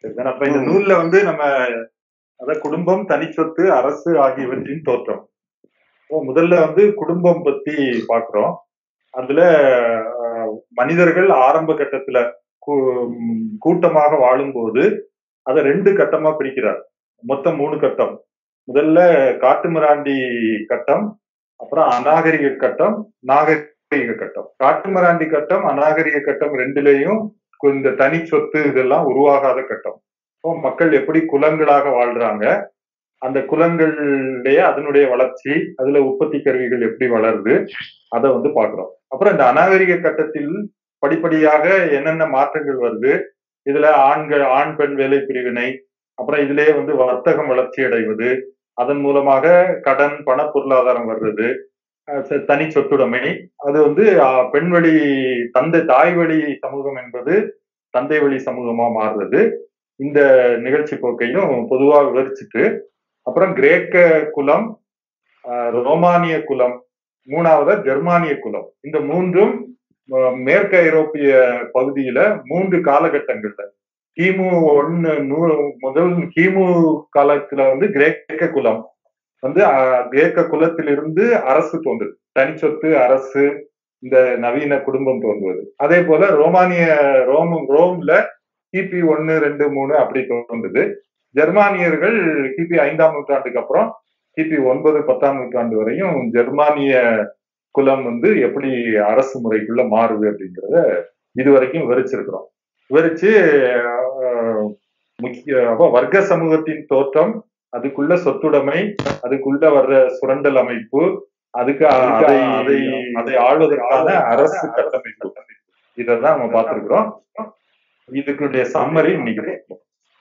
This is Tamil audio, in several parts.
சரிதானே? அப்ப இந்த நூல்ல வந்து நம்ம அத குடும்பம் தனிச்சொத்து அரசு ஆகியவற்றின் தோற்றம் இப்போ முதல்ல வந்து குடும்பம் பத்தி பாக்குறோம் அதுல அஹ், மனிதர்கள் ஆரம்ப கட்டத்துல கூ- ம், கூட்டமாக வாழும்போது அதை ரெண்டு கட்டமா பிரிக்கிறார் மொத்தம் மூணு கட்டம் முதல்ல காட்டுமிராண்டி கட்டம் அப்புறம் அநாகரிக கட்டம் நாகரிக கட்டம் காட்டுமிராண்டி கட்டம் அநாகரிக கட்டம் ரெண்டுலேயும் இந்த தனி சொத்து இதெல்லாம் உருவாகாத கட்டம் இப்போ மக்கள் எப்படி குலங்களாக வாழ்றாங்க அந்த குலங்களுடைய அதனுடைய வளர்ச்சி அதுல உற்பத்தி கருவிகள் எப்படி வளருது அதை வந்து பாக்குறோம் அப்புறம் இந்த அநாகரிக கட்டத்தில் படிப்படியாக என்னென்ன மாற்றங்கள் வருது இதுல ஆண்கள் ஆண் பெண் வேலை பிரிவினை அப்புறம் இதுலயே வந்து வர்த்தகம் வளர்ச்சி அடைவது அதன் மூலமாக கடன் பண பொருளாதாரம் வர்றது அஹ் ச- தனி சொத்துடைமை அது வந்து அஹ், பெண் வழி தந்தை தாய் வழி சமூகம் என்பது தந்தை வழி சமூகமா மாறுறது இந்த நிகழ்ச்சி போக்கையும் பொதுவா விவரிச்சுட்டு அப்புறம் கிரேக்க குலம் அஹ், ரோமானிய குலம் மூணாவது ஜெர்மானிய குலம் இந்த மூன்றும் அஹ், மேற்கு ஐரோப்பிய பகுதியில மூன்று காலகட்டங்கள்ல கிமு ஒன்னு நூறு முதல் கிமு காலத்துல வந்து கிரேக்க குலம் வந்து அஹ், கிரேக்க குலத்திலிருந்து அரசு தோன்றுது தனிச்சொத்து அரசு இந்த நவீன குடும்பம் தோன்றுவது அதே போல ரோமானிய ரோம் ரோம்ல கிபி ஒன்னு ரெண்டு மூணு அப்படி தோன்றுது ஜெர்மானியர்கள் கிபி ஐந்தாம் நூற்றாண்டுக்கு அப்புறம் கிபி ஒன்பது பத்தாம் நூற்றாண்டு வரையும் ஜெர்மானிய குலம் வந்து எப்படி அரசு முறைக்குள்ள மாறுது அப்படிங்கிறத இதுவரைக்கும் விவரிச்சிருக்கிறோம் விவரிச்சு அஹ், முக்கிய அப்ப வர்க்க சமூகத்தின் தோற்றம் அதுக்குள்ள சொத்துடைமை அதுக்குள்ள வர்ற சுரண்டல் அமைப்பு அதுக்கு அதை அதை அதை ஆள்வதற்கான அரசு கட்டமைப்பு இதெல்லாம் நம்ம பார்த்திருக்கிறோம் இதுக்குடைய சம்மரி இன்னைக்கு பார்ப்போம்.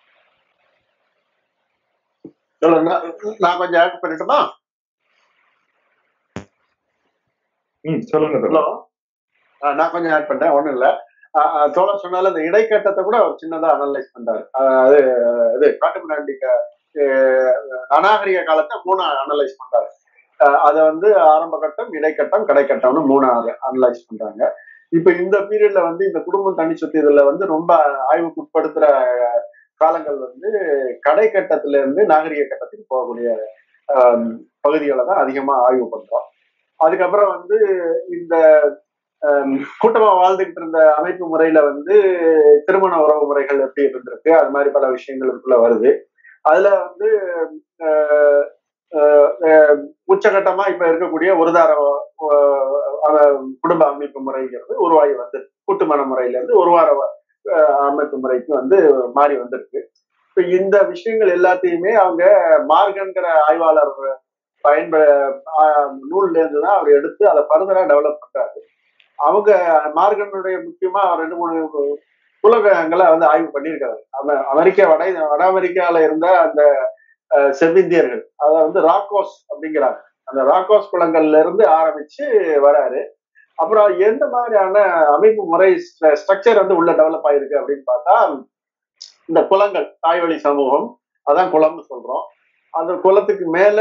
சொல்லுங்க நான் நான் கொஞ்சம் ஆட் பண்ணட்டுமா ம் சொல்லுங்க ஹலோ தோழர். நான் கொஞ்சம் ஆட் பண்றேன் ஒண்ணும் இல்ல அஹ், அஹ், தோழர் சொன்னால இந்த இடைக்கட்டத்தை கூட அவர் சின்னதா அனலைஸ் பண்றாரு அஹ், அது இது காட்டு முன்னாடி அநாகரிக காலத்தை மூணு அனலைஸ் பண்றாரு அஹ், அதை வந்து ஆரம்ப கட்டம் இடைக்கட்டம் கடைக்கட்டம்னு மூணு அனலைஸ் பண்றாங்க இப்ப இந்த பீரியட்ல வந்து இந்த குடும்பம் தனி சொத்து இதுல வந்து ரொம்ப ஆய்வுக்கு உட்படுத்துற காலங்கள் வந்து கடைக்கட்டத்துல இருந்து நாகரிக கட்டத்துக்கு போகக்கூடிய ஆம், பகுதிகளை தான் அதிகமா ஆய்வு பண்றோம் அதுக்கப்புறம் வந்து இந்த ஆம், கூட்டமா வாழ்ந்துகிட்டு இருந்த அமைப்பு முறையில வந்து திருமண உறவு முறைகள் எப்படி இருந்திருக்கு அது மாதிரி பல விஷயங்கள் இதுக்குள்ள வருது அதுல வந்து ஆஹ், ஆஹ், ஆஹ், உச்சகட்டமா இப்ப இருக்கக்கூடிய ஒருதார ஆஹ், ஆஹ், குடும்ப அமைப்பு முறைங்கிறது உருவாகி வந்து கூட்டுமண முறையில இருந்து ஒரு வார ஆஹ், அமைப்பு முறைக்கு வந்து மாறி வந்திருக்கு இப்ப இந்த விஷயங்கள் எல்லாத்தையுமே அவங்க மார்கன்கிற ஆய்வாளர் பயன்ப ஆஹ், நூல்ல இருந்து தான் அவர் எடுத்து அதை ஃபர்தரா டெவலப் பண்றாரு அவங்க மார்கனுடைய முக்கியமா ரெண்டு மூணு உலகங்களை வந்து ஆய்வு பண்ணியிருக்காரு அமெ- அமெரிக்கா வட வட அமெரிக்கால இருந்த அந்த அஹ், செவ்விந்தியர்கள் அதை வந்து ராக்கோஸ் அப்படிங்கிறாங்க அந்த ராக்கோஸ் குளங்கள்ல இருந்து ஆரம்பிச்சு வராரு அப்புறம் எந்த மாதிரியான அமைப்பு முறை ஸ்ட்ரக்சர் வந்து உள்ள டெவலப் ஆயிருக்கு அப்படின்னு பார்த்தா இந்த குளங்கள் தாய்வழி சமூகம் அதான் குளம்னு சொல்றோம் அந்த குளத்துக்கு மேல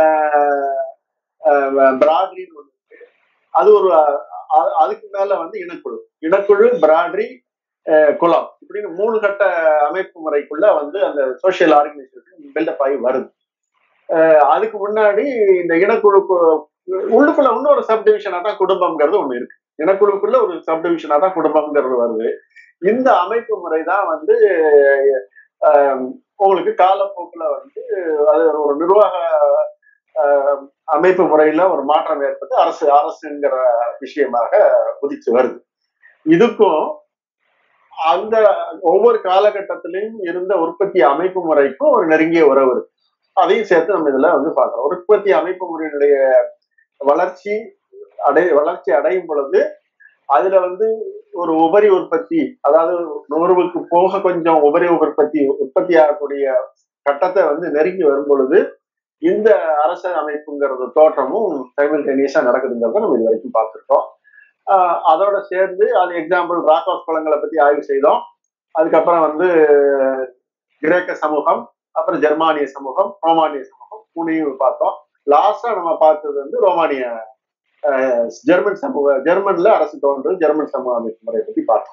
பிராட்ரின்னு ஒண்ணு இருக்கு அது ஒரு அஹ், அ- அதுக்கு மேல வந்து இனக்குழு இனக்குழு பிராட்ரி அஹ், குளம் இப்படின்னு மூணு கட்ட அமைப்பு முறைக்குள்ள வந்து அந்த சோசியல் ஆர்கனைசேஷன் பில்டப் ஆகி வருது அஹ், அதுக்கு முன்னாடி இந்த இனக்குழுக்கு உள்ளுக்குள்ள இன்னொரு சப்டிவிஷனா தான் குடும்பம்ங்கிறது ஒண்ணு இருக்கு இனக்குழுக்குள்ள ஒரு சப்டிவிஷனா தான் குடும்பம்ங்கிறது வருது இந்த அமைப்பு முறை தான் வந்து அஹ், உங்களுக்கு காலப்போக்குல வந்து அது ஒரு நிர்வாக அஹ், அமைப்பு முறையில ஒரு மாற்றம் ஏற்பட்டு அரசு அரசுங்கிற விஷயமாக உதிச்சு வருது இதுக்கும் அந்த ஒவ்வொரு காலகட்டத்திலையும் இருந்த உற்பத்தி அமைப்பு முறைக்கும் ஒரு நெருங்கிய உறவு இருக்கு அதையும் சேர்த்து நம்ம இதுல வந்து பார்க்கிறோம் உற்பத்தி அமைப்பு முறையினுடைய வளர்ச்சி அடை வளர்ச்சி அடையும் பொழுது அதுல வந்து ஒரு உபரி உற்பத்தி அதாவது நுகர்வுக்கு போக கொஞ்சம் உபரி உற்பத்தி உற்பத்தி ஆகக்கூடிய கட்டத்தை வந்து நெருங்கி வரும் பொழுது இந்த அரச அமைப்புங்கிறது தோற்றமும் சைமல்டேனியஸா நடக்குதுங்கிறத நம்ம இது வரைக்கும் பார்த்துருக்கோம் ஆஹ் அதோட சேர்ந்து அது எக்ஸாம்பிள் ராக்கோஸ் குளங்களை பத்தி ஆய்வு செய்தோம் அதுக்கப்புறம் வந்து கிரேக்க சமூகம் அப்புறம் ஜெர்மானிய சமூகம் ரோமானிய சமூகம் மூணையும் பார்த்தோம் லாஸ்டா நம்ம பார்த்தது வந்து ரோமானிய ஆஹ் ஜெர்மன் சமூக ஜெர்மன்ல அரசு தோன்று ஜெர்மன் சமூக அமைப்பு முறையை பத்தி பார்த்தோம்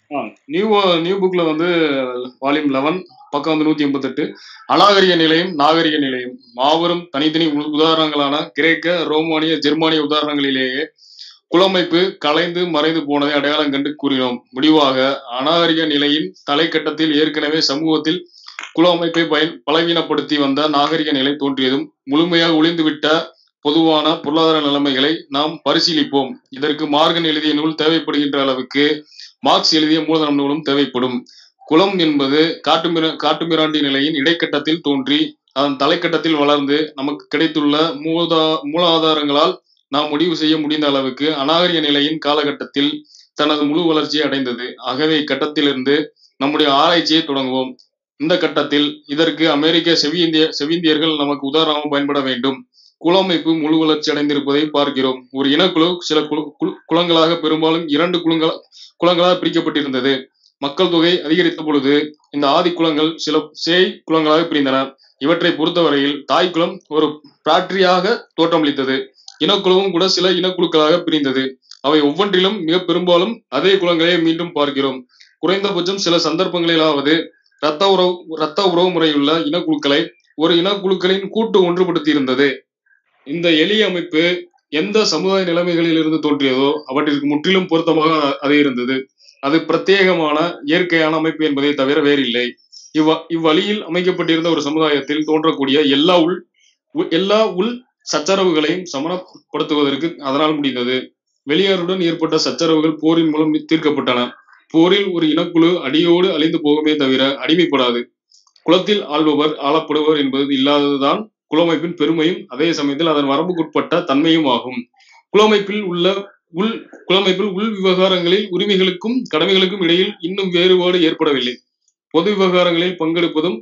நியூ நியூ புக்ல வந்து வால்யூம் லெவன் பக்கம் வந்து நூத்தி எண்பத்தெட்டு அநாகரிக நிலையம் நாகரிக நிலையம் மாபெரும் தனித்தனி உ- உதாரணங்களான கிரேக்க ரோமானிய ஜெர்மானிய உதாரணங்களிலேயே குலமைப்பு கலைந்து மறைந்து போனதை அடையாளம் கண்டு கூறினோம் முடிவாக அநாகரிக நிலையின் தலைக்கட்டத்தில் ஏற்கனவே சமூகத்தில் குல அமைப்பை பயன் பலவீனப்படுத்தி வந்த நாகரிக நிலை தோன்றியதும் முழுமையாக ஒளிந்துவிட்ட பொதுவான பொருளாதார நிலைமைகளை நாம் பரிசீலிப்போம் இதற்கு மார்கன் எழுதிய நூல் தேவைப்படுகின்ற அளவுக்கு மார்க்ஸ் எழுதிய மூலதனம் நூலும் தேவைப்படும் குலம் என்பது காட்டுமிர காட்டுமிராண்டி நிலையின் இடைக்கட்டத்தில் தோன்றி அதன் தலைக்கட்டத்தில் வளர்ந்து நமக்கு கிடைத்துள்ள மூலதா மூலாதாரங்களால் நாம் முடிவு செய்ய முடிந்த அளவுக்கு அநாகரிக நிலையின் காலகட்டத்தில் தனது முழு வளர்ச்சியை அடைந்தது ஆகவே இக்கட்டத்திலிருந்து நம்முடைய ஆராய்ச்சியை தொடங்குவோம் இந்த கட்டத்தில் இதற்கு அமெரிக்க செவியிந்திய செவிந்தியர்கள் நமக்கு உதாரணமாக பயன்பட வேண்டும் குலமைப்பு முழு வளர்ச்சி அடைந்திருப்பதை பார்க்கிறோம் ஒரு இனக்குழு சில குழு குழு- குலங்களாக பெரும்பாலும் இரண்டு குலங்கள் குலங்களாக பிரிக்கப்பட்டிருந்தது மக்கள் தொகை அதிகரித்த பொழுது இந்த ஆதி குலங்கள் சில சேய் குலங்களாக பிரிந்தன இவற்றை பொறுத்தவரையில் தாய் குலம் ஒரு பிராட்ரியாக தோற்றமளித்தது இனக்குழுவும் கூட சில இனக்குழுக்களாக பிரிந்தது அவை ஒவ்வொன்றிலும் மிக பெரும்பாலும் அதே குலங்களே மீண்டும் பார்க்கிறோம் குறைந்தபட்சம் சில சந்தர்ப்பங்களிலாவது இரத்த உறவு இரத்த உறவு முறையுள்ள இனக்குழுக்களை ஒரு இனக்குழுக்களின் கூட்டு ஒன்றுபடுத்தி இருந்தது இந்த எளிய அமைப்பு எந்த சமுதாய நிலைமைகளில் இருந்து தோன்றியதோ அவற்றிற்கு முற்றிலும் பொருத்தமாக அது இருந்தது அது பிரத்யேகமான இயற்கையான அமைப்பு என்பதை தவிர வேறில்லை இவ்வ இவ்வழியில் அமைக்கப்பட்டிருந்த ஒரு சமுதாயத்தில் தோன்றக்கூடிய எல்லா உள் உ- எல்லா உள் சச்சரவுகளையும் சமணப்படுத்துவதற்கு அதனால் முடிந்தது வெளியாருடன் ஏற்பட்ட சச்சரவுகள் போரின் மூலம் தீர்க்கப்பட்டன போரில் ஒரு இனக்குழு அடியோடு அழிந்து போகுமே தவிர அடிமைப்படாது குலத்தில் ஆள்பவர் ஆளப்படுவர் என்பது இல்லாததுதான் குலமைப்பின் பெருமையும் அதே சமயத்தில் அதன் வரம்புக்குட்பட்ட தன்மையும் ஆகும் குலமைப்பில் உள்ள உள் குலமைப்பில் உள் விவகாரங்களில் உரிமைகளுக்கும் கடமைகளுக்கும் இடையில் இன்னும் வேறுபாடு ஏற்படவில்லை பொது விவகாரங்களில் பங்கெடுப்பதும்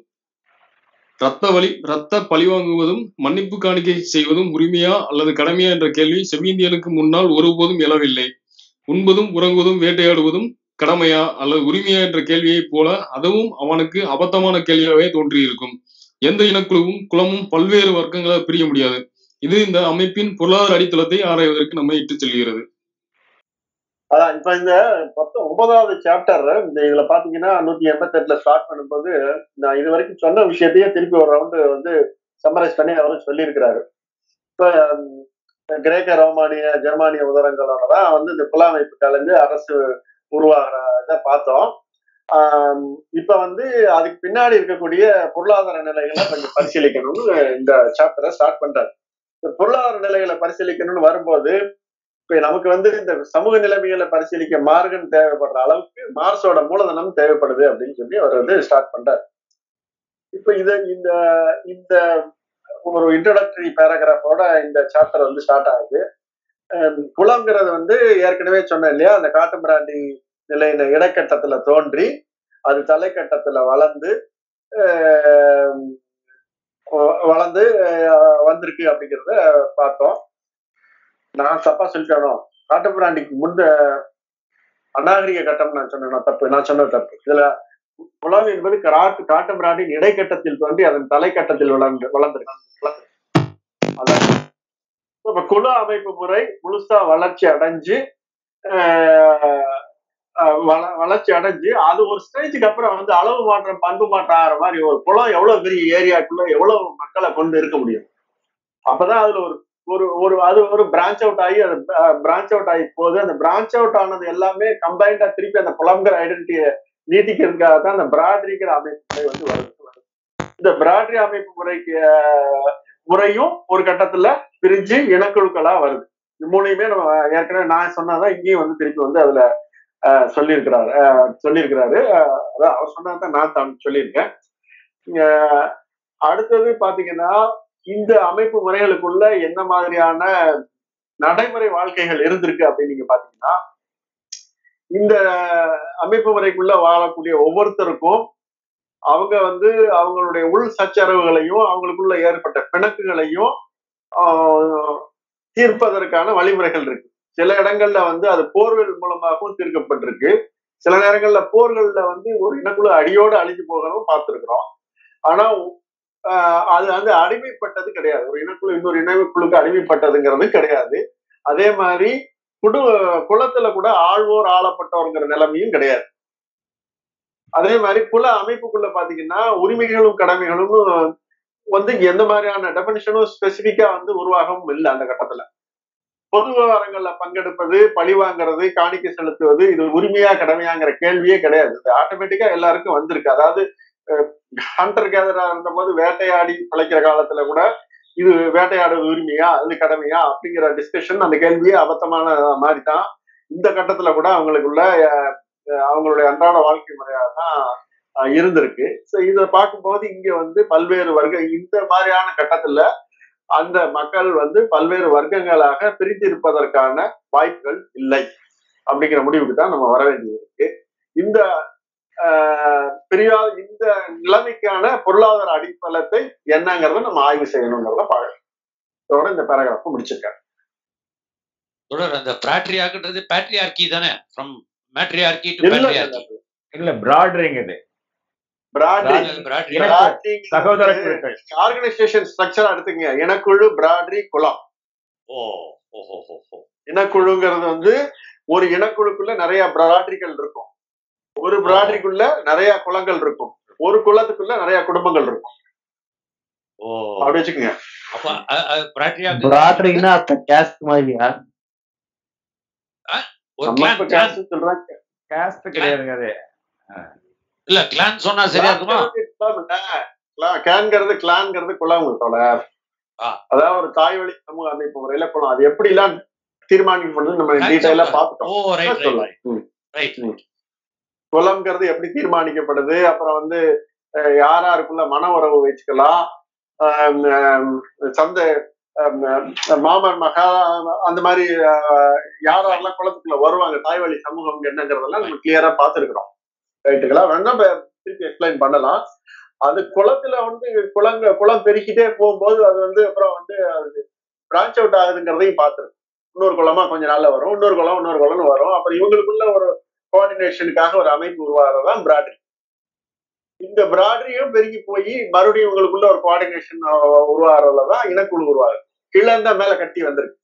ரத்த வழி ரத்த பழிவாங்குவதும் மன்னிப்பு காணிக்கை செய்வதும் உரிமையா அல்லது கடமையா என்ற கேள்வி செவ்விந்தியனுக்கு முன்னால் ஒருபோதும் எழவில்லை உண்பதும் உறங்குவதும் வேட்டையாடுவதும் கடமையா அல்லது உரிமையா என்ற கேள்வியைப் போல அதுவும் அவனுக்கு அபத்தமான கேள்வியாகவே தோன்றியிருக்கும் எந்த இனக்குழுவும் குலமும் பல்வேறு வர்க்கங்களாக பிரிய முடியாது இது இந்த அமைப்பின் பொருளாதார அடித்தளத்தை ஆராய்வதற்கு நம்மை இட்டுச் செல்கிறது அதான் இப்ப இந்த பத்து ஒன்பதாவது சாப்டர் இந்த இதுல பாத்தீங்கன்னா நூத்தி எண்பத்தி எட்டுல ஸ்டார்ட் பண்ணும்போது நான் இது வரைக்கும் சொன்ன விஷயத்தையே திருப்பி ஒரு ரவுண்டு வந்து சம்மரைஸ் பண்ணி அவரும் சொல்லியிருக்கிறாரு இப்ப உம், கிரேக்க ரோமானிய ஜெர்மானிய உதரங்களோட தான் வந்து இந்த புலமைப்பு கலந்து அரசு உருவாகிற இதை பார்த்தோம் ஆம், இப்ப வந்து அதுக்கு பின்னாடி இருக்கக்கூடிய பொருளாதார நிலைகளை கொஞ்சம் பரிசீலிக்கணும்னு இந்த சாப்டரை ஸ்டார்ட் பண்றாரு இந்த பொருளாதார நிலைகளை பரிசீலிக்கணும்னு வரும்போது இப்ப நமக்கு வந்து இந்த சமூக நிலைமைகளை பரிசீலிக்க மார்கன் தேவைப்படுற அளவுக்கு மார்ஸோட மூலதனம் தேவைப்படுது அப்படின்னு சொல்லி அவர் வந்து ஸ்டார்ட் பண்றாரு இப்ப இத இந்த இந்த ஒரு இன்ட்ரோடக்டரி பேராகிராஃபோட இந்த சாப்டர் வந்து ஸ்டார்ட் ஆகுது அஹ் குலங்கிறது வந்து ஏற்கனவே சொன்னேன் இல்லையா அந்த காட்டுமிராண்டி நிலையின இடைக்கட்டத்துல தோன்றி அது தலைக்கட்டத்துல வளர்ந்து அஹ் வ- வளர்ந்து அஹ் வந்திருக்கு அப்படிங்கிறத பார்த்தோம் நான் தப்பா சொல்லிட்டேனோ காட்டுமிராண்டிக்கு முந்த அநாகரிக கட்டம் நான் சொன்னேன் தப்பு நான் சொன்னது தப்பு இதுல குலம் என்பது காட்டு காட்டுமிராண்டின் இடைக்கட்டத்தில் தோன்றி அதன் தலைக்கட்டத்தில் வளர்ந்து வளர்ந்திருக்கு அதான் இப்ப குல அமைப்பு முறை முழுசா வளர்ச்சி அடைஞ்சு ஆஹ் ஆஹ் வள- வளர்ச்சி அடைஞ்சு அது ஒரு ஸ்டேஜுக்கு அப்புறம் வந்து அளவு மாற்றம் பண்பு மாற்றம் ஆகிற மாதிரி ஒரு குளம் எவ்வளவு பெரிய ஏரியாக்குள்ள எவ்வளவு மக்களை கொண்டு இருக்க முடியும் அப்பதான் அதுல ஒரு ஒரு ஒரு அது ஒரு பிரான்ச் அவுட் ஆகி அது பிரான்ச் அவுட் ஆகி போகுது அந்த பிரான்ச் அவுட் ஆனது எல்லாமே கம்பைண்டா திருப்பி அந்த குளம்ங்கிற ஐடென்டிட்டியை நீட்டிக்கிறதுக்காக தான் அந்த பிராட்ரிங்கிற அமைப்பு முறை வந்து வருது இந்த பிராட்ரி அமைப்பு முறைக்கு ஆஹ், முறையும் ஒரு கட்டத்துல பிரிஞ்சு இனக்குழுக்களா வருது இது மூணையுமே நம்ம ஏற்கனவே நான் சொன்னாதான் இங்கேயும் வந்து திருப்பி வந்து அதுல ஆஹ், சொல்லியிருக்கிறாரு ஆஹ், சொல்லியிருக்கிறாரு ஆஹ், அதான் அவர் சொன்னதான் நான் தான் சொல்லியிருக்கேன் ஆஹ், அடுத்தது பாத்தீங்கன்னா இந்த அமைப்பு முறைகளுக்குள்ள என்ன மாதிரியான நடைமுறை வாழ்க்கைகள் இருந்திருக்கு அப்படின்னு நீங்க பாத்தீங்கன்னா இந்த அமைப்பு முறைக்குள்ள வாழக்கூடிய ஒவ்வொருத்தருக்கும் அவங்க வந்து அவங்களுடைய உள் சச்சரவுகளையும் அவங்களுக்குள்ள ஏற்பட்ட பிணக்குகளையும் ஆஹ், தீர்ப்பதற்கான வழிமுறைகள் இருக்கு சில இடங்கள்ல வந்து அது போர்கள் மூலமாகவும் தீர்க்கப்பட்டிருக்கு சில நேரங்கள்ல போர்கள்ல வந்து ஒரு இனக்குழு அடியோடு அழிஞ்சு போகிறதும் பார்த்திருக்கிறோம் ஆனா ஆஹ், அது வந்து அடிமைப்பட்டது கிடையாது ஒரு இனக்குழு இன்னொரு இனக்குழுக்கு அடிமைப்பட்டதுங்கிறது கிடையாது அதே மாதிரி குடு குளத்துல கூட ஆழ்வோர் ஆளப்பட்டவர்ங்கிற நிலைமையும் கிடையாது அதே மாதிரி குல அமைப்புக்குள்ள பாத்தீங்கன்னா உரிமைகளும் கடமைகளும் வந்து எந்த மாதிரியான டெபனிஷனும் ஸ்பெசிபிக்கா வந்து உருவாகவும் இல்லை அந்த கட்டத்துல பொது விவகாரங்கள்ல பங்கெடுப்பது பழி வாங்குறது காணிக்கை செலுத்துவது இது உரிமையா கடமையாங்கிற கேள்வியே கிடையாது இது ஆட்டோமேட்டிக்கா எல்லாருக்கும் வந்திருக்கு அதாவது ஹண்டர் கேதரா இருந்த போது வேட்டையாடி பிழைக்கிற காலத்துல கூட இது வேட்டையாடுவது உரிமையா அது கடமையா அப்படிங்கிற டிஸ்கஷன் அந்த கேள்வியே அபத்தமான மாதிரி தான் இந்த கட்டத்துல கூட அவங்களுக்குள்ள அஹ், அவங்களுடைய அன்றாட வாழ்க்கை முறையாக தான் அஹ், இருந்திருக்கு ஸோ இதை பார்க்கும்போது இங்க வந்து பல்வேறு வர்க்க இந்த மாதிரியான கட்டத்துல அந்த மக்கள் வந்து பல்வேறு வர்க்கங்களாக பிரித்து இருப்பதற்கான வாய்ப்புகள் இல்லை அப்படிங்கிற முடிவுக்கு தான் நம்ம வர வேண்டியது இருக்கு இந்த ஆஹ், பிரியா இந்த நிலைமைக்கான பொருளாதார அடித்தளத்தை என்னங்கிறத நம்ம ஆய்வு செய்யணுங்கிறத பார்க்கலாம் இதோட இந்த பேராகிராஃப் முடிச்சிருக்காங்க தொடர் அந்த பிராட்ரியாக்குன்றது பேட்ரியார்கி தானே ஃப்ரம் மேட்ரியார்கி டு இல்ல பேட்ரியார்கி இல்ல பிராட்ரிங் இது பிராட்ரி சகோதர குழுக்கள் ஆர்கனைசேஷன் ஸ்ட்ரக்சரா எடுத்துக்கங்க இனக்குழு பிராட்ரி குலம் ஓ ஓஹோ ஹோ ஹோ இனக்குழுங்கிறது வந்து ஒரு இனக்குழுக்குள்ள நிறைய பிராட்ரிகள் இருக்கும் ஒரு பிராட்ரிக்குள்ள நிறைய குலங்கள் இருக்கும் ஒரு குலத்துக்குள்ள நிறைய குடும்பங்கள் இருக்கும் ஓ அப்படி வச்சுக்கோங்க அப்ப பிராட்ரியாக்கு பிராட்ரிங்னா அப்ப கேஸ்ட் மாதிரியா ஒரு நம்ம இப்ப கிளான் caste சொல்றாங்க காஸ்ட் கிடையாதுங்க அது இல்ல கிளான் சொன்னா சரியா இருக்குமா கேன்ங்கிறது கிளான்ங்கிறது குலம் தோழர் ஆ. அதாவது ஒரு தாய் வழி சமூக அமைப்பு முறையில குலம் அது எப்படி எல்லாம் தீர்மானிக்கப்படுது நம்ம டீட்டெயிலா பார்த்துட்டோம் ஓ ரைட் ரைட் சொல்லலாம். ம். ரைட் குலம்ங்கிறது எப்படி தீர்மானிக்கப்படுது அப்புறம் வந்து அஹ், யார் யாருக்குள்ள மன உறவு வச்சுக்கலாம் ஆம், ஆம், சந்தை ஆம், மாமன் மகா அந்த மாதிரி அஹ், யார் யாரெல்லாம் குளத்துக்குள்ள வருவாங்க தாய் வழி சமூகம் என்னங்கிறதெல்லாம் நம்ம கிளியரா பார்த்துருக்குறோம் ரைட்டுங்களா வேணா நம்ம திருப்பி எக்ஸ்பிளைன் பண்ணலாம் அது குளத்துல வந்து குளங்க குளம் பெருக்கிட்டே போகும்போது அது வந்து அப்புறம் வந்து அது பிரான்ச் அவுட் ஆகுதுங்கிறதையும் பார்த்துருக்கோம் இன்னொரு குளமா கொஞ்ச நாள்ல வரும் இன்னொரு குளம் இன்னொரு குளம்னு வரும் அப்புறம் இவங்களுக்குள்ள ஒரு கோஆர்டினேஷனுக்காக ஒரு அமைப்பு உருவாகிறதான் பிராட்ரி இந்த பிராட்ரியும் பெருகி போய் மறுபடியும் உங்களுக்குள்ள ஒரு கோஆர்டினேஷன் உருவாகிறதுலதான் இனக்குழு உருவாகுது கீழே இருந்தா மேல கட்டி வந்திருக்கு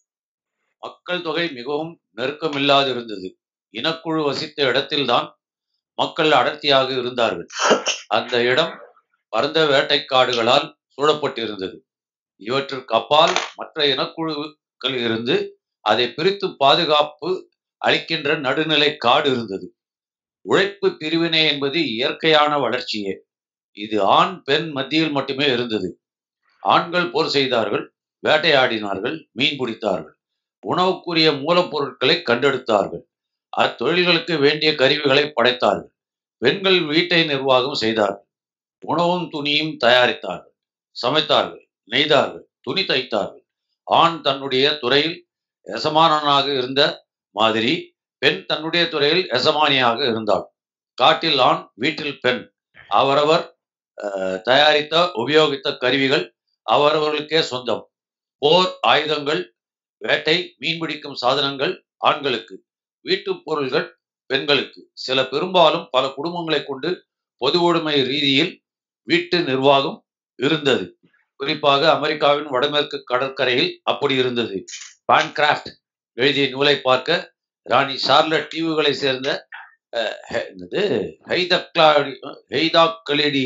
மக்கள் தொகை மிகவும் நெருக்கமில்லாது இருந்தது இனக்குழு வசித்த இடத்தில்தான் மக்கள் அடர்த்தியாக இருந்தார்கள் அந்த இடம் பரந்த வேட்டைக்காடுகளால் சூழப்பட்டிருந்தது இவற்றிற்கு அப்பால் மற்ற இனக்குழுக்கள் இருந்து அதை பிரித்து பாதுகாப்பு அளிக்கின்ற நடுநிலை காடு இருந்தது உழைப்பு பிரிவினை என்பது இயற்கையான வளர்ச்சியே இது ஆண் பெண் மத்தியில் மட்டுமே இருந்தது ஆண்கள் போர் செய்தார்கள் வேட்டையாடினார்கள் மீன் பிடித்தார்கள் உணவுக்குரிய மூலப்பொருட்களை கண்டெடுத்தார்கள் அத்தொழில்களுக்கு வேண்டிய கருவிகளை படைத்தார்கள் பெண்கள் வீட்டை நிர்வாகம் செய்தார்கள் உணவும் துணியும் தயாரித்தார்கள் சமைத்தார்கள் நெய்தார்கள் துணி தைத்தார்கள் ஆண் தன்னுடைய துறையில் எசமானனாக இருந்த மாதிரி பெண் தன்னுடைய துறையில் எசமானியாக இருந்தாள் காட்டில் ஆண் வீட்டில் பெண் அவரவர் அஹ், தயாரித்த உபயோகித்த கருவிகள் அவரவர்களுக்கே சொந்தம் போர் ஆயுதங்கள் வேட்டை மீன்பிடிக்கும் சாதனங்கள் ஆண்களுக்கு வீட்டுப் பொருள்கள் பெண்களுக்கு சில பெரும்பாலும் பல குடும்பங்களை கொண்டு பொது உடைமை ரீதியில் வீட்டு நிர்வாகம் இருந்தது குறிப்பாக அமெரிக்காவின் வடமேற்கு கடற்கரையில் அப்படி இருந்தது பான்கிராஃப்ட் எழுதிய நூலை பார்க்க ராணி சார்லட் தீவுகளை சேர்ந்த அஹ், ஹெ- என்னது ஹைதக்லாடி ஹெய்தாக்களிடி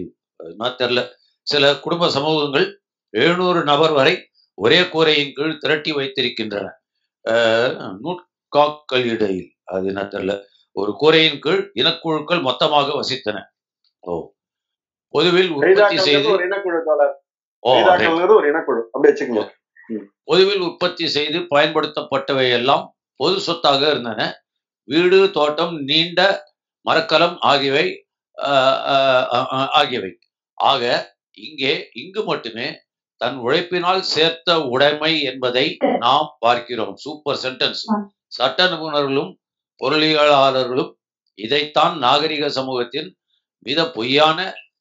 நான் தெரில சில குடும்ப சமூகங்கள் எழுநூறு நபர் வரை ஒரே கூரையின் கீழ் திரட்டி வைத்திருக்கின்றன அஹ், நூற்காக்களிடையில் அது என்ன தெரியல ஒரு கூரையின் கீழ் இனக்குழுக்கள் மொத்தமாக வசித்தன ஓ பொதுவில் உற்பத்தி செய்து கைதாக்கள்ங்கிறது ஒரு இனக்குழு தோழர் ஓ right. கைதாக்கள்ங்கிறது ஒரு இனக்குழு அப்படி வச்சுக்கோங்க பொதுவில் உற்பத்தி செய்து பயன்படுத்தப்பட்டவை எல்லாம் பொது சொத்தாக இருந்தன வீடு தோட்டம் நீண்ட மரக்கலம் ஆகியவை ஆஹ், ஆஹ், ஆஹ், ஆகியவை ஆக இங்கே இங்கு மட்டுமே தன் உழைப்பினால் சேர்த்த உடைமை என்பதை நாம் பார்க்கிறோம் சூப்பர் சென்டென்ஸ் சட்ட நிபுணர்களும் பொருளியலாளர்களும் இதைத்தான் நாகரிக சமூகத்தின் மித பொய்யான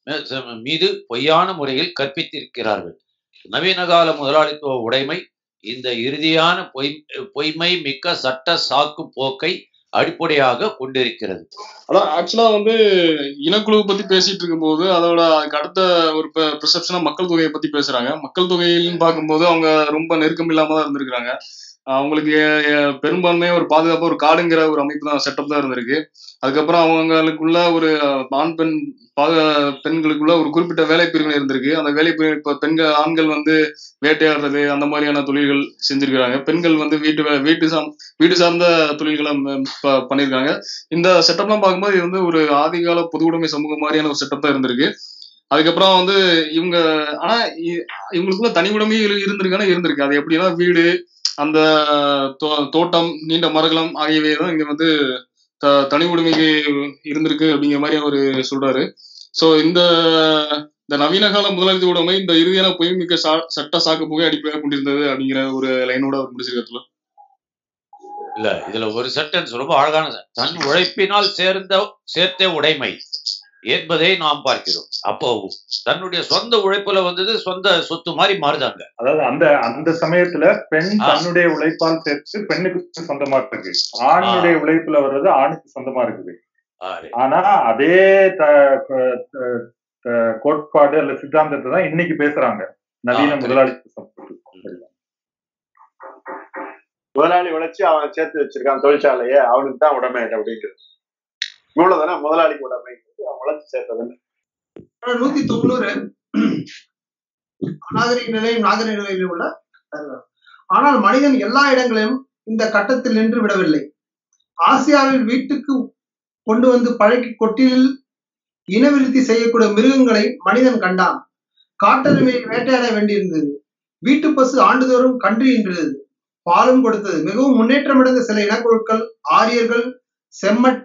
மீது பொய்யான முறையில் கற்பித்திருக்கிறார்கள் நவீன கால முதலாளித்துவ உடைமை இந்த இறுதியான பொய் பொய்மை மிக்க சட்ட சாக்கு போக்கை அடிப்படையாக கொண்டிருக்கிறது அதான் ஆக்சுவலா வந்து இனக்குழுவை பத்தி பேசிட்டு இருக்கும்போது அதோட அதுக்கு அடுத்த ஒரு ப்ரிசெப்ஷனா மக்கள் தொகையை பத்தி பேசுறாங்க மக்கள் தொகையில்னு பார்க்கும்போது அவங்க ரொம்ப நெருக்கம் இல்லாம தான் இருந்திருக்காங்க அவங்களுக்கு அஹ், அஹ், பெரும்பான்மையா ஒரு பாதுகாப்பா ஒரு காடுங்கிற ஒரு அமைப்பு தான் செட்டப் தான் இருந்திருக்கு அதுக்கப்புறம் அவங்களுக்குள்ள ஒரு அஹ், ஆண் பெண் பாது பெண்களுக்குள்ள ஒரு குறிப்பிட்ட வேலை பிரிவினை இருந்திருக்கு அந்த வேலை பிரிவினை இப்ப பெண்கள் ஆண்கள் வந்து வேட்டையாடுறது அந்த மாதிரியான தொழில்கள் செஞ்சிருக்கிறாங்க பெண்கள் வந்து வீட்டு வே- வீட்டு சார்ந்த வீடு சார்ந்த தொழில்களை ம- ப- பண்ணியிருக்காங்க இந்த செட்டப்லாம் பார்க்கும்போது இது வந்து ஒரு ஆதிகால பொது உடைமை சமூகம் மாதிரியான ஒரு செட்டப் தான் இருந்திருக்கு அதுக்கப்புறம் வந்து இவங்க ஆனா இ- இவங்களுக்குள்ள தனி உடைமை இரு- இருந்திருக்கானா இருந்திருக்கு அது எப்படின்னா வீடு அந்த தோ- தோட்டம் நீண்ட மரகலம் ஆகியவை தான் இங்க வந்து த- தனி உடைமைக்கு இருந்திருக்கு அப்படிங்கிற மாதிரி அவர் சொல்றாரு சோ இந்த இந்த நவீன கால முதலாளித்துவ உடைமை இந்த இறுதியான பொய்மிக்க சா- சட்ட சாக்கு புகை அடிப்படையாக கொண்டிருந்தது அப்படிங்கிற ஒரு லைனோட அவர் முடிச்சிருக்காரு இல்ல இதுல ஒரு சென்டென்ஸ் ரொம்ப அழகான sentence. தன் உழைப்பினால் சேர்ந்த சேர்த்தே உடைமை என்பதை நாம் பார்க்கிறோம் அப்போ தன்னுடைய சொந்த உழைப்புல வந்தது சொந்த சொத்து மாதிரி மாறுதாங்க அதாவது அந்த அந்த சமயத்துல பெண் ஆ. தன்னுடைய உழைப்பால் சேர்த்து பெண்ணுக்கு சொந்தமா இருக்கு ஆணுடைய உழைப்புல வர்றது ஆணுக்கு சொந்தமா இருக்குது ஆறு. ஆனா அதே த- க- த- த- கோட்பாடு அல்ல சித்தாந்தத்தை தான் இன்னைக்கு பேசுறாங்க நவீன ஆ, முதலாளித்துவம் முதலாளி உழைச்சு அவன் சேர்த்து வச்சிருக்கான் தொழிற்சாலையை அவனுக்கு தான் உடைமை அப்படிங்கிறது இவ்வளவுதானே முதலாளிக்கு உடைமைங்கிறது அவன் உழைச்சு சேர்த்ததுன்னு ஆனா நூத்தி தொண்ணூறு அநாகரிக நிலையும் நாகரிக நிலையிலும் உள்ள தகவல். ஆனால் மனிதன் எல்லா இடங்களிலும் இந்த கட்டத்தில் நின்று விடவில்லை ஆசியாவில் வீட்டுக்கு கொண்டு வந்து பழக்கி கொட்டிலில் இனவிருத்தி செய்யக்கூடிய மிருகங்களை மனிதன் கண்டான் காட்டெருமையை வேட்டையாட வேண்டியிருந்தது வீட்டு பசு ஆண்டுதோறும் கன்று ஈன்றது பாலும் கொடுத்தது மிகவும் முன்னேற்றமடைந்த சில இனக்குழுக்கள் ஆரியர்கள் செம்மட்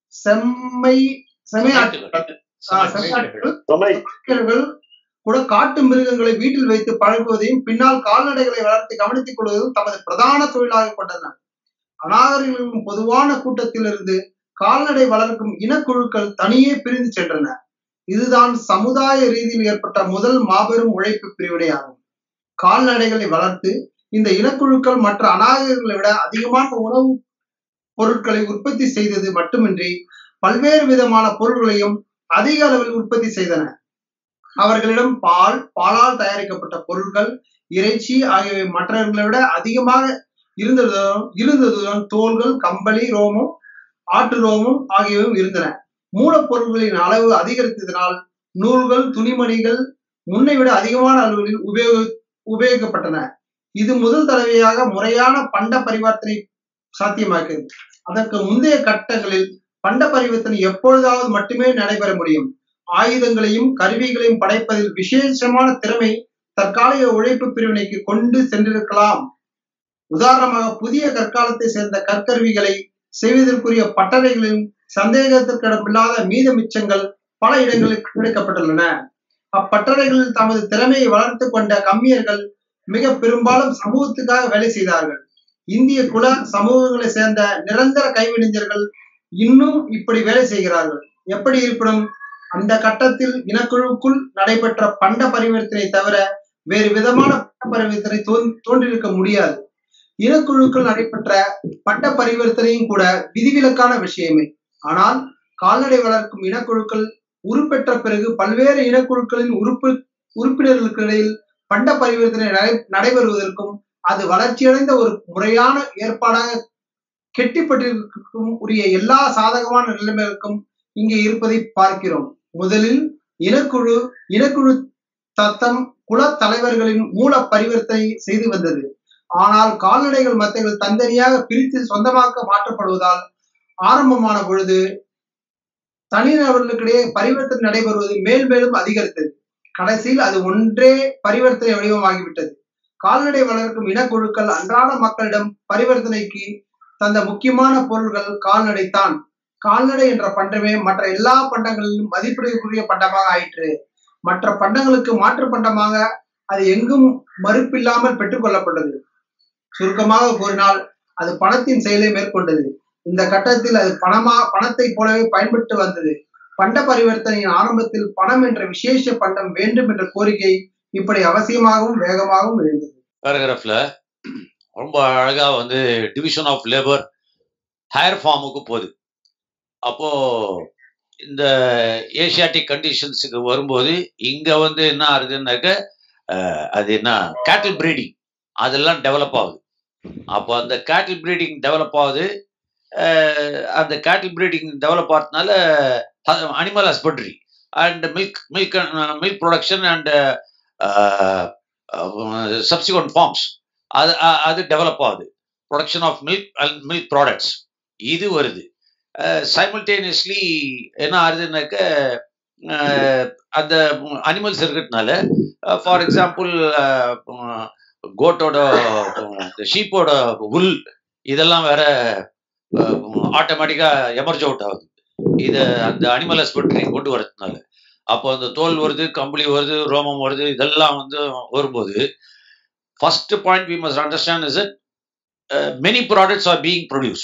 செம்மை செமையாட்கள் ஆஹ், செம்மையாட்கள் சுமை மக்கள்கள் கூட காட்டு மிருகங்களை வீட்டில் வைத்து பழகுவதையும் பின்னால் கால்நடைகளை வளர்த்து கவனித்துக் கொள்வதும் தமது பிரதான தொழிலாக கொண்டனர் அநாகரிகளின் பொதுவான கூட்டத்திலிருந்து கால்நடை வளர்க்கும் இனக்குழுக்கள் தனியே பிரிந்து சென்றன இதுதான் சமுதாய ரீதியில் ஏற்பட்ட முதல் மாபெரும் உழைப்பு பிரிவினையாகும் கால்நடைகளை வளர்த்து இந்த இனக்குழுக்கள் மற்ற அநாகரிகளை விட அதிகமான உணவு பொருட்களை உற்பத்தி செய்தது மட்டுமின்றி பல்வேறு விதமான பொருள்களையும் அதிக அளவில் உற்பத்தி செய்தன அவர்களிடம் பால் பாலால் தயாரிக்கப்பட்ட பொருட்கள் இறைச்சி ஆகியவை மற்றவர்களை விட அதிகமாக இருந்ததுடன் இருந்ததுடன் தோல்கள் கம்பளி ரோமம் ஆட்டு ரோமம் ஆகியவையும் இருந்தன மூலப்பொருட்களின் அளவு அதிகரித்ததினால் நூல்கள் துணிமணிகள் முன்னை விட அதிகமான அளவுகளில் உபயோக உபயோகிக்கப்பட்டன இது முதல் தடவையாக முறையான பண்ட பரிவர்த்தனை சாத்தியமாக்கியது அதற்கு முந்தைய கட்டங்களில் பண்ட பரிவர்த்தனை எப்பொழுதாவது மட்டுமே நடைபெற முடியும் ஆயுதங்களையும் கருவிகளையும் படைப்பதில் விசேஷமான திறமை தற்காலிக உழைப்பு பிரிவினைக்கு கொண்டு சென்றிருக்கலாம் உதாரணமாக புதிய கற்காலத்தை சேர்ந்த கற்கருவிகளை செய்வதற்குரிய பட்டறைகளிலும் சந்தேகத்திற்கிடமில்லாத மீத மிச்சங்கள் பல இடங்களில் கிடைக்கப்பட்டுள்ளன அப்பட்டறைகளில் தமது திறமையை வளர்த்து கொண்ட கம்மியர்கள் மிக பெரும்பாலும் சமூகத்துக்காக வேலை செய்தார்கள் இந்திய குல சமூகங்களை சேர்ந்த நிரந்தர கைவினைஞர்கள் இன்னும் இப்படி வேலை செய்கிறார்கள் எப்படி இருப்பினும் அந்த கட்டத்தில் இனக்குழுக்குள் நடைபெற்ற பண்ட பரிவர்த்தனை தவிர வேறு விதமான பண்ட பரிவர்த்தனை தோன் தோன்றியிருக்க முடியாது இனக்குழுக்கள் நடைபெற்ற பட்ட பரிவர்த்தனையும் கூட விதிவிலக்கான விஷயமே ஆனால் கால்நடை வளர்க்கும் இனக்குழுக்கள் உருப்பெற்ற பிறகு பல்வேறு இனக்குழுக்களின் உறுப்பு உறுப்பினர்களுக்கு இடையில் பண்ட பரிவர்த்தனை நடை- நடைபெறுவதற்கும் அது வளர்ச்சியடைந்த ஒரு முறையான ஏற்பாடாக கெட்டிப்பட்டிருக்கும் உரிய எல்லா சாதகமான நிலைமைகளுக்கும் இங்கே இருப்பதை பார்க்கிறோம் முதலில் இனக்குழு இனக்குழு தத்தம் குல தலைவர்களின் மூல பரிவர்த்தனை செய்து வந்தது ஆனால் கால்நடைகள் மத்தைகள் தனித்தனியாக பிரித்து சொந்தமாக்க மாற்றப்படுவதால் ஆரம்பமான பொழுது தனிநபர்களுக்கிடையே பரிவர்த்தனை நடைபெறுவது மேல் மேலும் அதிகரித்தது கடைசியில் அது ஒன்றே பரிவர்த்தனை வடிவமாகிவிட்டது கால்நடை வளர்க்கும் இனக்குழுக்கள் அன்றாட மக்களிடம் பரிவர்த்தனைக்கு தந்த முக்கியமான பொருள்கள் கால்நடை தான் கால்நடை என்ற பண்டமே மற்ற எல்லா பண்டங்களிலும் மதிப்பிடக்கூடிய பண்டமாக ஆயிற்று மற்ற பண்டங்களுக்கு மாற்று பண்டமாக அது எங்கும் மறுப்பில்லாமல் பெற்றுக்கொள்ளப்பட்டது சுருக்கமாக கூறினால் அது பணத்தின் செயலை மேற்கொண்டது இந்த கட்டத்தில் அது பணமா பணத்தை போலவே பயன்பட்டு வந்தது பண்ட பரிவர்த்தனையின் ஆரம்பத்தில் பணம் என்ற விசேஷ பண்டம் வேண்டும் என்ற கோரிக்கை இப்படி அவசியமாகவும் வேகமாகவும் எழுந்தது பேராகிராஃப்ல ரொம்ப அழகா வந்து டிவிஷன் ஆஃப் லேபர் ஹையர் ஃபார்முக்கு போகுது அப்போ இந்த ஏசியாட்டிக் கண்டிஷன்ஸுக்கு வரும்போது இங்க வந்து என்ன ஆகுதுன்னாக்க அஹ், அது என்ன கேட்டில் பிரீடிங் அதெல்லாம் டெவலப் ஆகுது அப்போ அந்த கேட்டில் ப்ரீடிங் டெவலப் ஆகுது அஹ் அந்த கேட்டில் ப்ரீடிங் டெவலப் ஆகிறதுனால animal husbandry and milk milk milk production and subsequent forms அது அ- அது டெவலப் ஆகுது production of milk and milk products இது வருது சைமல்டேனியஸ்லி என்ன ஆகுதுன்னாக்க அஹ் அந்த அனிமல்ஸ் இருக்கிறதுனால ஃபார் எக்ஸாம்பிள் கோட்டோட ஷீப்போட உல் இதெல்லாம் வேற ஆட்டோமேட்டிக்கா எமர்ஜ் அவுட் ஆகுது இது அந்த அனிமல் ஹஸ்பண்ட்ரி கொண்டு வரதுனால அப்போ அந்த தோல் வருது கம்பளி வருது ரோமம் வருது இதெல்லாம் வந்து வரும்போது first point we must understand is many products are being produce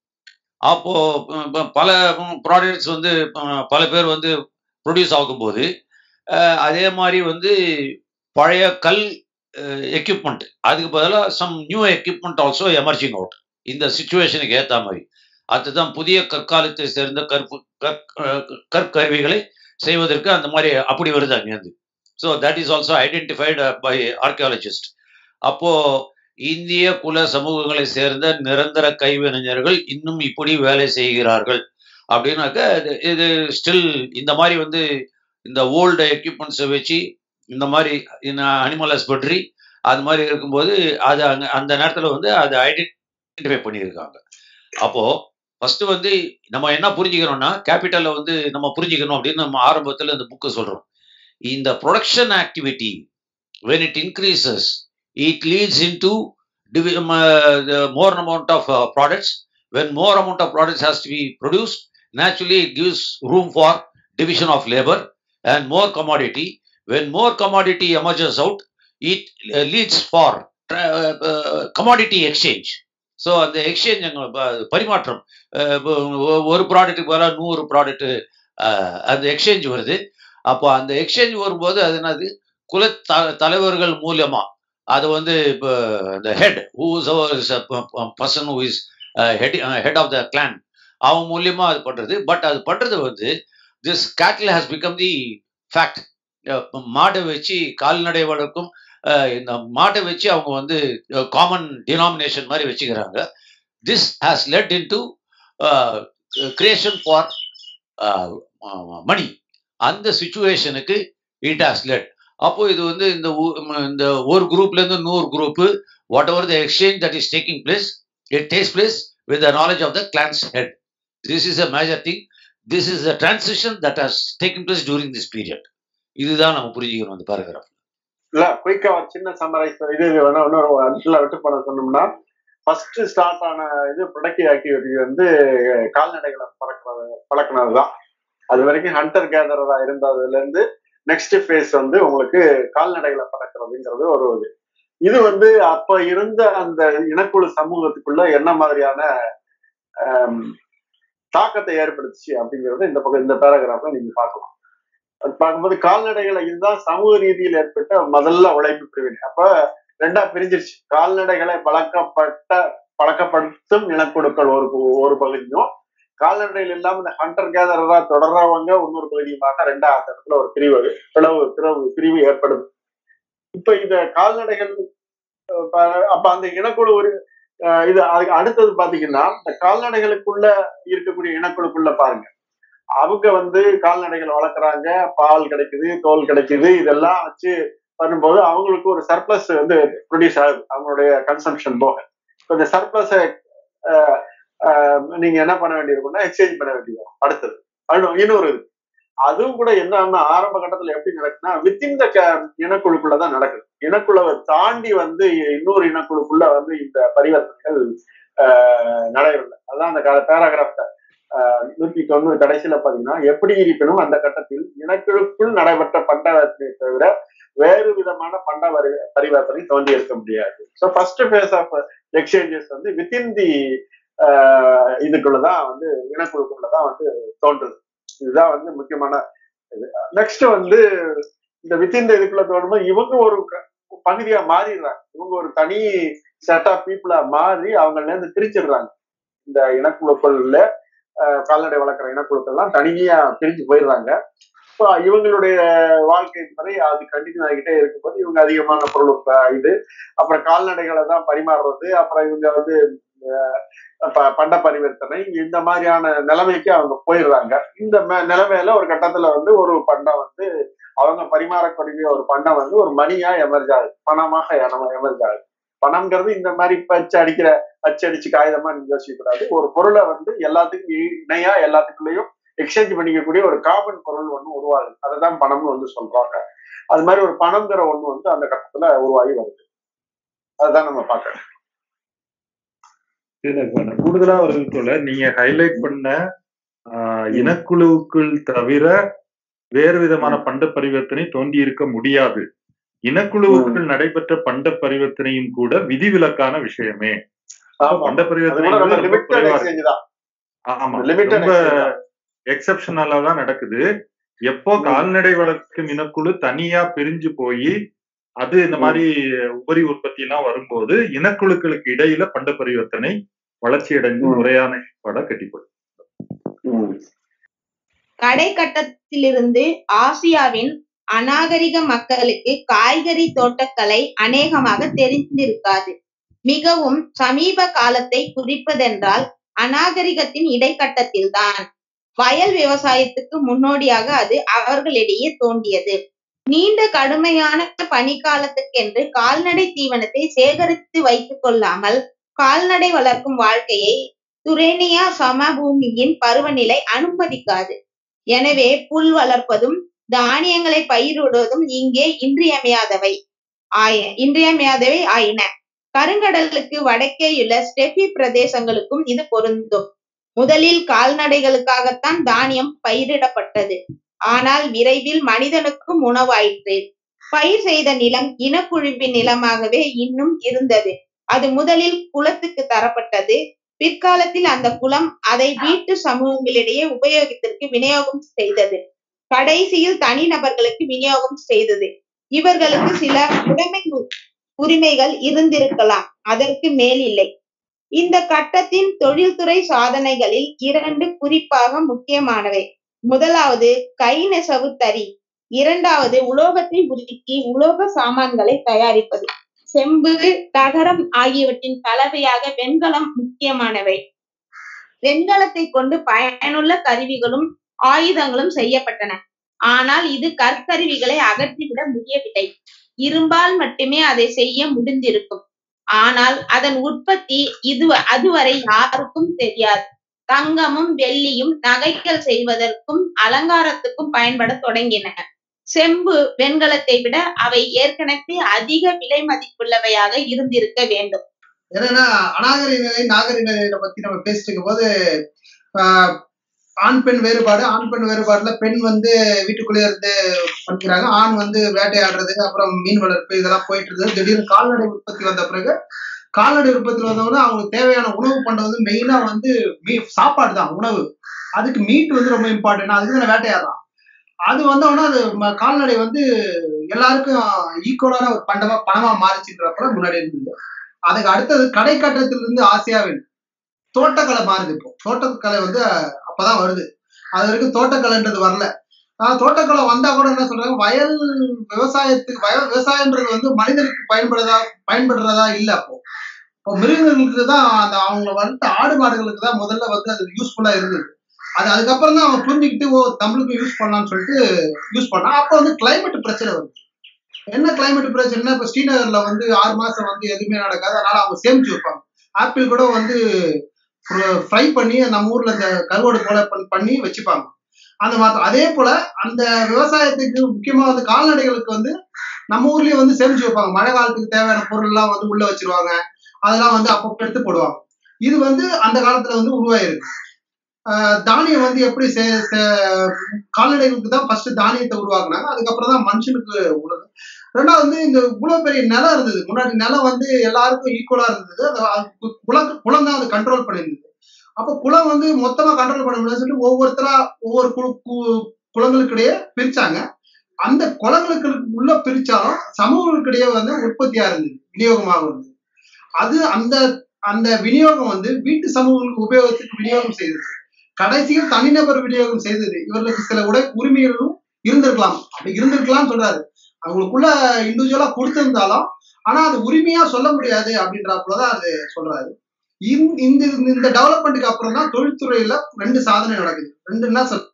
அப்போ அஹ், ப- பல ப்ராடக்ட்ஸ் வந்து அஹ், பல பேர் வந்து ப்ரொடியூஸ் ஆகும்போது அஹ், அதே மாதிரி வந்து பழைய கல் எக்யூப்மெண்ட் அதுக்கு பதிலாக some new equipment also emerging out இந்த சுச்சுவேஷனுக்கு ஏற்ற மாதிரி அதுதான் புதிய கற்காலத்தை சேர்ந்த கற்பு கற்- அஹ், கற்கருவிகளை செய்வதற்கு அந்த மாதிரி அப்படி வருது அங்கேருந்து so that is also identified by archaeologist அப்போ இந்திய குல சமூகங்களை சேர்ந்த நிரந்தர கைவினைஞர்கள் இன்னும் இப்படி வேலை செய்கிறார்கள் அப்படின்னாக்க இது- இது ஸ்டில் இந்த மாதிரி வந்து இந்த ஓல்டு எக்யூப்மெண்ட்ஸை வச்சு இந்த மாதிரி அனிமல் ஹஸ்பண்ட்ரி அது மாதிரி இருக்கும்போது அது அங்க அந்த நேரத்தில் வந்து அதை ஐடென்டிஃபை பண்ணியிருக்காங்க அப்போ ஃபர்ஸ்ட் வந்து நம்ம என்ன புரிஞ்சுக்கணும்னா கேபிட்டலை வந்து நம்ம புரிஞ்சுக்கணும் அப்படின்னு நம்ம ஆரம்பத்தில் இந்த புக்கை சொல்றோம் இந்த production activity when it increases it leads into divi- um, uh, the more amount of uh, products when more amount of products has to be produced naturally it gives room for division of labor and more commodity when more commodity emerges out it uh, leads for tra- uh, uh, commodity exchange so அந்த எக்ஸ்சேஞ்ச் பரிமாற்றம் அஹ் இப்போ ஒ- ஒரு ப்ராடக்ட்டுக்கு பதிலாக நூறு ப்ராடக்ட் அந்த எக்ஸ்சேஞ்ச் வருது அப்போ அந்த எக்ஸ்சேஞ்ச் வரும்போது அது என்னது குல த- தலைவர்கள் மூலியமா அது வந்து இப்போ இந்த head whose person who is head head of the clan அவன் மூலியமா அது பண்றது பட் அது பண்றது வந்து திஸ் கேட்டில் ஹாஸ் பிகம் தி ஃபேக்ட் மாடை வச்சு கால்நடை வளர்க்கும் அஹ், இந்த மாட்டை வச்சு அவங்க வந்து காமன் டினாமினேஷன் மாதிரி வச்சுக்கிறாங்க this has led in to creation for money அந்த சுச்சுவேஷனுக்கு இட் ஹாஸ் லெட் அப்போ இது வந்து இந்த ஊ- ம, இந்த ஒரு குரூப்ல இருந்து நூறு group whatever the exchange that is taking place it takes place with the knowledge of the clans head this is a major thing this is the transition that has taking place during this period இதுதான் நம்ம புரிஞ்சுக்கணும் அந்த பேராகிராஃப் இல்ல குயிக்கா ஒரு சின்ன சம்மரைஸ் இது இது வேணா இன்னொரு இடத்துல விட்டு போன சொன்னோம்னா ஃபர்ஸ்ட் ஸ்டார்ட் ஆன இது ப்ரொடக்டிவ் ஆக்டிவிட்டி வந்து கால்நடைகளை பழக்கிறது பழக்கினதுதான் அது வரைக்கும் ஹண்டர் கேதரரா இருந்ததுல இருந்து நெக்ஸ்ட் ஃபேஸ் வந்து உங்களுக்கு கால்நடைகளை பழக்கிறதுங்கிறது ஒரு இது இது வந்து அப்ப இருந்த அந்த இனக்குழு சமூகத்துக்குள்ள என்ன மாதிரியான ஆம், தாக்கத்தை ஏற்படுத்துச்சு அப்படிங்கறத இந்த பக்கம் இந்த பேராகிராஃப்ல நீங்க பார்க்கலாம் அது பார்க்கும்போது கால்நடைகளை இதுதான் சமூக ரீதியில் ஏற்பட்ட முதல்ல உழைப்பு பிரிவினை அப்ப ரெண்டா பிரிஞ்சிருச்சு கால்நடைகளை பழக்கப்பட்ட பழக்கப்படுத்தும் இனக்குழுக்கள் ஒரு பு- ஒரு பகுதியும் கால்நடைகள் இல்லாம இந்த ஹண்டர் கேதரரா தொடர்றவங்க இன்னொரு பகுதியுமாக ரெண்டாவது இடத்துல ஒரு பிரிவு பிளவு பிளவு பிரிவு ஏற்படுது இப்ப இந்த கால்நடைகள் அஹ், ப- அப்ப அந்த இனக்குழு ஒரு அஹ், இது அதுக்கு அடுத்தது பாத்தீங்கன்னா இந்த கால்நடைகளுக்குள்ள இருக்கக்கூடிய இனக்குழுக்குள்ள பாருங்க அவங்க வந்து கால்நடைகள் வளர்க்குறாங்க பால் கிடைக்குது தோல் கிடைக்குது இதெல்லாம் வச்சு பண்ணும்போது அவங்களுக்கு ஒரு சர்ப்ளஸ் வந்து ப்ரொடியூஸ் ஆகுது அவங்களுடைய கன்சம்ஷன் போக இப்போ இந்த சர்ப்ளஸை நீங்க என்ன பண்ண வேண்டியிருக்கும்னா எக்ஸ்சேஞ்ச் பண்ண வேண்டியது அடுத்தது அது இன்னொரு இது அதுவும் கூட என்னன்னா ஆரம்ப கட்டத்துல எப்படி நடக்குதுன்னா வித்தின் த இனக்குழுக்குள்ளதான் நடக்குது இனக்குழுவை தாண்டி வந்து இன்னொரு இனக்குழுக்குள்ள வந்து இந்த பரிவர்த்தனைகள் ஆஹ், நடைபெறல அதான் அந்த பேராகிராஃப் நூத்தி தொண்ணூறு கடைசியில பாத்தீங்கன்னா எப்படி இருப்பினும் அந்த கட்டத்தில் இனக்குழுக்குள் நடைபெற்ற பண்டவர்த்தனை தவிர வேறு விதமான பண்ட வரி- பரிவர்த்தனை தோன்றி இருக்க முடியாது so first phase of exchanges வந்து வித்தின் தி இதுக்குள்ளதான் வந்து இனக்குழுக்குள்ளதான் வந்து தோன்றுது இதுதான் வந்து முக்கியமான இது நெக்ஸ்ட் வந்து இந்த வித்தின் இதுக்குள்ள தோணும்போது இவங்க ஒரு க- பகுதியா மாறிடுறாங்க இவங்க ஒரு தனி செட் ஆஃப் பீப்புளா மாறி அவங்கள இருந்து பிரிச்சிடுறாங்க இந்த இனக்குழுக்கள்ல அஹ், கால்நடை வளர்க்குற இனக்குழுக்கள்லாம் தனியா பிரிஞ்சு போயிடுறாங்க So, இவங்களுடைய வாழ்க்கை முறை அது கண்டினியூ ஆகிட்டே இருக்கும்போது இவங்க அதிகமான பொருள் உற்ப- இது அப்புறம் கால்நடைகளை தான் பரிமாறுறது அப்புறம் இவங்க வந்து அஹ், ப- பண்ட பரிவர்த்தனை இந்த மாதிரியான நிலைமைக்கு அவங்க போயிடுறாங்க இந்த ம- நிலைமையில ஒரு கட்டத்துல வந்து ஒரு பண்டம் வந்து அவங்க பரிமாறக்கூடிய ஒரு பண்டம் வந்து ஒரு மணியா எமர்ஜ் ஆகுது பணமாக எமர்ஜ் ஆகுது பணம்ங்கிறது இந்த மாதிரி பச்சு அடிக்கிற அச்சடிச்சு காகிதமா நீங்க யோசிக்க கூடாது ஒரு பொருளை வந்து எல்லாத்துக்கும் இ- இணையா எல்லாத்துக்குள்ளேயும் எக்ஸ்சேஞ்ச் பண்ணிக்கக்கூடிய ஒரு காமன் பொருள் ஒண்ணு உருவாகுது அதுதான் பணம்னு வந்து சொல்றாங்க அது மாதிரி ஒரு பணம்ங்கிற ஒண்ணு வந்து அந்த கட்டத்துல உருவாகி வருது அதுதான் நம்ம பார்க்கணும் இதுல இப்ப நான் கூடுதலா ஒரு சொல்ல நீங்க ஹைலைட் பண்ண ஆஹ், இனக்குழுவுக்குள் தவிர வேறு விதமான பண்ட பரிவர்த்தனை தோன்றி இருக்க முடியாது இனக்குழுவுக்குள் நடைபெற்ற பண்ட பரிவர்த்தனையும் கூட விதிவிலக்கான விஷயமே ஆமா பண்ட அது பரிவர்த்தனை கூட ரொம்ப வந்து ரொம்ப லிமிட்டட் குறைவா இருக்கு. எக்ஸ்சேஞ்ச் தான் ஆமா லிமிட்டட் ரொம்ப எக்ஸ்சேஞ்ச் தான் எக்ஸப்ஷனலா தான் நடக்குது எப்போ கால்நடை வளர்க்கும் இனக்குழு தனியா பிரிஞ்சு போய் அது இந்த மாதிரி உபரி உற்பத்தி எல்லாம் வரும்போது இனக்குழுக்களுக்கு இடையில பண்ட பரிவர்த்தனை வளர்ச்சி அடைஞ்சு ம். முறையான ஏற்பாடா கட்டிப்படும் ம். கடைக்கட்டத்திலிருந்து ஆசியாவின் அநாகரிக மக்களுக்கு காய்கறி தோட்டக்கலை அநேகமாக தெரிந்திருக்காது மிகவும் சமீப காலத்தை குறிப்பதென்றால் அநாகரிகத்தின் இடைக்கட்டத்தில்தான் வயல் விவசாயத்துக்கு முன்னோடியாக அது அவர்களிடையே தோன்றியது நீண்ட கடுமையான பனிக்காலத்துக்கென்று கால்நடை தீவனத்தை சேகரித்து வைத்துக் கொள்ளாமல் கால்நடை வளர்க்கும் வாழ்க்கையை துரேனியா சமபூமியின் பருவநிலை அனுமதிக்காது எனவே புல் வளர்ப்பதும் தானியங்களை பயிரிடுவதும் இங்கே இன்றியமையாதவை ஆய இன்றியமையாதவை ஆயின கருங்கடலுக்கு வடக்கேயுள்ள ஸ்டெபி பிரதேசங்களுக்கும் இது பொருந்தும் முதலில் கால்நடைகளுக்காகத்தான் தானியம் பயிரிடப்பட்டது ஆனால் விரைவில் மனிதனுக்கும் உணவாயிற்று பயிர் செய்த நிலம் இனக்குழுவின் நிலமாகவே இன்னும் இருந்தது அது முதலில் குலத்துக்கு தரப்பட்டது பிற்காலத்தில் அந்த குலம் அதை வீட்டு சமூகங்களிடையே உபயோகத்திற்கு விநியோகம் செய்தது கடைசியில் தனிநபர்களுக்கு விநியோகம் செய்தது இவர்களுக்கு சில உடைமை உ- உரிமைகள் இருந்திருக்கலாம் அதற்கு மேல் இல்லை இந்த கட்டத்தின் தொழில்துறை சாதனைகளில் இரண்டு குறிப்பாக முக்கியமானவை முதலாவது கை நெசவு தறி இரண்டாவது உலோகத்தை உருக்கி உலோக சாமான்களை தயாரிப்பது செம்பு தகரம் ஆகியவற்றின் கலவையாக வெண்கலம் முக்கியமானவை வெண்கலத்தை கொண்டு பயனுள்ள கருவிகளும் ஆயுதங்களும் செய்யப்பட்டன ஆனால் இது கற்கருவிகளை அகற்றிவிட முடியவில்லை இரும்பால் மட்டுமே அதை செய்ய முடிந்திருக்கும் ஆனால் அதன் உற்பத்தி இது அதுவரை யாருக்கும் தெரியாது தங்கமும் வெள்ளியும் நகைகள் செய்வதற்கும் அலங்காரத்துக்கும் பயன்பட தொடங்கின செம்பு வெண்கலத்தை விட அவை ஏற்கனவே அதிக விலை மதிப்புள்ளவையாக இருந்திருக்க வேண்டும் என்னன்னா அநாகரிக நிலை நாகரிக நிலையில பத்தி நம்ம பேசிட்டு இருக்கும் போது ஆஹ், ஆண் பெண் வேறுபாடு ஆண் பெண் வேறுபாடுல பெண் வந்து வீட்டுக்குள்ளே இருந்து பண்ணிக்கிறாங்க ஆண் வந்து வேட்டையாடுறது அப்புறம் மீன் வளர்ப்பு இதெல்லாம் போயிட்டு இருந்தது திடீர்னு கால்நடை உற்பத்தி வந்த பிறகு கால்நடை உற்பத்தி வந்தவொடனே அவங்களுக்கு தேவையான உணவு பண்றது வந்து மெயினா வந்து மீ சாப்பாடு தான் உணவு அதுக்கு மீட் வந்து ரொம்ப இம்பார்ட்டன்ட் அதுக்கு தான் வேட்டையாடுறான் அது வந்தவொடனே அது ம- கால்நடை வந்து எல்லாருக்கும் ஈக்குவலான ஒரு பண்டமா பணமா மாறிச்சுன்றப்ப முன்னாடி இருந்தது அதுக்கு அடுத்தது கடை கட்டத்திலிருந்து ஆசியாவின் தோட்டக்கலை மாறுது இப்போ தோட்டக்கலை வந்து அப்பதான் வருது அது வரைக்கும் தோட்டக்கலைன்றது வரல ஆஹ் தோட்டக்கலை வந்தா கூட என்ன சொல்றாங்க வயல் விவசாயத்துக்கு வயல் விவசாயம்ன்றது வந்து மனிதனுக்கு பயன்படுறதா பயன்படுறதா இல்ல அப்போ இப்போ மிருகங்களுக்கு தான் அந்த அவங்க வந்து ஆடு மாடுகளுக்கு தான் முதல்ல வந்து அது யூஸ்ஃபுல்லா இருந்தது அது அதுக்கப்புறம் தான் அவன் புரிஞ்சுக்கிட்டு ஓ நம்மளுக்கும் யூஸ் பண்ணலாம்னு சொல்லிட்டு யூஸ் பண்ணான் அப்போ வந்து climate பிரச்சனை வருது என்ன climate பிரச்சனைனா இப்போ ஸ்ரீநகர்ல வந்து ஆறு மாசம் வந்து எதுவுமே நடக்காது அதனால அவங்க சேமிச்சு வைப்பாங்க ஆப்பிள் கூட வந்து ஃப்ரை பண்ணி நம்ம ஊர்ல இந்த கருவாடு போல பண்- பண்ணி வச்சுப்பாங்க அந்த மாதிரி அதே போல அந்த விவசாயத்துக்கு முக்கியமா வந்து கால்நடைகளுக்கு வந்து நம்ம ஊர்லயே வந்து சேமிச்சு வைப்பாங்க மழை காலத்துக்கு தேவையான பொருள் எல்லாம் வந்து உள்ள வச்சிருவாங்க அதெல்லாம் வந்து அப்பப்போ எடுத்து போடுவாங்க இது வந்து அந்த காலத்துல வந்து உருவாயிருக்கு ஆஹ் தானியம் வந்து எப்படி சே- சே- கால்நடைகளுக்கு தான் ஃபர்ஸ்ட் தானியத்தை உருவாக்குனாங்க அதுக்கப்புறம் தான் மனுஷனுக்கு உணவு ரெண்டாவது வந்து இந்த இவ்வளவு பெரிய நிலம் இருந்தது முன்னாடி நிலம் வந்து எல்லாருக்கும் ஈக்குவலா இருந்தது அது அது கு- குளம் குளம் தான் அது கண்ட்ரோல் பண்ணியிருந்தது அப்போ குளம் வந்து மொத்தமா கண்ட்ரோல் பண்ண முடியாது சொல்லிட்டு ஒவ்வொருத்தரா ஒவ்வொரு குழு கு- குளங்களுக்கிடையே பிரிச்சாங்க அந்த குளங்களுக்கு உள்ள பிரிச்சாலும் சமூகங்களுக்கிடையே வந்து உற்பத்தியா இருந்தது விநியோகமாக இருந்தது அது அந்த அந்த விநியோகம் வந்து வீட்டு சமூகங்களுக்கு உபயோகத்துக்கு விநியோகம் செய்தது கடைசியில் தனிநபர் விநியோகம் செய்தது இவர்களுக்கு சில உடை உரிமைகளும் இருந்திருக்கலாம் அப்படி இருந்திருக்கலாம்னு சொல்றாரு அவங்களுக்குள்ள இண்டிவிஜுவலா கொடுத்திருந்தாலும் ஆனா அது உரிமையா சொல்ல முடியாது அப்படின்றப்பதான் அது சொல்றாரு இந்த இந்த இந்த டெவலப்மெண்ட்டுக்கு அப்புறம் தான் தொழில்துறையில ரெண்டு சாதனை நடக்குது ரெண்டு என்ன சொல்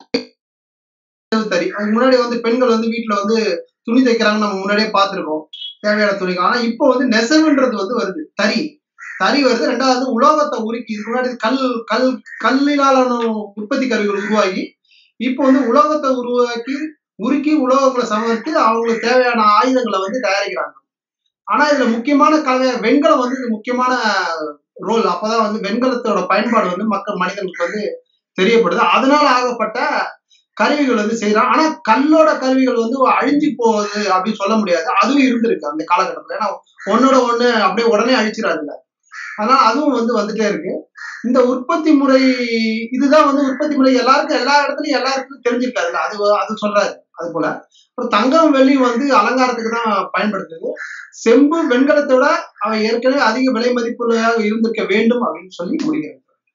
தறி அதுக்கு முன்னாடி வந்து பெண்கள் வந்து வீட்டுல வந்து துணி தைக்கிறாங்க நம்ம முன்னாடியே பார்த்திருக்கோம் தேவையான துணிக்கு ஆனா இப்போ வந்து நெசவுன்றது வந்து வருது தறி தறி வருது ரெண்டாவது உலோகத்தை உருக்கி இதுக்கு முன்னாடி கல் கல் கல்லினாலான உற்பத்தி கருவிகள் உருவாகி இப்போ வந்து உலோகத்தை உருவாக்கி உருக்கி உலோகங்களை சமர்த்து அவங்களுக்கு தேவையான ஆயுதங்களை வந்து தயாரிக்கிறாங்க ஆனா இதுல முக்கியமான கலை வெண்கலம் வந்து இது முக்கியமான ரோல் அப்பதான் வந்து வெண்கலத்தோட பயன்பாடு வந்து மக்கள் மனிதனுக்கு வந்து தெரியப்படுது அதனால ஆகப்பட்ட கருவிகள் வந்து செய்யறான் ஆனா கல்லோட கருவிகள் வந்து அழிஞ்சு போகுது அப்படின்னு சொல்ல முடியாது அதுவும் இருந்திருக்கு அந்த காலகட்டத்துல ஏன்னா ஒன்னோட ஒண்ணு அப்படியே உடனே அழிச்சிடாதுல்ல அதனால அதுவும் வந்து வந்துட்டே இருக்கு இந்த உற்பத்தி முறை இதுதான் வந்து உற்பத்தி முறை எல்லாருக்கும் எல்லா இடத்துலயும் எல்லா இடத்துலயும் தெரிஞ்சிருக்காதுல்ல அது அது சொல்றாரு அது போல அப்புறம் தங்கம் வெள்ளி வந்து அலங்காரத்துக்கு தான் பயன்படுத்துது செம்பு வெண்கலத்தோட அவன் ஏற்கனவே அதிக விலை மதிப்புள்ளதாக இருந்திருக்க வேண்டும் அப்படின்னு சொல்லி முடிகிறது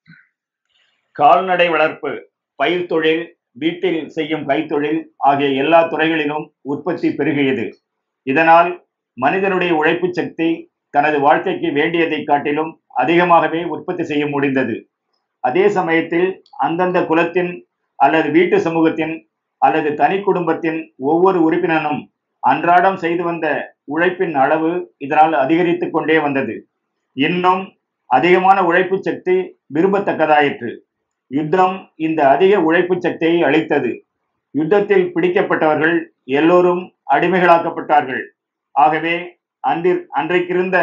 கால்நடை வளர்ப்பு பயிர் தொழில் வீட்டில் செய்யும் கைத்தொழில் ஆகிய எல்லா துறைகளிலும் உற்பத்தி பெருகியது இதனால் மனிதனுடைய உழைப்பு சக்தி தனது வாழ்க்கைக்கு வேண்டியதை காட்டிலும் அதிகமாகவே உற்பத்தி செய்ய முடிந்தது அதே சமயத்தில் அந்தந்த குலத்தின் அல்லது வீட்டு சமூகத்தின் அல்லது தனி குடும்பத்தின் ஒவ்வொரு உறுப்பினனும் அன்றாடம் செய்து வந்த உழைப்பின் அளவு இதனால் அதிகரித்து கொண்டே வந்தது இன்னும் அதிகமான உழைப்பு சக்தி விரும்பத்தக்கதாயிற்று யுத்தம் இந்த அதிக உழைப்பு சக்தியை அளித்தது யுத்தத்தில் பிடிக்கப்பட்டவர்கள் எல்லோரும் அடிமைகளாக்கப்பட்டார்கள் ஆகவே அன்றிற் அன்றைக்கிருந்த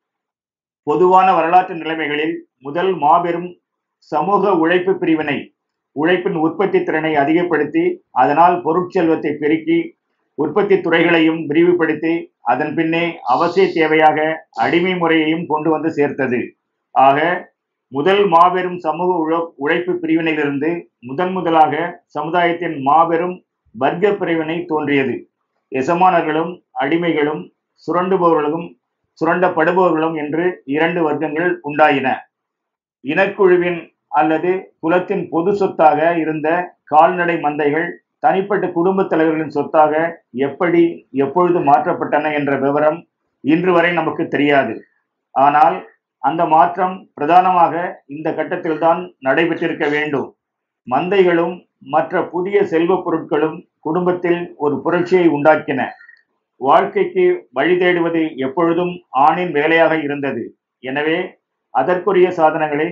பொதுவான வரலாற்று நிலைமைகளில் முதல் மாபெரும் சமூக உழைப்பு பிரிவினை உழைப்பின் உற்பத்தி திறனை அதிகப்படுத்தி அதனால் பொருட்செல்வத்தை பெருக்கி உற்பத்தி துறைகளையும் விரிவுபடுத்தி அதன் பின்னே அவசிய தேவையாக அடிமை முறையையும் கொண்டு வந்து சேர்த்தது ஆக முதல் மாபெரும் சமூக உழ- உழைப்பு பிரிவினையிலிருந்து முதன் முதலாக சமுதாயத்தின் மாபெரும் வர்க்க பிரிவினை தோன்றியது எசமானர்களும் அடிமைகளும் சுரண்டுபவர்களும் சுரண்டப்படுபவர்களும் என்று இரண்டு வர்க்கங்கள் உண்டாயின இனக்குழுவின் அல்லது குலத்தின் பொது சொத்தாக இருந்த கால்நடை மந்தைகள் தனிப்பட்ட குடும்பத் தலைவர்களின் சொத்தாக எப்படி எப்பொழுது மாற்றப்பட்டன என்ற விவரம் இன்று வரை நமக்கு தெரியாது ஆனால் அந்த மாற்றம் பிரதானமாக இந்த கட்டத்தில்தான் நடைபெற்றிருக்க வேண்டும் மந்தைகளும் மற்ற புதிய செல்வப் பொருட்களும் குடும்பத்தில் ஒரு புரட்சியை உண்டாக்கின வாழ்க்கைக்கு வழி தேடுவது எப்பொழுதும் ஆணின் வேலையாக இருந்தது எனவே அதற்குரிய சாதனங்களை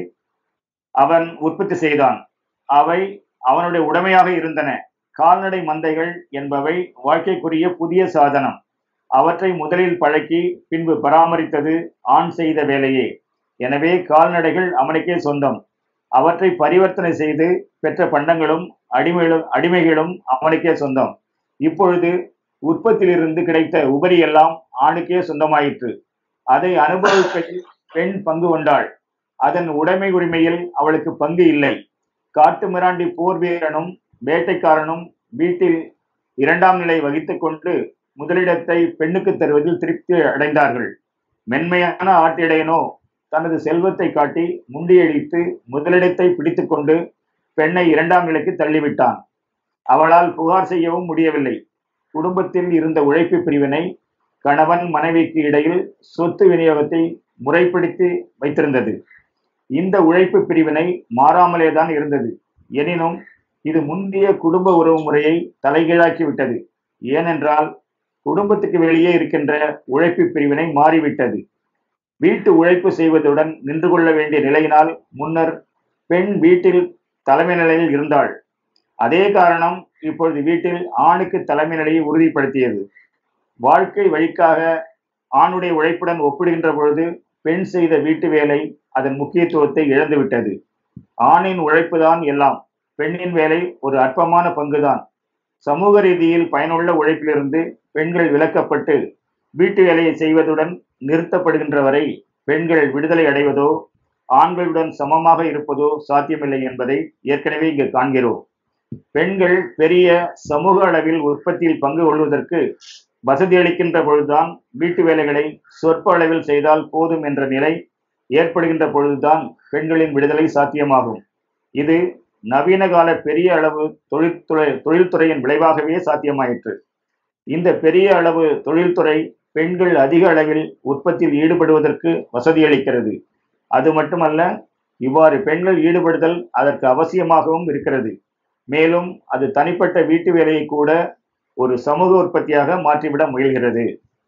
அவன் உற்பத்தி செய்தான் அவை அவனுடைய உடைமையாக இருந்தன கால்நடை மந்தைகள் என்பவை வாழ்க்கைக்குரிய புதிய சாதனம் அவற்றை முதலில் பழக்கி பின்பு பராமரித்தது ஆண் செய்த வேலையே எனவே கால்நடைகள் அவனுக்கே சொந்தம் அவற்றை பரிவர்த்தனை செய்து பெற்ற பண்டங்களும் அடிமைகளும் அடிமைகளும் அவனுக்கே சொந்தம் இப்பொழுது உற்பத்தியிலிருந்து கிடைத்த உபரி எல்லாம் ஆணுக்கே சொந்தமாயிற்று அதை அனுபவிப்பதில் பெண் பங்கு கொண்டாள் அதன் உடைமை உரிமையில் அவளுக்கு பங்கு இல்லை காட்டு மிராண்டி போர் வீரனும் வேட்டைக்காரனும் வீட்டில் இரண்டாம் நிலை வகித்துக் கொண்டு முதலிடத்தை பெண்ணுக்கு தருவதில் திருப்தி அடைந்தார்கள் மென்மையான ஆட்டிடையனோ தனது செல்வத்தை காட்டி முண்டியடித்து முதலிடத்தை பிடித்துக்கொண்டு பெண்ணை இரண்டாம் நிலைக்கு தள்ளிவிட்டான் அவளால் புகார் செய்யவும் முடியவில்லை குடும்பத்தில் இருந்த உழைப்பு பிரிவினை கணவன் மனைவிக்கு இடையில் சொத்து விநியோகத்தை முறைப்படுத்தி வைத்திருந்தது இந்த உழைப்பு பிரிவினை மாறாமலேதான் இருந்தது எனினும் இது முந்தைய குடும்ப உறவு முறையை தலைகீழாக்கி விட்டது ஏனென்றால் குடும்பத்துக்கு வெளியே இருக்கின்ற உழைப்பு பிரிவினை மாறிவிட்டது வீட்டு உழைப்பு செய்வதுடன் நின்று கொள்ள வேண்டிய நிலையினால் முன்னர் பெண் வீட்டில் தலைமை நிலையில் இருந்தாள் அதே காரணம் இப்பொழுது வீட்டில் ஆணுக்கு தலைமை நிலையை உறுதிப்படுத்தியது வாழ்க்கை வழிக்காக ஆணுடைய உழைப்புடன் ஒப்பிடுகின்ற பொழுது பெண் செய்த வீட்டு வேலை அதன் முக்கியத்துவத்தை இழந்துவிட்டது ஆணின் உழைப்புதான் எல்லாம் பெண்ணின் வேலை ஒரு அற்பமான பங்குதான் சமூக ரீதியில் பயனுள்ள உழைப்பிலிருந்து பெண்கள் விலக்கப்பட்டு வீட்டு வேலையை செய்வதுடன் நிறுத்தப்படுகின்ற வரை பெண்கள் விடுதலை அடைவதோ ஆண்களுடன் சமமாக இருப்பதோ சாத்தியமில்லை என்பதை ஏற்கனவே இங்கு காண்கிறோம் பெண்கள் பெரிய சமூக அளவில் உற்பத்தியில் பங்கு கொள்வதற்கு வசதி அளிக்கின்ற பொழுதுதான் வீட்டு வேலைகளை சொற்ப அளவில் செய்தால் போதும் என்ற நிலை ஏற்படுகின்ற பொழுதுதான் பெண்களின் விடுதலை சாத்தியமாகும் இது நவீன கால பெரிய அளவு தொழில்துறை தொழில்துறையின் விளைவாகவே சாத்தியமாயிற்று இந்த பெரிய அளவு தொழில்துறை பெண்கள் அதிக அளவில் உற்பத்தியில் ஈடுபடுவதற்கு வசதியளிக்கிறது அது மட்டுமல்ல இவ்வாறு பெண்கள் ஈடுபடுதல் அதற்கு அவசியமாகவும் இருக்கிறது மேலும் அது தனிப்பட்ட வீட்டு வேலையை கூட ஒரு சமூக உற்பத்தியாக மாற்றிவிட முயல்கிறது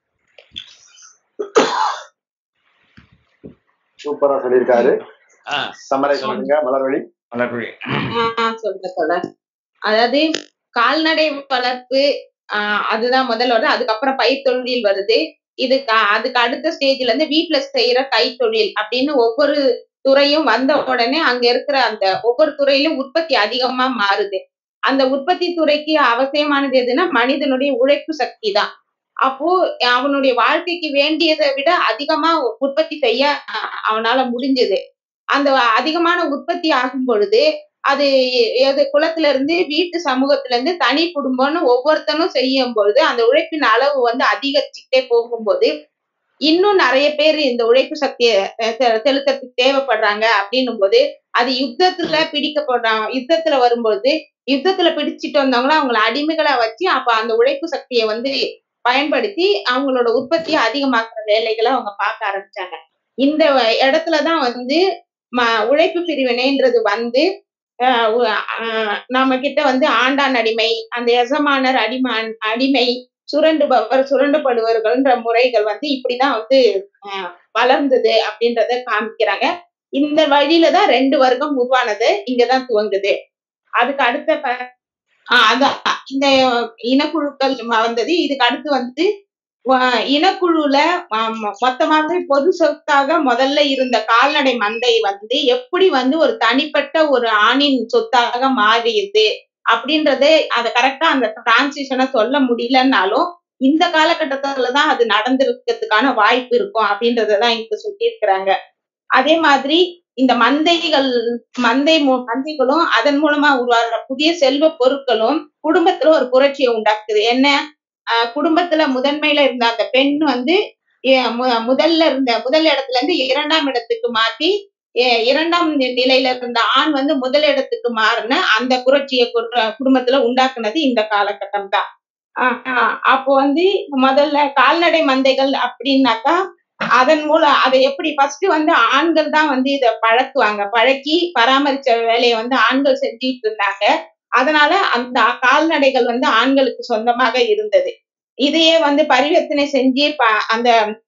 சூப்பரா சொல்லியிருக்காரு ஆ, சமரை சொல்லுங்க மலர்வழி மலர்விழி ஆஹ் சொல்றேன் சொல்றேன் அதாவது கால்நடை வளர்ப்பு ஆஹ் அதுதான் முதல்ல வருது அதுக்கப்புறம் பயிர் தொழில் வருது இது க- அதுக்கு அடுத்த ஸ்டேஜ்ல இருந்து வீட்டுல செய்யற கைத்தொழில் அப்படின்னு ஒவ்வொரு துறையும் வந்த உடனே அங்க இருக்கிற அந்த ஒவ்வொரு துறையிலும் உற்பத்தி அதிகமா மாறுது அந்த உற்பத்தி துறைக்கு அவசியமானது எதுன்னா மனிதனுடைய உழைப்பு சக்தி தான் அப்போ அவனுடைய வாழ்க்கைக்கு வேண்டியதை விட அதிகமா உற்பத்தி செய்ய அஹ், அவனால முடிஞ்சது அந்த அதிகமான உற்பத்தி ஆகும் பொழுது அது எது குலத்துல இருந்து வீட்டு சமூகத்துல இருந்து தனி குடும்பம்னு ஒவ்வொருத்தனும் செய்யும் பொழுது அந்த உழைப்பின் அளவு வந்து அதிகரிச்சுட்டே போகும்போது இன்னும் நிறைய பேர் இந்த உழைப்பு சக்தியை அஹ், செ- செலுத்துறதுக்கு தேவைப்படுறாங்க அப்படின்னும் போது அது யுத்தத்துல பிடிக்கப்படுறாங்க யுத்தத்துல வரும்போது யுத்தத்துல பிடிச்சிட்டு வந்தவங்கள அவங்கள அடிமைகளா வச்சு அப்ப அந்த உழைப்பு சக்தியை வந்து பயன்படுத்தி அவங்களோட உற்பத்தியை அதிகமாக்குற வேலைகளை அவங்க பார்க்க ஆரம்பிச்சாங்க இந்த இடத்துலதான் வந்து ம- உழைப்பு பிரிவினைன்றது வந்து ஆஹ் உ- ஆஹ் நம்ம கிட்ட வந்து ஆண்டான் அடிமை அந்த எசமானர் அடிமான் அடிமை சுரண்டுபவர் சுரண்டப்படுவர்கள்ன்ற முறைகள் வந்து இப்படிதான் வந்து ஆஹ் வளர்ந்தது அப்படின்றத காமிக்கிறாங்க இந்த வழியில தான் ரெண்டு வர்க்கம் உருவானது இங்கதான் துவங்குது அதுக்கு அடுத்த ப- ஆஹ் அதான் இந்த இனக்குழுக்கள் வந்தது இதுக்கு அடுத்து வந்து வ- இனக்குழுல ஆம், மொத்தமாவே பொது சொத்தாக முதல்ல இருந்த கால்நடை மந்தை வந்து எப்படி வந்து ஒரு தனிப்பட்ட ஒரு ஆணின் சொத்தாக மாறியது அப்படின்றது அதை கரெக்டா அந்த டிரான்சிஷனை சொல்ல முடியலன்னாலும் இந்த காலகட்டத்துலதான் அது நடந்திருக்கிறதுக்கான வாய்ப்பு இருக்கும் அப்படின்றதான் இங்க சொல்லியிருக்கிறாங்க அதே மாதிரி இந்த மந்தைகள் மந்தை மூ- மந்தைகளும் அதன் மூலமா உருவாகிற புதிய செல்வ பொருட்களும் குடும்பத்துல ஒரு புரட்சியை உண்டாக்குது என்ன ஆஹ் குடும்பத்துல முதன்மையில இருந்த அந்த பெண் வந்து ஏ- மு- முதல்ல இருந்த முதல் இடத்துல இருந்து இரண்டாம் இடத்துக்கு மாத்தி ஏ- இரண்டாம் நி- நிலையில இருந்த ஆண் வந்து முதல் இடத்துக்கு மாறின அந்த புரட்சியை கு- குடும்பத்துல உண்டாக்குனது இந்த காலகட்டம் தான் ஆஹ் ஆஹ் அப்போ வந்து முதல்ல கால்நடை மந்தைகள் அப்படின்னாக்கா அதன் மூலம் அதை எப்படி ஃபர்ஸ்ட் வந்து ஆண்கள் தான் வந்து இத பழக்குவாங்க பழக்கி பராமரிச்ச வேலையை வந்து ஆண்கள் செஞ்சுட்டு இருந்தாங்க அதனால அந்த கால்நடைகள் வந்து ஆண்களுக்கு சொந்தமாக இருந்தது இதையே வந்து பரிவர்த்தனை செஞ்சு ப- அந்த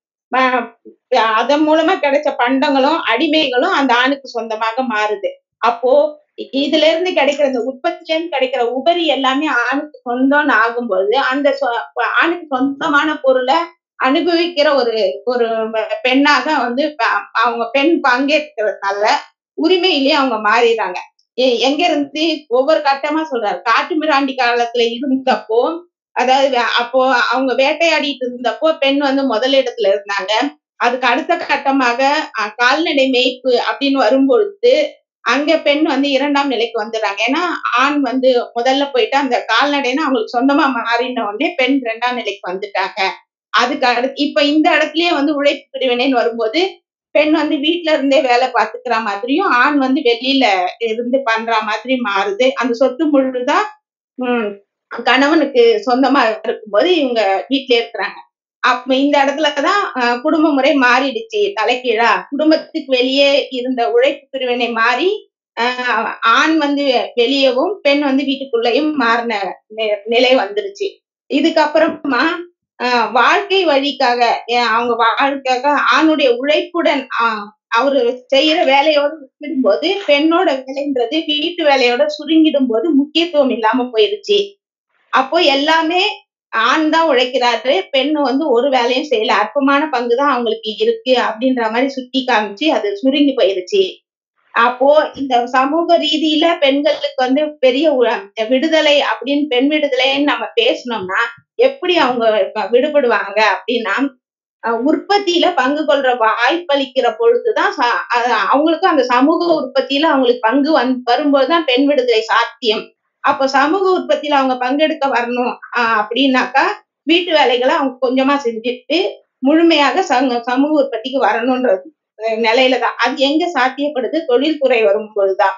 ம- அதன் மூலமா கிடைச்ச பண்டங்களும் அடிமைகளும் அந்த ஆணுக்கு சொந்தமாக மாறுது அப்போ இ- இதுல இருந்து கிடைக்கிற இந்த உற்பத்தில இருந்து கிடைக்கிற உபரி எல்லாமே ஆணுக்கு சொந்தம்னு ஆகும்போது அந்த சொ- ஆணுக்கு சொந்தமான பொருளை அனுபவிக்கிற ஒரு ஒரு பெண்ணாக வந்து ப- அவங்க பெண் பங்கேற்கிறதுனால உரிமையிலேயே அவங்க மாறிடுறாங்க எ- எங்க இருந்து ஒவ்வொரு கட்டமா சொல்றாரு காட்டு மிராண்டி காலத்துல இருந்தப்போ அதாவது வே- அப்போ அவங்க வேட்டையாடிட்டு இருந்தப்போ பெண் வந்து முதலிடத்துல இருந்தாங்க அதுக்கு அடுத்த கட்டமாக அஹ், கால்நடை மேய்ப்பு அப்படின்னு வரும்பொழுது அங்க பெண் வந்து இரண்டாம் நிலைக்கு வந்துடுறாங்க ஏன்னா ஆண் வந்து முதல்ல போயிட்டு அந்த கால்நடைன்னா அவங்களுக்கு சொந்தமா மாறின உடனே பெண் இரண்டாம் நிலைக்கு வந்துட்டாங்க அதுக்கு அடுத்து இப்ப இந்த இடத்துலயே வந்து உழைப்பு பிரிவினைன்னு வரும்போது பெண் வந்து வீட்ல இருந்தே வேலை பார்த்துக்கிற மாதிரியும் ஆண் வந்து வெளியில இருந்து பண்ற மாதிரி மாறுது அந்த சொத்து முழுதா உம் கணவனுக்கு சொந்தமா இருக்கும்போது இவங்க வீட்லயே இருக்கிறாங்க அப்ப இந்த இடத்துலதான் அஹ், குடும்ப முறை மாறிடுச்சு தலைகீழா குடும்பத்துக்கு வெளியே இருந்த உழைப்பு பிரிவினை மாறி ஆஹ், ஆண் வந்து வெளியவும் பெண் வந்து வீட்டுக்குள்ளேயும் மாறின நி- நிலை வந்துருச்சு இதுக்கப்புறமா ஆஹ், வாழ்க்கை வழிக்காக ஏன் அவங்க வாழ்க்கைக்காக ஆணுடைய உழைப்புடன் ஆஹ், அவரு செய்யற வேலையோட ஒப்பிடும்போது பெண்ணோட வேலைன்றது வீட்டு வேலையோட சுருங்கிடும் போது முக்கியத்துவம் இல்லாம போயிருச்சு அப்போ எல்லாமே ஆண் தான் உழைக்கிறாரு பெண் வந்து ஒரு வேலையும் செய்யல அற்பமான பங்கு தான் அவங்களுக்கு இருக்கு அப்படின்ற மாதிரி சுட்டி காமிச்சு அது சுருங்கி போயிருச்சு அப்போ இந்த சமூக ரீதியில பெண்களுக்கு வந்து பெரிய உ- விடுதலை அப்படின்னு பெண் விடுதலைன்னு நம்ம பேசணும்னா எப்படி அவங்க இப்ப விடுபடுவாங்க அப்படின்னா அஹ் உற்பத்தியில பங்கு கொள்ற வாய்ப்பளிக்கிற பொழுதுதான் ச- அஹ் அவங்களுக்கு அந்த சமூக உற்பத்தியில அவங்களுக்கு பங்கு வந் வரும்போதுதான் பெண் விடுதலை சாத்தியம் அப்போ சமூக உற்பத்தியில அவங்க பங்கெடுக்க வரணும் ஆஹ் அப்படின்னாக்கா வீட்டு வேலைகளை அவங்க கொஞ்சமா செஞ்சுட்டு முழுமையாக சங்க சமூக உற்பத்திக்கு வரணும்ன்ற அஹ் நிலையில தான் அது எங்க சாத்தியப்படுது தொழில்துறை வரும்பொழுதுதான்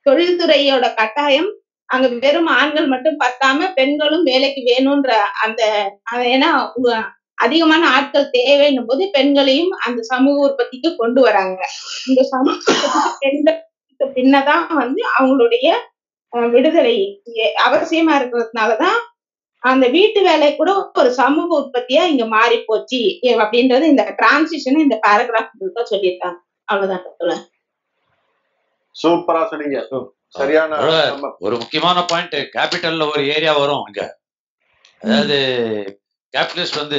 தொழில்துறையோட கட்டாயம் அங்க வெறும் ஆண்கள் மட்டும் பத்தாம பெண்களும் வேலைக்கு வேணும்ன்ற அந்த அது ஏன்னா உ- அதிகமான ஆட்கள் தேவைன்னும் போது பெண்களையும் அந்த சமூக உற்பத்திக்கு கொண்டு வராங்க இந்த சமூக உற்பத்திக்கு பெண்கள் பின்னதான் வந்து அவங்களுடைய அஹ், விடுதலை எ- அவசியமா இருக்கிறதுனாலதான் அந்த வீட்டு வேலை கூட ஒரு சமூக உற்பத்தியா இங்க மாறி போச்சு எ- அப்படின்றது இந்த டிரான்சிஷன் இந்த பேராகிராஃப் தான் சொல்லியிருக்காங்க அவ்வளவுதான் சொல்ல சூப்பரா சொன்னீங்க சரியான ஒரு- நம்ம ஒரு முக்கியமான பாயிண்ட் கேபிட்டல்ல ஒரு ஏரியா வரும் அங்க அதாவது கேபிட்டலிஸ்ட் வந்து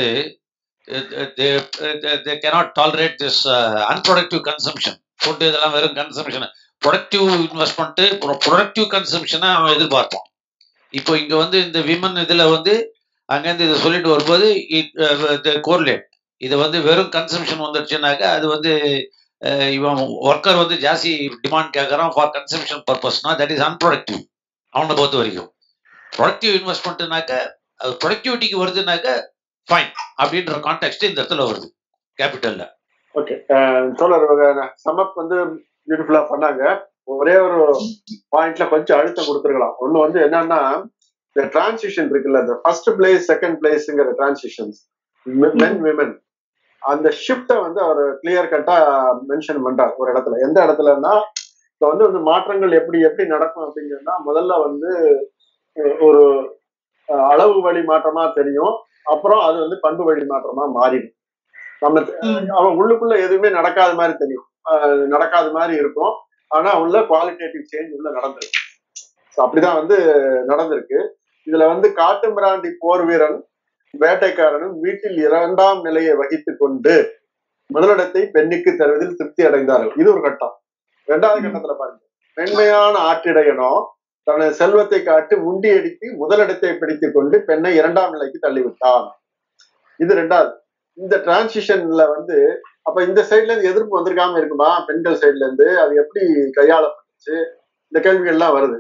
cannot tolerate this unproductive consumption food இதெல்லாம் வெறும் கன்சம்ஷன் ப்ரொடக்டிவ் இன்வெஸ்ட்மெண்ட் ப்ரொடக்டிவ் கன்சம்ஷனை அவன் எதிர்பார்ப்பான் இப்போ இங்க வந்து இந்த விமன் இதுல வந்து அங்கேருந்து இதை சொல்லிட்டு வரும்போது கோர்லேட் இது வந்து வெறும் கன்சம்ஷன் வந்துடுச்சுனாக்கா அது வந்து அஹ், இவன் ஒர்க்கர் வந்து ஜாஸ்தி டிமாண்ட் கேட்கறான் ஃபார் கன்சம்ஷன் பர்பஸ்னா தட் இஸ் அன்ப்ரொடக்டிவ் அவனை பொறுத்த வரைக்கும் ப்ரொடக்டிவ் இன்வெஸ்ட்மெண்ட்னாக்க அது ப்ரொடக்டிவிட்டிக்கு வருதுனாக்க ஃபைன் அப்படின்ற கான்டெக்ட் இந்த இடத்துல வருது கேபிட்டல்ல ஓகே தோழர் சமப் வந்து பியூட்டிஃபுல்லா பண்ணாங்க ஒரே ஒரு பாயிண்ட்ல கொஞ்சம் அழுத்தம் கொடுத்துருக்கலாம் ஒண்ணு வந்து என்னன்னா இந்த டிரான்சிஷன் இருக்குல்ல இந்த ஃபர்ஸ்ட் பிளேஸ் செகண்ட் பிளேஸ்ங்கிற டிரான்சிஷன்ஸ் மென் விமன் அந்த ஷிஃப்ட்டை வந்து அவர் கிளியர் கட்டா மென்ஷன் பண்றார் ஒரு இடத்துல எந்த இடத்துலன்னா இப்போ வந்து வந்து மாற்றங்கள் எப்படி எப்படி நடக்கும் அப்படிங்கன்னா முதல்ல வந்து அஹ், ஒரு அஹ், அளவு வழி மாற்றமா தெரியும் அப்புறம் அது வந்து பண்பு வழி மாற்றமா மாறிடும் நம்ம அவன் உள்ளுக்குள்ள எதுவுமே நடக்காத மாதிரி தெரியும் அஹ் நடக்காத மாதிரி இருக்கும் ஆனா உள்ள குவாலிட்டேட்டிவ் சேஞ்ச் உள்ள நடந்திருக்கு So அப்படிதான் வந்து நடந்திருக்கு இதுல வந்து காட்டு மிராண்டி போர் வீரன் வேட்டைக்காரனும் வீட்டில் இரண்டாம் நிலையை வகித்துக் கொண்டு முதலிடத்தை பெண்ணுக்கு தருவதில் திருப்தி அடைந்தார்கள் இது ஒரு கட்டம் இரண்டாவது கட்டத்துல பாருங்க பெண்மையான ஆற்றிடையனோ தனது செல்வத்தை காட்டி முண்டி அடித்து முதலிடத்தை பிடித்துக் கொண்டு பெண்ணை இரண்டாம் நிலைக்கு தள்ளிவிட்டான் இது ரெண்டாவது இந்த டிரான்சிஷன்ல வந்து அப்ப இந்த சைட்ல இருந்து எதிர்ப்பு வந்திருக்காம இருக்குமா பெண்கள் சைட்ல இருந்து அது எப்படி கையாளப்பட்டுச்சு இந்த கேள்விகள்லாம் வருது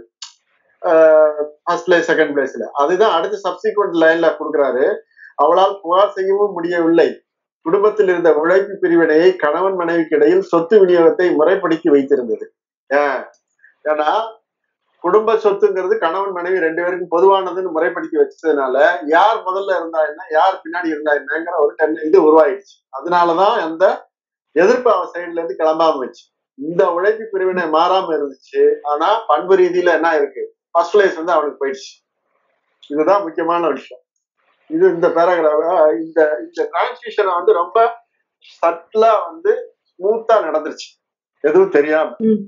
ஃபர்ஸ்ட் பிளேஸ் செகண்ட் பிளேஸ்ல அதுதான் அடுத்த சப்சிக்வெண்ட் லைன்ல கொடுக்குறாரு அவளால் புகார் செய்யவும் முடியவில்லை குடும்பத்தில் இருந்த உழைப்பு பிரிவினையை கணவன் மனைவிக்கு இடையில் சொத்து விநியோகத்தை முறைப்படுத்தி வைத்திருந்தது ஏன் ஏன்னா குடும்ப சொத்துங்கிறது கணவன் மனைவி ரெண்டு பேருக்கும் பொதுவானதுன்னு முறைப்படுத்தி வச்சதுனால யார் முதல்ல இருந்தா என்ன யார் பின்னாடி இருந்தா என்னங்கிற ஒரு டென் இது உருவாயிடுச்சு அதனாலதான் அந்த எதிர்ப்பு அவன் சைடுல இருந்து கிளம்பாம வச்சு இந்த உழைப்பு பிரிவினை மாறாம இருந்துச்சு ஆனா பண்பு ரீதியில என்ன இருக்கு ஃபர்ஸ்ட் பிளேஸ் வந்து அவனுக்கு போயிடுச்சு இதுதான் முக்கியமான விஷயம் இது இந்த பேராகிராஃப் இந்த இந்த டிரான்ஸ்மிஷனை வந்து ரொம்ப சட்டிலா வந்து ஸ்மூத்தா நடந்துருச்சு எதுவும் தெரியாம ம்.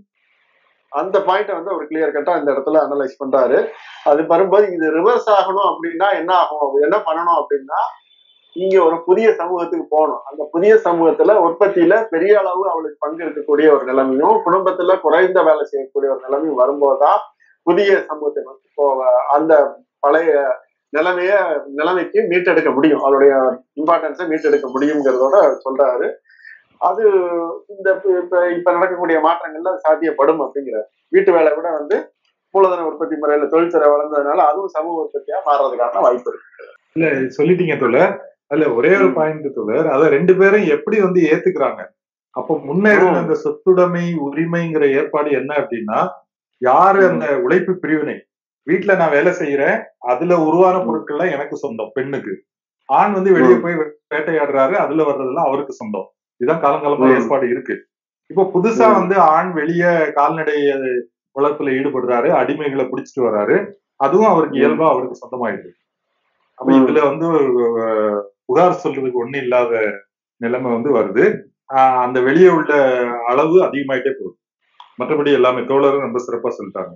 அந்த பாயிண்ட வந்து அவர் கிளியர் கட்டா இந்த இடத்துல அனலைஸ் பண்றாரு அது வரும்போது இது ரிவர்ஸ் ஆகணும் அப்படின்னா என்ன ஆகும் என்ன பண்ணணும் அப்படின்னா இங்க ஒரு புதிய சமூகத்துக்கு போகணும் அந்த புதிய சமூகத்துல உற்பத்தியில பெரிய அளவு அவளுக்கு பங்கு இருக்கக்கூடிய ஒரு நிலைமையும் குடும்பத்துல குறைந்த வேலை செய்யக்கூடிய ஒரு நிலைமையும் வரும்போதுதான் புதிய சமூகத்தை நோக்கி போக அந்த பழைய நிலைமைய நிலைமைக்கு மீட்டெடுக்க முடியும் அவருடைய இம்பார்ட்டன்ஸை மீட்டெடுக்க முடியுங்கிறதோட சொல்றாரு அது இந்த இப்ப- இப்ப இப்ப நடக்கக்கூடிய மாற்றங்கள்ல சாத்தியப்படும் அப்படிங்கிறார் வீட்டு வேலை கூட வந்து மூலதன உற்பத்தி முறையில தொழில்துறை வளர்ந்ததுனால அதுவும் சமூக உற்பத்தியா மாறுறதுக்கான வாய்ப்பு இருக்கு இல்ல சொல்லிட்டீங்க தோழர் அதுல ஒரே ஒரு ம். பாயிண்ட் தோழர் அத ரெண்டு பேரும் எப்படி வந்து ஏத்துக்கிறாங்க அப்போ முன்ன இருந்த ம். அந்த சொத்துடைமை உரிமைங்கிற ஏற்பாடு என்ன அப்படின்னா யாரு அந்த உழைப்பு பிரிவினை வீட்டுல நான் வேலை செய்யறேன் அதுல உருவான பொருட்கள்லாம் எனக்கு சொந்தம் பெண்ணுக்கு ஆண் வந்து வெளியே ம். போய் வே- வேட்டையாடுறாரு அதுல வர்றதெல்லாம் அவருக்கு சொந்தம் இதுதான் காலங்காலமா ம். ஏற்பாடு இருக்கு இப்போ புதுசா ம். வந்து ஆண் வெளியே கால்நடை வளர்ப்புல ஈடுபடுறாரு அடிமைகளை பிடிச்சிட்டு வர்றாரு அதுவும் அவருக்கு ம். இயல்பா அவருக்கு சொந்தமாயிடுது அப்ப ம். இதுல வந்து அஹ், புகார் சொல்றதுக்கு ஒண்ணு இல்லாத நிலைமை வந்து வருது ஆஹ் அந்த வெளியே உள்ள அளவு அதிகமாயிட்டே போகுது மற்றபடி எல்லாமே தோழரும் ரொம்ப சிறப்பா சொல்லிட்டாங்க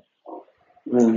ம்.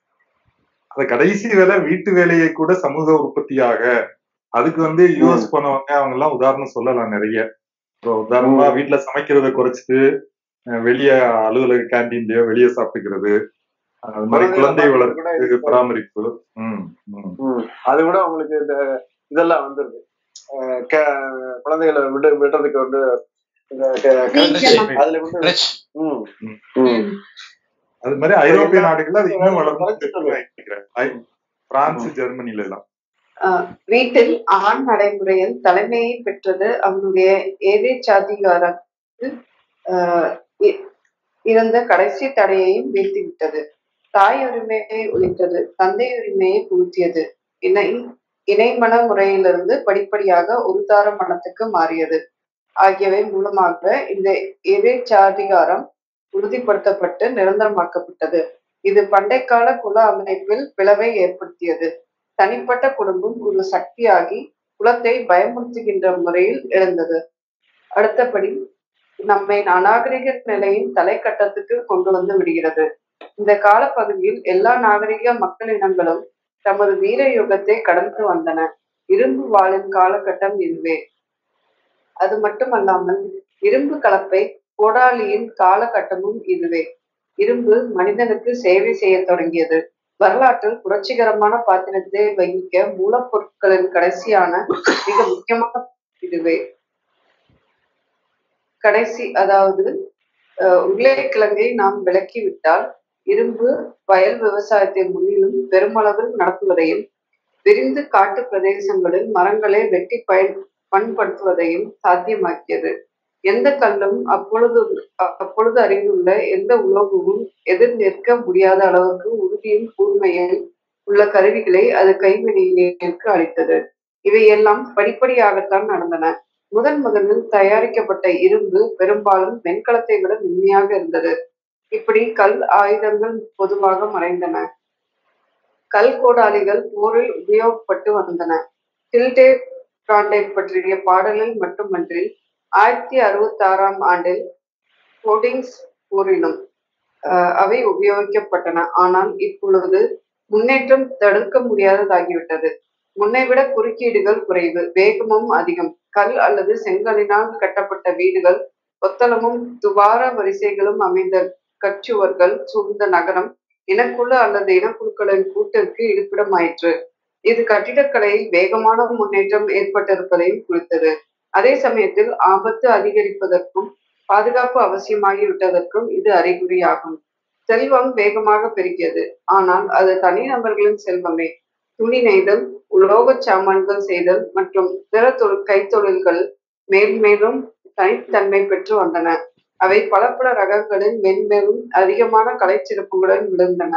அந்த கடைசி வேலை வீட்டு வேலையை கூட சமூக உற்பத்தியாக அதுக்கு வந்து யூஎஸ் போனவங்க அவங்க எல்லாம் உதாரணம் சொல்லலாம் நிறைய இப்போ உதாரணமா ம். வீட்டுல சமைக்கிறத குறைச்சிட்டு அஹ், வெளிய அலுவலக கேண்டீன்லயோ வெளியே சாப்பிட்டுக்கிறது அது மாதிரி குழந்தை குழந்தைகளை வளர்ப்பு கூட இது- பராமரிப்பு ம் ம் ம். அது கூட உங்களுக்கு இந்த இதெல்லாம் வந்துருது அஹ் க- குழந்தைகளை விடு விடுறதுக்கு வந்து இந்த க- நீச்சல். அதுல வந்து Rich. ம். ம். ம். அது மாதிரி ஐரோப்பிய எல்லா- நாடுகள்ல அது இன்னும் வளர்ந்து வளர்ச்சிட்டு நினைக்கிறேன் ஐ- பிரான்ஸ் ஜெர்மனில எல்லாம் ஆஹ் வீட்டில் ஆண் நடைமுறையில் தலைமையை பெற்றது அவனுடைய ஏதேச்சாதிகாரம் ஆஹ் இ- இருந்த கடைசி தடையையும் வீழ்த்திவிட்டது தாய் உரிமையை ஒழித்தது தந்தை உரிமையை புகுத்தியது இணை இணைமண முறையிலிருந்து படிப்படியாக உருதார மனத்துக்கு மாறியது ஆகியவை மூலமாக இந்த இறைச்சாதிகாரம் உறுதிப்படுத்தப்பட்டு நிரந்தரமாக்கப்பட்டது இது பண்டைக்கால குல அமைப்பில் பிளவை ஏற்படுத்தியது தனிப்பட்ட குடும்பம் ஒரு சக்தியாகி குலத்தை பயமுறுத்துகின்ற முறையில் எழுந்தது அடுத்தபடி நம்மை அநாகரிக நிலையின் தலைக்கட்டத்துக்கு கொண்டு வந்து விடுகிறது இந்த காலப்பகுதியில் எல்லா நாகரிக மக்கள் இனங்களும் தமது வீர யுகத்தை கடந்து வந்தன இரும்பு வாழின் காலகட்டம் இதுவே அது மட்டுமல்லாமல் இரும்பு கலப்பை கோடாலியின் காலகட்டமும் இதுவே இரும்பு மனிதனுக்கு சேவை செய்ய தொடங்கியது வரலாற்றில் புரட்சிகரமான பாத்திரத்தை வகிக்க மூலப்பொருட்களின் கடைசியான மிக முக்கியமான இதுவே கடைசி அதாவது அஹ், உருளைக்கிழங்கை நாம் விலக்கிவிட்டால் இரும்பு வயல் விவசாயத்தை முன்னிலும் பெருமளவில் நடத்துவதையும் விரிந்து காட்டு பிரதேசங்களில் மரங்களை வெட்டி பயன் பண்படுத்துவதையும் சாத்தியமாக்கியது எந்த கல்லும் அப்பொழுது அ- அப்பொழுது அறிந்துள்ள எந்த உலோகமும் எதிர் நிற்க முடியாத அளவுக்கு உறுதியும் கூர்மையும் உள்ள கருவிகளை அது கைவினையினருக்கு அளித்தது இவையெல்லாம் படிப்படியாகத்தான் நடந்தன முதன் முதலில் தயாரிக்கப்பட்ட இரும்பு பெரும்பாலும் வெண்கலத்தை விட மென்மையாக இருந்தது இப்படி கல் ஆயுதங்கள் பொதுவாக மறைந்தன கல் கோடாலிகள் போரில் உபயோகப்பட்டு வந்தன டில்டே பிராண்டை பற்றிய பாடலில் மட்டுமன்றி ஆயிரத்தி அறுபத்தி ஆறாம் ஆண்டில் கோடிங்ஸ் போரிலும் அஹ், அவை உபயோகிக்கப்பட்டன ஆனால் இப்பொழுது முன்னேற்றம் தடுக்க முடியாததாகிவிட்டது முன்னைவிட குறுக்கீடுகள் குறைவு வேகமும் அதிகம் கல் அல்லது செங்கலினால் கட்டப்பட்ட வீடுகள் ஒத்தளமும் துவார வரிசைகளும் அமைந்த கச்சுவர்கள் சூழ்ந்த நகரம் இனக்குழு அல்லது இனக்குழுக்களின் கூட்டிற்கு இருப்பிடமாயிற்று இது கட்டிடக்கலையில் வேகமான முன்னேற்றம் ஏற்பட்டிருப்பதையும் குறித்தது அதே சமயத்தில் ஆபத்து அதிகரிப்பதற்கும் பாதுகாப்பு அவசியமாகிவிட்டதற்கும் இது அறிகுறியாகும் செல்வம் வேகமாக பெருகியது ஆனால் அது தனிநபர்களின் செல்வமே துணி நெய்தல் உலோகச் சாமான்கள் செய்தல் மற்றும் பிற தொழில் கைத்தொழில்கள் மேன்மேலும் தனித்தன்மை பெற்று வந்தன அவை பல பல ரகங்களில் மென்மேலும் அதிகமான கலைச்சிறப்புகளுடன் விழுந்தன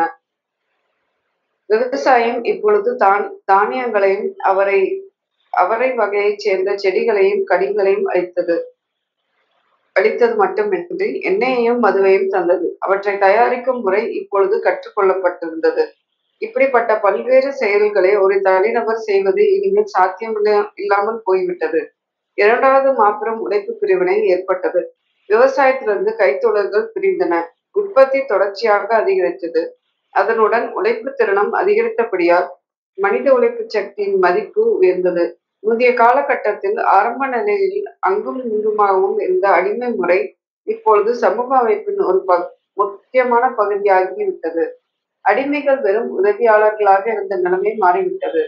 விவசாயம் இப்பொழுது தான் தானியங்களையும் அவரை அவரை வகையைச் சேர்ந்த செடிகளையும் கடிகளையும் அளித்தது அளித்தது மட்டுமின்றி எண்ணெயையும் மதுவையும் தந்தது அவற்றை தயாரிக்கும் முறை இப்பொழுது கற்றுக்கொள்ளப்பட்டிருந்தது இப்படிப்பட்ட பல்வேறு செயல்களை ஒரு தனிநபர் செய்வது இனிமேல் சாத்தியமில்ல இல்லாமல் போய்விட்டது இரண்டாவது மாபெரும் உழைப்பு பிரிவினை ஏற்பட்டது விவசாயத்திலிருந்து கைத்தொழில்கள் பிரிந்தன உற்பத்தி தொடர்ச்சியாக அதிகரித்தது அதனுடன் உழைப்பு திறனும் அதிகரித்தபடியால் மனித உழைப்பு சக்தியின் மதிப்பு உயர்ந்தது முந்தைய காலகட்டத்தில் ஆரம்ப நிலையில் அங்கும் இங்குமாகவும் இருந்த அடிமை முறை இப்பொழுது சமூக அமைப்பின் ஒரு ப முக்கியமான பகுதியாகிவிட்டது அடிமைகள் வெறும் உதவியாளர்களாக இருந்த நிலைமை மாறிவிட்டது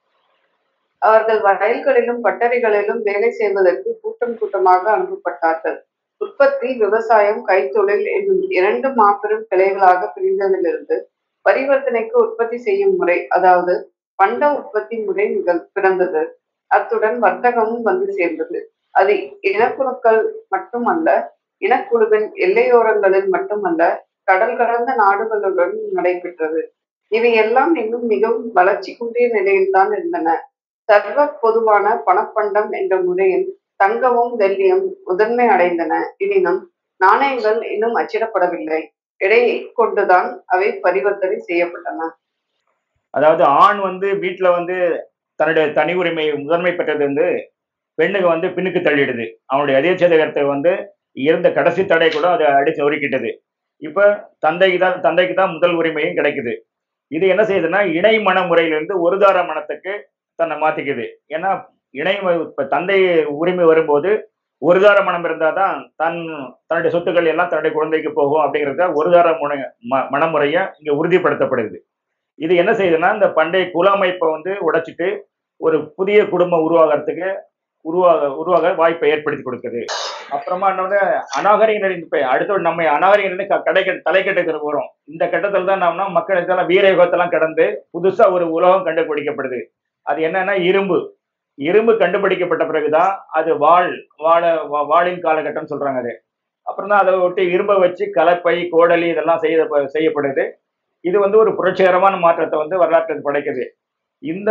அவர்கள் வயல்களிலும் பட்டறைகளிலும் வேலை செய்வதற்கு கூட்டம் கூட்டமாக அனுப்பப்பட்டார்கள் உற்பத்தி விவசாயம் கைத்தொழில் என்னும் இரண்டு மாபெரும் கிளைகளாக பிரிந்ததிலிருந்து பரிவர்த்தனைக்கு உற்பத்தி செய்யும் முறை அதாவது பண்ட உற்பத்தி முறை நிகழ் பிறந்தது அத்துடன் வர்த்தகமும் வந்து சேர்ந்தது அது இனக்குழுக்கள் மட்டுமல்ல இனக்குழுவின் எல்லையோரங்களில் மட்டுமல்ல கடல் கடந்த நாடுகளுடன் நடைபெற்றது இவை எல்லாம் இன்னும் மிகவும் வளர்ச்சி குன்றிய நிலையில்தான் இருந்தன சர்வ பொதுவான பணப்பண்டம் என்ற முறையில் தங்கமும் வெள்ளியும் முதன்மை அடைந்தன எனினும் நாணயங்கள் இன்னும் அச்சிடப்படவில்லை எடையை கொண்டுதான் அவை பரிவர்த்தனை செய்யப்பட்டன அதாவது ஆண் வந்து வீட்டுல வந்து தன்னுடைய தனி உரிமை முதன்மை பெற்றது வந்து பெண்ணுக்கு வந்து பின்னுக்கு தள்ளிடுது அவனுடைய அதேச்சதகத்தை வந்து இருந்த கடைசி தடை கூட அதை அடிச்சு ஒதுக்கிட்டது இப்ப தந்தைக்கு தான் தந்தைக்கு தான் முதல் உரிமையும் கிடைக்குது இது என்ன செய்யுதுன்னா இணை மன முறையிலிருந்து ஒருதார மனத்துக்கு தன்னை மாத்திக்குது ஏன்னா இணை ம- இப்ப தந்தை உரிமை வரும்போது ஒருதார மனம் இருந்தாதான் தன் தன்னுடைய சொத்துக்கள் எல்லாம் தன்னுடைய குழந்தைக்கு போகும் அப்படிங்கிறத ஒருதார முனை ம மனமுறையை இங்க உறுதிப்படுத்தப்படுது இது என்ன செய்யுதுன்னா இந்த பண்டைய குல அமைப்பை வந்து உடைச்சிட்டு ஒரு புதிய குடும்பம் உருவாகிறதுக்கு உருவாக உருவாக வாய்ப்பை ஏற்படுத்தி கொடுக்குது அப்புறமா என்ன அநாகரிக நிலை இப்ப அடுத்த நம்ம அநாகரிக நிலை க- கடை தலைக்கட்டத்துக்கு வரும் இந்த கட்டத்தில் தான் நாம்னா மக்கள் இதெல்லாம் வீர யுகத்தெல்லாம் கடந்து புதுசா ஒரு உலகம் கண்டுபிடிக்கப்படுது அது என்னன்னா இரும்பு இரும்பு கண்டுபிடிக்கப்பட்ட பிறகுதான் அது வாள் வாழ வா- வாளின் காலகட்டம் சொல்றாங்க அது அப்புறம் தான் அதை ஒட்டி இரும்பை வச்சு கலப்பை கோடலி இதெல்லாம் செய்ய செய்யப்படுது இது வந்து ஒரு புரட்சிகரமான மாற்றத்தை வந்து வரலாற்றில் படைக்குது இந்த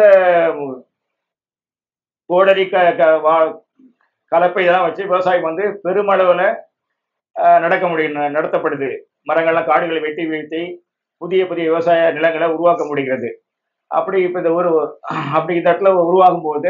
கோடரி க க- வா- கலப்பை இதெல்லாம் வச்சு விவசாயம் வந்து பெருமளவில் நடக்க முடியும் ந- நடத்தப்படுது மரங்கள்லாம் காடுகளை வெட்டி வீழ்த்தி புதிய புதிய விவசாய நிலங்களை உருவாக்க முடிகிறது அப்படி இப்போ இந்த ஒரு அப்படி இந்த இடத்துல உருவாகும் போது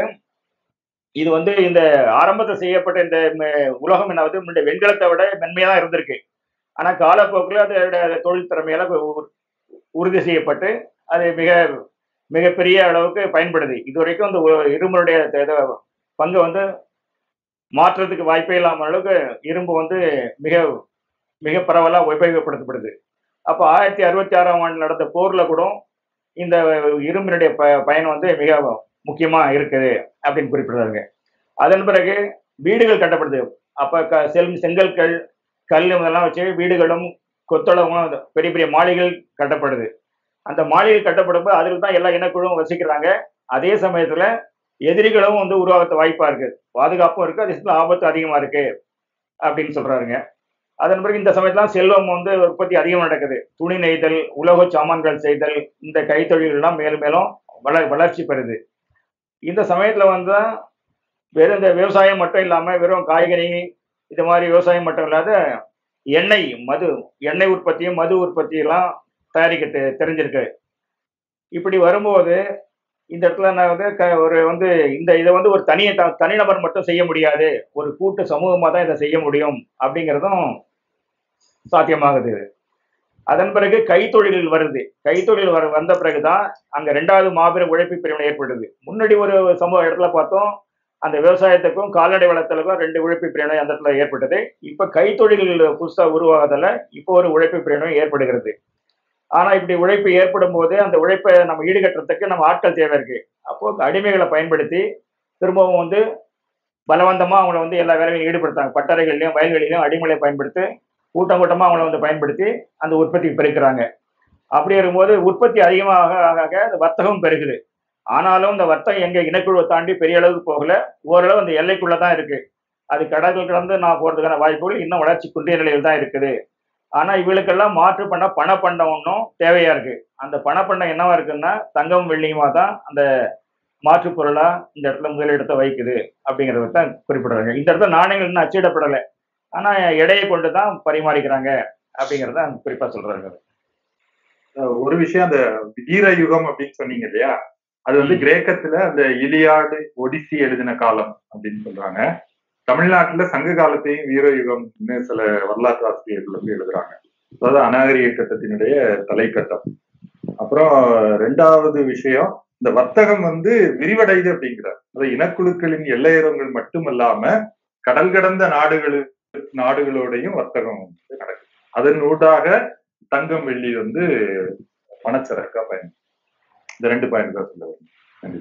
இது வந்து இந்த ஆரம்பத்தில் செய்யப்பட்ட இந்த ம- உலகம் என்ன வந்து முன்ன வெண்கலத்தை விட மென்மையாக தான் இருந்திருக்கு ஆனால் காலப்போக்கில் அதோட தொழில் திறமையால உ- உறுதி செய்யப்பட்டு அது மிக மிகப்பெரிய அளவுக்கு பயன்படுது இது வரைக்கும் இந்த உ- இரும்புடைய த- இத பங்கு வந்து மாற்றுறதுக்கு வாய்ப்பே இல்லாம அளவுக்கு இரும்பு வந்து மிக மிக பரவலாக உபயோகப்படுத்தப்படுது அப்போ ஆயிரத்தி அறுபத்தி ஆறாம் ஆண்டு நடந்த போர்ல கூட இந்த இரும்பினுடைய ப பயன் வந்து மிக முக்கியமா இருக்குது அப்படின்னு குறிப்பிடுறாங்க அதன் பிறகு வீடுகள் கட்டப்படுது அப்ப க செல் செங்கற்கள் கல் இதெல்லாம் வச்சு வீடுகளும் கொத்தளமும் பெரிய பெரிய மாளிகைகள் கட்டப்படுது அந்த மாளிகை கட்டப்படும்போது அதில் தான் எல்லா இனக்குழுவும் வசிக்கிறாங்க அதே சமயத்துல எதிரிகளும் வந்து உருவாக வாய்ப்பா இருக்கு பாதுகாப்பும் இருக்கு அதே சமயத்துல ஆபத்து அதிகமா இருக்கு அப்படின்னு சொல்றாருங்க அதன் பிறகு இந்த சமயத்துல செல்வம் வந்து உற்பத்தி அதிகம் நடக்குது துணி நெய்தல் உலோக சாமான்கள் செய்தல் இந்த கைத்தொழில்கள் எல்லாம் மேலும் மேலும் வள வளர்ச்சி பெறுது இந்த சமயத்துல வந்து தான் வெறும் இந்த விவசாயம் மட்டும் இல்லாம வெறும் காய்கறி இது மாதிரி விவசாயம் மட்டும் இல்லாத எண்ணெய் மது எண்ணெய் உற்பத்தியும் மது உற்பத்தியெல்லாம் தயாரிக்க தெ- தெரிஞ்சிருக்கு இப்படி வரும்போது இந்த இடத்துல நான் வந்து க- ஒரு வந்து இந்த இதை வந்து ஒரு தனி த- தனிநபர் மட்டும் செய்ய முடியாது ஒரு கூட்டு சமூகமாக தான் இதை செய்ய முடியும் அப்படிங்கிறதும் சாத்தியமாகுது அதன் பிறகு கைத்தொழில் வருது கைத்தொழில் வர வந்த பிறகுதான் அங்க ரெண்டாவது மாபெரும் உழைப்பு பிரிவினை ஏற்படுது முன்னாடி ஒரு சமூக இடத்துல பார்த்தோம் அந்த விவசாயத்துக்கும் கால்நடை வளர்த்தலுக்கும் ரெண்டு உழைப்பு பிரிவினை அந்த இடத்துல ஏற்பட்டது இப்ப கைத்தொழில் புதுசா உருவாகுதல இப்போ ஒரு உழைப்பு பிரிவினை ஏற்படுகிறது ஆனா இப்படி உழைப்பு ஏற்படும் போது அந்த உழைப்பை நம்ம ஈடுகட்டுறதுக்கு நம்ம ஆட்கள் தேவை இருக்கு அப்போ அடிமைகளை பயன்படுத்தி திரும்பவும் வந்து பலவந்தமா அவங்கள வந்து எல்லா வேலையிலும் ஈடுபடுத்தாங்க பட்டறைகள்லயும் வயல்களிலும் அடிமைகளை பயன்படுத்தி கூட்டம் கூட்டமா அவங்கள வந்து பயன்படுத்தி அந்த உற்பத்தி பெருக்கிறாங்க அப்படி இருக்கும்போது உற்பத்தி அதிகமாக ஆக ஆக அந்த வர்த்தகம் பெருகுது ஆனாலும் இந்த வர்த்தகம் எங்க இனக்குழுவை தாண்டி பெரிய அளவுக்கு போகல ஓரளவு அந்த எல்லைக்குள்ள தான் இருக்கு அது கடல்கள் கடந்து நான் போறதுக்கான வாய்ப்புகள் இன்னும் வளர்ச்சி குன்றிய நிலையில் தான் இருக்குது ஆனா இவளுக்கெல்லாம் மாற்று பண்ண பணப்பண்டம் ஒன்றும் தேவையா இருக்கு அந்த பணப்பண்டம் என்னவா இருக்குன்னா தங்கம் வெள்ளியுமா தான் அந்த மாற்று பொருளா இந்த இடத்துல முதலிடத்தை வைக்குது அப்படிங்கிறத தான் குறிப்பிடுறாங்க இந்த இடத்துல நாணயங்கள் இன்னும் அச்சிடப்படலை ஆனா எடையை கொண்டு தான் பரிமாறிக்கிறாங்க அப்படிங்கிறத குறிப்பா சொல்றாங்க அஹ் ஒரு விஷயம் அந்த வீர யுகம் அப்படின்னு சொன்னீங்க இல்லையா அது வந்து கிரேக்கத்துல அந்த இலியாடு ஒடிசி எழுதின காலம் அப்படின்னு சொல்றாங்க தமிழ்நாட்டுல சங்க காலத்தையும் வீர யுகம்னு சில வரலாற்று ஆசிரியர்கள் வந்து எழுதுறாங்க அதாவது அநாகரிக கட்டத்தினுடைய தலைக்கட்டம் அப்புறம் ரெண்டாவது விஷயம் இந்த வர்த்தகம் வந்து விரிவடையுது அப்படிங்கிறார் அது இனக்குழுக்களின் எல்லையரங்கள் மட்டுமல்லாம கடல் கடந்த நாடுகளு நாடுகளோடையும் வர்த்தகம் வந்து நடக்குது அதன் ஊடாக தங்கம் வெள்ளி வந்து பணச்சரக்கா பயன் இந்த ரெண்டு பாயிண்ட் தான் சொல்ல வரேன் நன்றி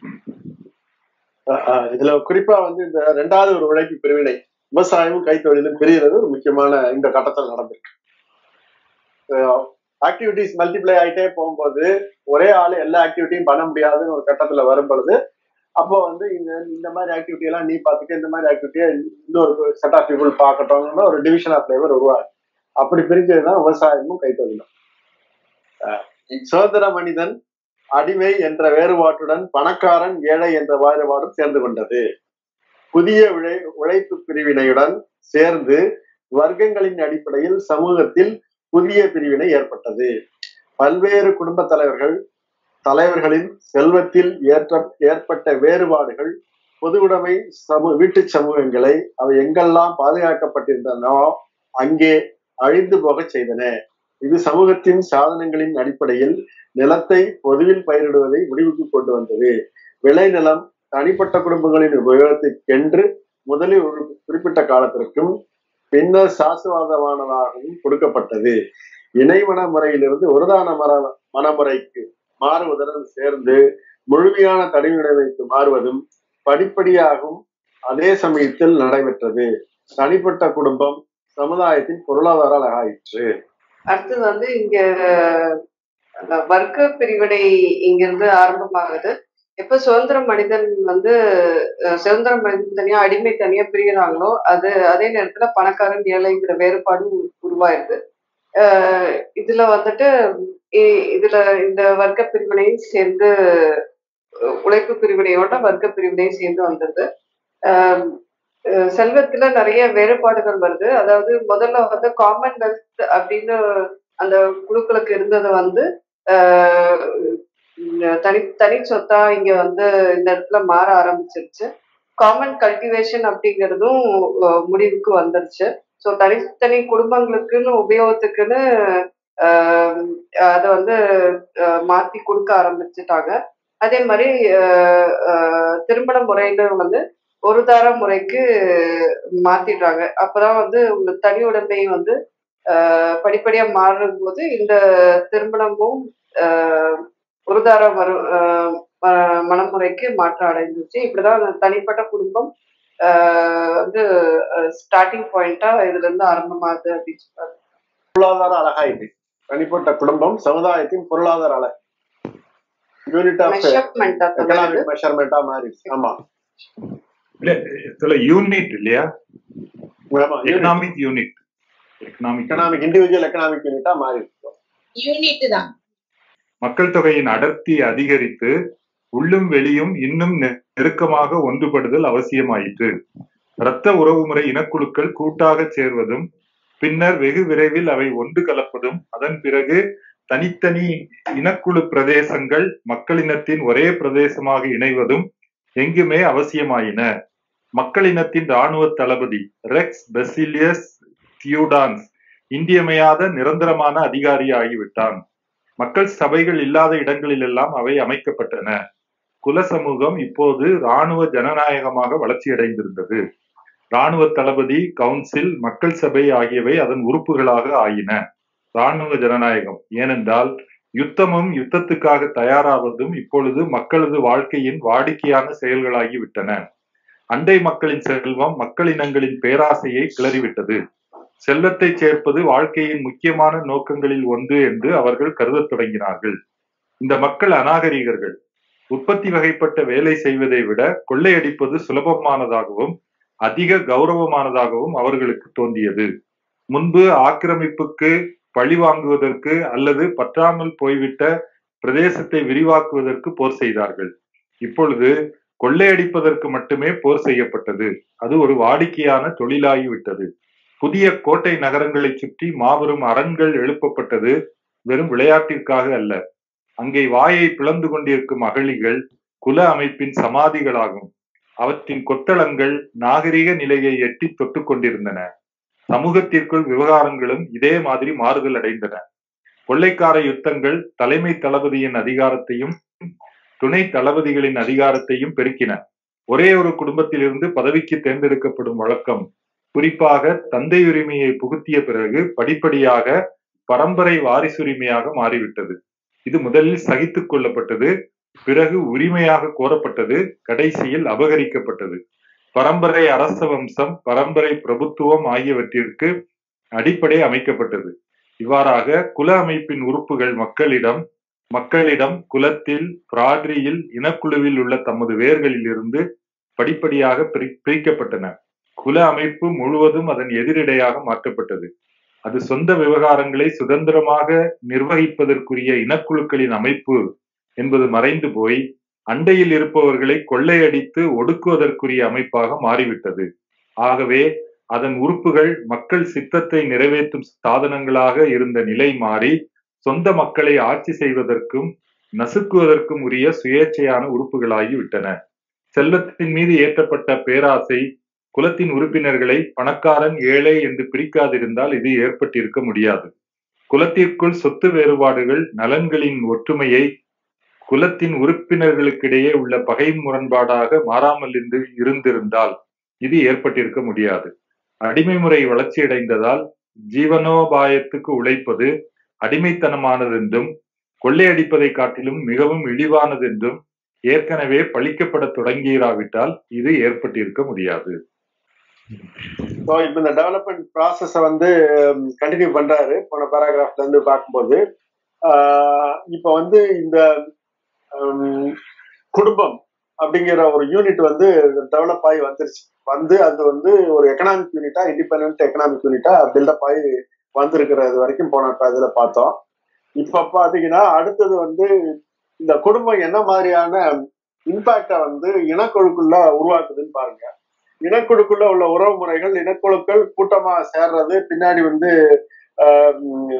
அஹ் அஹ் இதுல குறிப்பா வந்து இந்த ரெண்டாவது ஒரு உழைப்பு பிரிவினை விவசாயமும் கைத்தொழிலும் பிரிகிறது ஒரு முக்கியமான இந்த கட்டத்தில் நடந்திருக்கு ஆக்டிவிட்டிஸ் மல்டிப்ளை ஆயிட்டே போகும்போது ஒரே ஆள் எல்லா ஆக்டிவிட்டியும் பண்ண முடியாதுன்னு ஒரு கட்டத்துல வரும் பொழுது அப்போ வந்து இந்த இந்த மாதிரி ஆக்டிவிட்டி எல்லாம் நீ பார்த்துக்க இந்த மாதிரி ஆக்டிவிட்டியை இன்னொரு செட் ஆஃப் பீப்புள் பார்க்கட்டும்னு ஒரு டிவிஷன் ஆஃப் லேபர் உருவாது அப்படி பிரிஞ்சதுதான் விவசாயமும் கைத்தொழிலும் அஹ் சுதந்திர மனிதன் அடிமை என்ற வேறுபாட்டுடன் பணக்காரன் ஏழை என்ற வேறுபாடும் சேர்ந்து கொண்டது புதிய உழை உழைப்பு பிரிவினையுடன் சேர்ந்து வர்க்கங்களின் அடிப்படையில் சமூகத்தில் புதிய பிரிவினை ஏற்பட்டது பல்வேறு குடும்ப தலைவர்கள் தலைவர்களின் செல்வத்தில் ஏற்ற ஏற்பட்ட வேறுபாடுகள் பொதுவுடைமை சமூக வீட்டு சமூகங்களை அவை எங்கெல்லாம் பாதுகாக்கப்பட்டிருந்தனோ அங்கே அழிந்து போகச் செய்தன இது சமூகத்தின் சாதனங்களின் அடிப்படையில் நிலத்தை பொதுவில் பயிரிடுவதை முடிவுக்கு கொண்டு வந்தது விளைநிலம் தனிப்பட்ட குடும்பங்களின் உபயோகத்திற்கென்று முதலில் ஒரு குறிப்பிட்ட காலத்திற்கும் பின்னர் சாசுவாதமானதாகவும் கொடுக்கப்பட்டது இணைமன முறையிலிருந்து ஒருதான மர மனமுறைக்கு மாறுவதுடன் சேர்ந்து முழுமையான தனியுடைமைக்கு மாறுவதும் படிப்படியாகவும் அதே சமயத்தில் நடைபெற்றது தனிப்பட்ட குடும்பம் சமுதாயத்தின் பொருளாதார அழகாயிற்று அடுத்தது வந்து இங்க அஹ், வர்க்க பிரிவினை இங்கிருந்து ஆரம்பமாகுது எப்ப சுதந்திர மனிதன் வந்து அஹ், சுதந்திர மனிதன் தனியா அடிமை தனியா பிரிகிறாங்களோ அது அதே நேரத்துல பணக்காரன் ஏழைங்கிற வேறுபாடு உரு- உருவாயிருது அஹ், இதுல வந்துட்டு இ- இதுல இந்த வர்க்க பிரிவினையும் சேர்ந்து அஹ், உழைப்பு பிரிவினையோட வர்க்க பிரிவினையும் சேர்ந்து வந்தது ஆஹ் அஹ் செல்வத்துல நிறைய வேறுபாடுகள் வருது அதாவது முதல்ல வந்து காமன்வெல்த் அப்படின்னு அந்த குழுக்களுக்கு இருந்தது வந்து ஆஹ் இந்த தனி தனி சொத்தா இங்க வந்து இந்த இடத்துல மாற ஆரம்பிச்சிருச்சு காமன் கல்டிவேஷன் அப்படிங்கிறதும் அஹ் முடிவுக்கு வந்துருச்சு ஸோ தனித்தனி குடும்பங்களுக்குன்னு உபயோகத்துக்குன்னு ஆஹ் அதை வந்து ஆஹ் மாத்தி கொடுக்க ஆரம்பிச்சுட்டாங்க அதே மாதிரி ஆஹ் ஆஹ் திருமண முறையில வந்து ஒரு தார முறைக்கு மாத்திடுறாங்க அப்பதான் வந்து உங்க தனி உடைமை வந்து ஆஹ் படிப்படியா மாறும் போது இந்த திருமணமும் ஆஹ் ஒரு தார மறு ஆஹ் ம- மணமுறைக்கு மாற்றம் அடைஞ்சிச்சு இப்படிதான் அந்த தனிப்பட்ட குடும்பம் ஆஹ் வந்து ஸ்டார்டிங் பாயிண்டா இதுல இருந்து ஆரம்பமாகுது அப்படின்னு சொல்றாங்க பொருளாதார அழகாயிட்டு தனிப்பட்ட குடும்பம் சமுதாயத்தின் பொருளாதார அழகு யூனிட் ஆஃப் மெஷர்மெண்டா தொடருது எக்கனாமிக் மெஷர்மெண்டா மாறிடுச்சு ஆமா இல்ல இதுல யூனிட் இல்லையா ஆமா economic unit economic economic individual economic யூனிட்டா மாறிடுச்சு யூனிட் தான் மக்கள் தொகையின் அடர்த்தி அதிகரித்து உள்ளும் வெளியும் இன்னும் நெ- நெருக்கமாக ஒன்றுபடுதல் அவசியமாயிற்று இரத்த உறவுமுறை இனக்குழுக்கள் கூட்டாக சேர்வதும் பின்னர் வெகு விரைவில் அவை ஒன்று கலப்பதும் அதன் பிறகு தனித்தனி இனக்குழு பிரதேசங்கள் மக்களினத்தின் ஒரே பிரதேசமாக இணைவதும் எங்குமே அவசியமாயின மக்களினத்தின் இராணுவ தளபதி ரெக்ஸ் பெசிலியஸ் தியூடான்ஸ் இன்றியமையாத நிரந்தரமான அதிகாரி ஆகிவிட்டான் மக்கள் சபைகள் இல்லாத இடங்களிலெல்லாம் அவை அமைக்கப்பட்டன குல சமூகம் இப்போது இராணுவ ஜனநாயகமாக வளர்ச்சியடைந்திருந்தது இராணுவ தளபதி கவுன்சில் மக்கள் சபை ஆகியவை அதன் உறுப்புகளாக ஆயின இராணுவ ஜனநாயகம் ஏனென்றால் யுத்தமும் யுத்தத்துக்காக தயாராவதும் இப்பொழுது மக்களது வாழ்க்கையின் வாடிக்கையான செயல்களாகி விட்டன அண்டை மக்களின் செல்வம் மக்களினங்களின் பேராசையை கிளறிவிட்டது செல்வத்தை சேர்ப்பது வாழ்க்கையின் முக்கியமான நோக்கங்களில் ஒன்று என்று அவர்கள் கருதத் தொடங்கினார்கள் இந்த மக்கள் அநாகரிகர்கள் உற்பத்தி வகைப்பட்ட வேலை செய்வதை விட கொள்ளையடிப்பது சுலபமானதாகவும் அதிக கௌரவமானதாகவும் அவர்களுக்கு தோன்றியது முன்பு ஆக்கிரமிப்புக்கு பழி வாங்குவதற்கு அல்லது பற்றாமல் போய்விட்ட பிரதேசத்தை விரிவாக்குவதற்கு போர் செய்தார்கள் இப்பொழுது கொள்ளையடிப்பதற்கு மட்டுமே போர் செய்யப்பட்டது அது ஒரு வாடிக்கையான தொழிலாகிவிட்டது புதிய கோட்டை நகரங்களை சுற்றி மாபெரும் அரண்கள் எழுப்பப்பட்டது வெறும் விளையாட்டிற்காக அல்ல அங்கே வாயை பிளந்து கொண்டிருக்கும் அகழிகள் குல அமைப்பின் சமாதிகளாகும் அவற்றின் கொத்தளங்கள் நாகரிக நிலையை எட்டி தொட்டு கொண்டிருந்தன சமூகத்திற்குள் விவகாரங்களும் இதே மாதிரி மாறுதல் அடைந்தன கொள்ளைக்கார யுத்தங்கள் தலைமை தளபதியின் அதிகாரத்தையும் துணை தளபதிகளின் அதிகாரத்தையும் பெருக்கின ஒரே ஒரு குடும்பத்திலிருந்து பதவிக்கு தேர்ந்தெடுக்கப்படும் வழக்கம் குறிப்பாக தந்தை உரிமையை புகுத்திய பிறகு படிப்படியாக பரம்பரை வாரிசுரிமையாக மாறிவிட்டது இது முதலில் சகித்துக் கொள்ளப்பட்டது பிறகு உரிமையாக கோரப்பட்டது கடைசியில் அபகரிக்கப்பட்டது பரம்பரை அரச வம்சம் பரம்பரை பிரபுத்துவம் ஆகியவற்றிற்கு அடிப்படை அமைக்கப்பட்டது இவ்வாறாக குல அமைப்பின் உறுப்புகள் மக்களிடம் மக்களிடம் குலத்தில் பிராட்ரியில் இனக்குழுவில் உள்ள தமது வேர்களில் இருந்து படிப்படியாக பிரி- பிரிக்கப்பட்டன குல அமைப்பு முழுவதும் அதன் எதிரிடையாக மாற்றப்பட்டது அது சொந்த விவகாரங்களை சுதந்திரமாக நிர்வகிப்பதற்குரிய இனக்குழுக்களின் அமைப்பு என்பது மறைந்து போய் அண்டையில் இருப்பவர்களை கொள்ளையடித்து ஒடுக்குவதற்குரிய அமைப்பாக மாறிவிட்டது ஆகவே அதன் உறுப்புகள் மக்கள் சித்தத்தை நிறைவேற்றும் சாதனங்களாக இருந்த நிலை மாறி சொந்த மக்களை ஆட்சி செய்வதற்கும் நசுக்குவதற்கும் உரிய சுயேட்சையான உறுப்புகளாகி விட்டன செல்வத்தின் மீது ஏற்றப்பட்ட பேராசை குலத்தின் உறுப்பினர்களை பணக்காரன் ஏழை என்று பிரிக்காதிருந்தால் இது ஏற்பட்டிருக்க முடியாது குலத்திற்குள் சொத்து வேறுபாடுகள் நலன்களின் ஒற்றுமையை குலத்தின் உறுப்பினர்களுக்கிடையே உள்ள பகை முரண்பாடாக மாறாமல் இருந்து இருந்திருந்தால் இது ஏற்பட்டிருக்க முடியாது அடிமை முறை வளர்ச்சியடைந்ததால் ஜீவனோபாயத்துக்கு உழைப்பது அடிமைத்தனமானதென்றும் கொள்ளையடிப்பதை காட்டிலும் மிகவும் இழிவானதென்றும் ஏற்கனவே பழிக்கப்பட தொடங்கியிராவிட்டால் இது ஏற்பட்டிருக்க முடியாது ஸோ இப்போ இந்த டெவலப்மெண்ட் ப்ராசஸ வந்து கண்டினியூ பண்றாரு போன பேராகிராஃப்ல இருந்து பார்க்கும்போது ஆஹ் இப்போ வந்து இந்த ஹம், குடும்பம் அப்படிங்கிற ஒரு யூனிட் வந்து டெவலப் ஆகி வந்துருச்சு வந்து அது வந்து ஒரு எக்கனாமிக் யூனிட்டா இண்டிபெண்ட் எக்கனாமிக் யூனிட்டா பில்டப் ஆகி வந்திருக்கிறது வரைக்கும் போன இப்ப இதுல பார்த்தோம் இப்ப பாத்தீங்கன்னா அடுத்தது வந்து இந்த குடும்பம் என்ன மாதிரியான இம்பாக்ட வந்து இனக்குழுக்குள்ள உருவாக்குதுன்னு பாருங்க இனக்குழுக்குள்ள உள்ள உறவு முறைகள் இனக்குழுக்கள் கூட்டமா சேர்றது பின்னாடி வந்து ஆஹ் உம்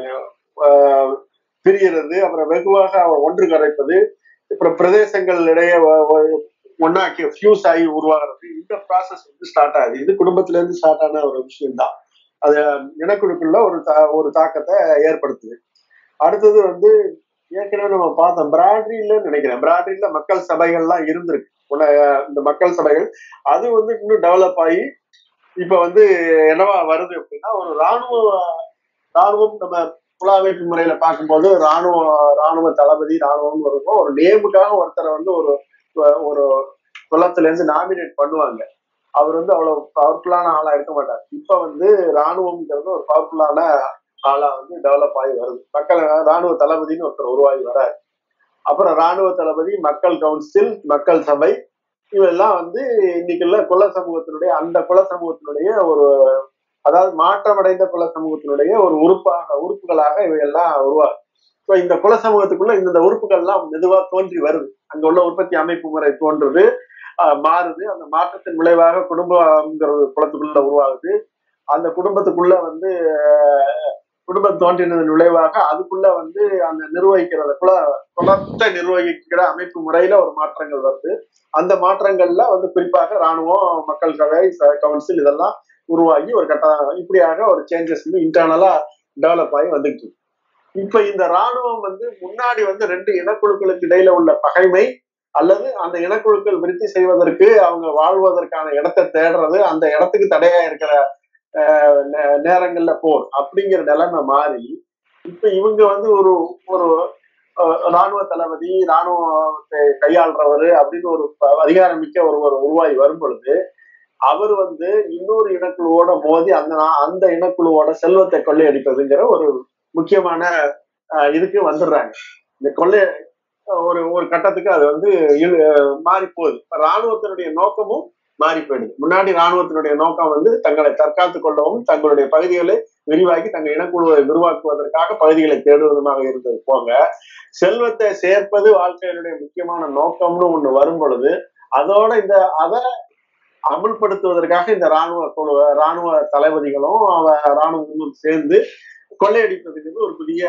ஆஹ் பிரியறது அப்புறம் வெகுவாக ஒன்று கரைப்பது அப்புறம் பிரதேசங்கள் இடையே ஒ- ஒ- ஒண்ணாக்கி ஃபியூஸ் ஆகி உருவாகிறது இந்த ப்ராசஸ் வந்து ஸ்டார்ட் ஆகுது இது குடும்பத்துல இருந்து ஸ்டார்ட் ஆன ஒரு விஷயம் தான் அது இனக்குழுக்குள்ள ஒரு தா- ஒரு தாக்கத்தை ஏற்படுத்துது அடுத்தது வந்து ஏற்கனவே நம்ம பார்த்தோம் பிராட்ரியில நினைக்கிறேன் பிராட்ரியில மக்கள் சபைகள்லாம் இருந்திருக்கு உன்ன- இந்த மக்கள் சபைகள் அது வந்து இன்னும் டெவலப் ஆகி இப்ப வந்து என்னவா வருது அப்படின்னா ஒரு ராணுவ ராணுவம் நம்ம புலாவைப்பு முறையில பார்க்கும்போது ராணுவ ராணுவ தளபதி ராணுவம் இருக்கும் ஒரு நேமுக்காக ஒருத்தரை வந்து ஒரு ஒரு குளத்துல இருந்து நாமினேட் பண்ணுவாங்க அவர் வந்து அவ்வளவு பவர்ஃபுல்லான ஆளா இருக்க மாட்டார் இப்ப வந்து ராணுவம்ங்கிறது ஒரு பவர்ஃபுல்லான ஆளா வந்து டெவலப் ஆகி வருது மக்கள் ராணுவ தளபதினு ஒருத்தர் உருவாகி வராரு அப்புறம் ராணுவ தளபதி மக்கள் கவுன்சில் மக்கள் சபை இவெல்லாம் வந்து இன்னைக்குள்ள குல சமூகத்தினுடைய அந்த குல சமூகத்தினுடைய ஒரு அதாவது மாற்றமடைந்த குல சமூகத்தினுடைய ஒரு உறுப்பாக உறுப்புகளாக இவையெல்லாம் உருவாகும் ஸோ இந்த குல சமூகத்துக்குள்ள இந்த உறுப்புகள்லாம் மெதுவா தோன்றி வருது அங்க உள்ள உற்பத்தி அமைப்பு முறை தோன்றுது ஆஹ் மாறுது அந்த மாற்றத்தின் விளைவாக குடும்பம்ங்கிறது குலத்துக்குள்ள உருவாகுது அந்த குடும்பத்துக்குள்ள வந்து ஆஹ் குடும்பம் தோன்றினதன் விளைவாக அதுக்குள்ள வந்து அந்த நிர்வகிக்கிற குல குலத்தை நிர்வகிக்கிற அமைப்பு முறையில ஒரு மாற்றங்கள் வருது அந்த மாற்றங்கள்ல வந்து குறிப்பாக ராணுவம் மக்கள் சபை ச- கவுன்சில் இதெல்லாம் உருவாகி ஒரு கட்ட இப்படியாக ஒரு சேஞ்சஸ் வந்து இன்டர்னலா டெவலப் ஆகி வந்துட்டு இருக்கு. இப்ப இந்த ராணுவம் வந்து முன்னாடி வந்து ரெண்டு இனக்குழுக்களுக்கு இடையில உள்ள பகைமை அல்லது அந்த இனக்குழுக்கள் விருத்தி செய்வதற்கு அவங்க வாழ்வதற்கான இடத்தை தேடுறது அந்த இடத்துக்கு தடையா இருக்கிற ஆஹ், நே- நேரங்கள்ல போர் அப்படிங்கிற நிலைமை மாறி இப்ப இவங்க வந்து ஒரு ஒரு ஆஹ், ராணுவ தளபதி ராணுவத்தை கையாளுறவர் அப்படின்னு ஒரு ப- அதிகாரமிக்க ஒருவர் உருவாகி வரும் பொழுது அவர் வந்து இன்னொரு இனக்குழுவோட மோதி அந்த நா- அந்த இனக்குழுவோட செல்வத்தை கொள்ளையடிப்பதுங்கிற ஒரு முக்கியமான ஆஹ், இதுக்கு வந்துடுறாங்க இந்த கொள்ளை ஒரு ஒரு கட்டத்துக்கு அது வந்து இழு- மாறி போகுது இப்ப ராணுவத்தினுடைய நோக்கமும் மாறி போயிடுது முன்னாடி ராணுவத்தினுடைய நோக்கம் வந்து தங்களை தற்காத்துக் கொள்ளவும் தங்களுடைய பகுதிகளை விரிவாக்கி தங்கள் இனக்குழுவை விரிவாக்குவதற்காக பகுதிகளை தேடுவதுமாக இருந்தது போங்க செல்வத்தை சேர்ப்பது வாழ்க்கையினுடைய முக்கியமான நோக்கம்னு ஒண்ணு வரும் பொழுது அதோட இந்த அதை அமுல்படுத்துவதற்காக இந்த ராணுவ குழு ராணுவ தளபதிகளும் அவ- ராணுவமும் சேர்ந்து கொள்ளையடிப்பதுங்கிறது ஒரு புதிய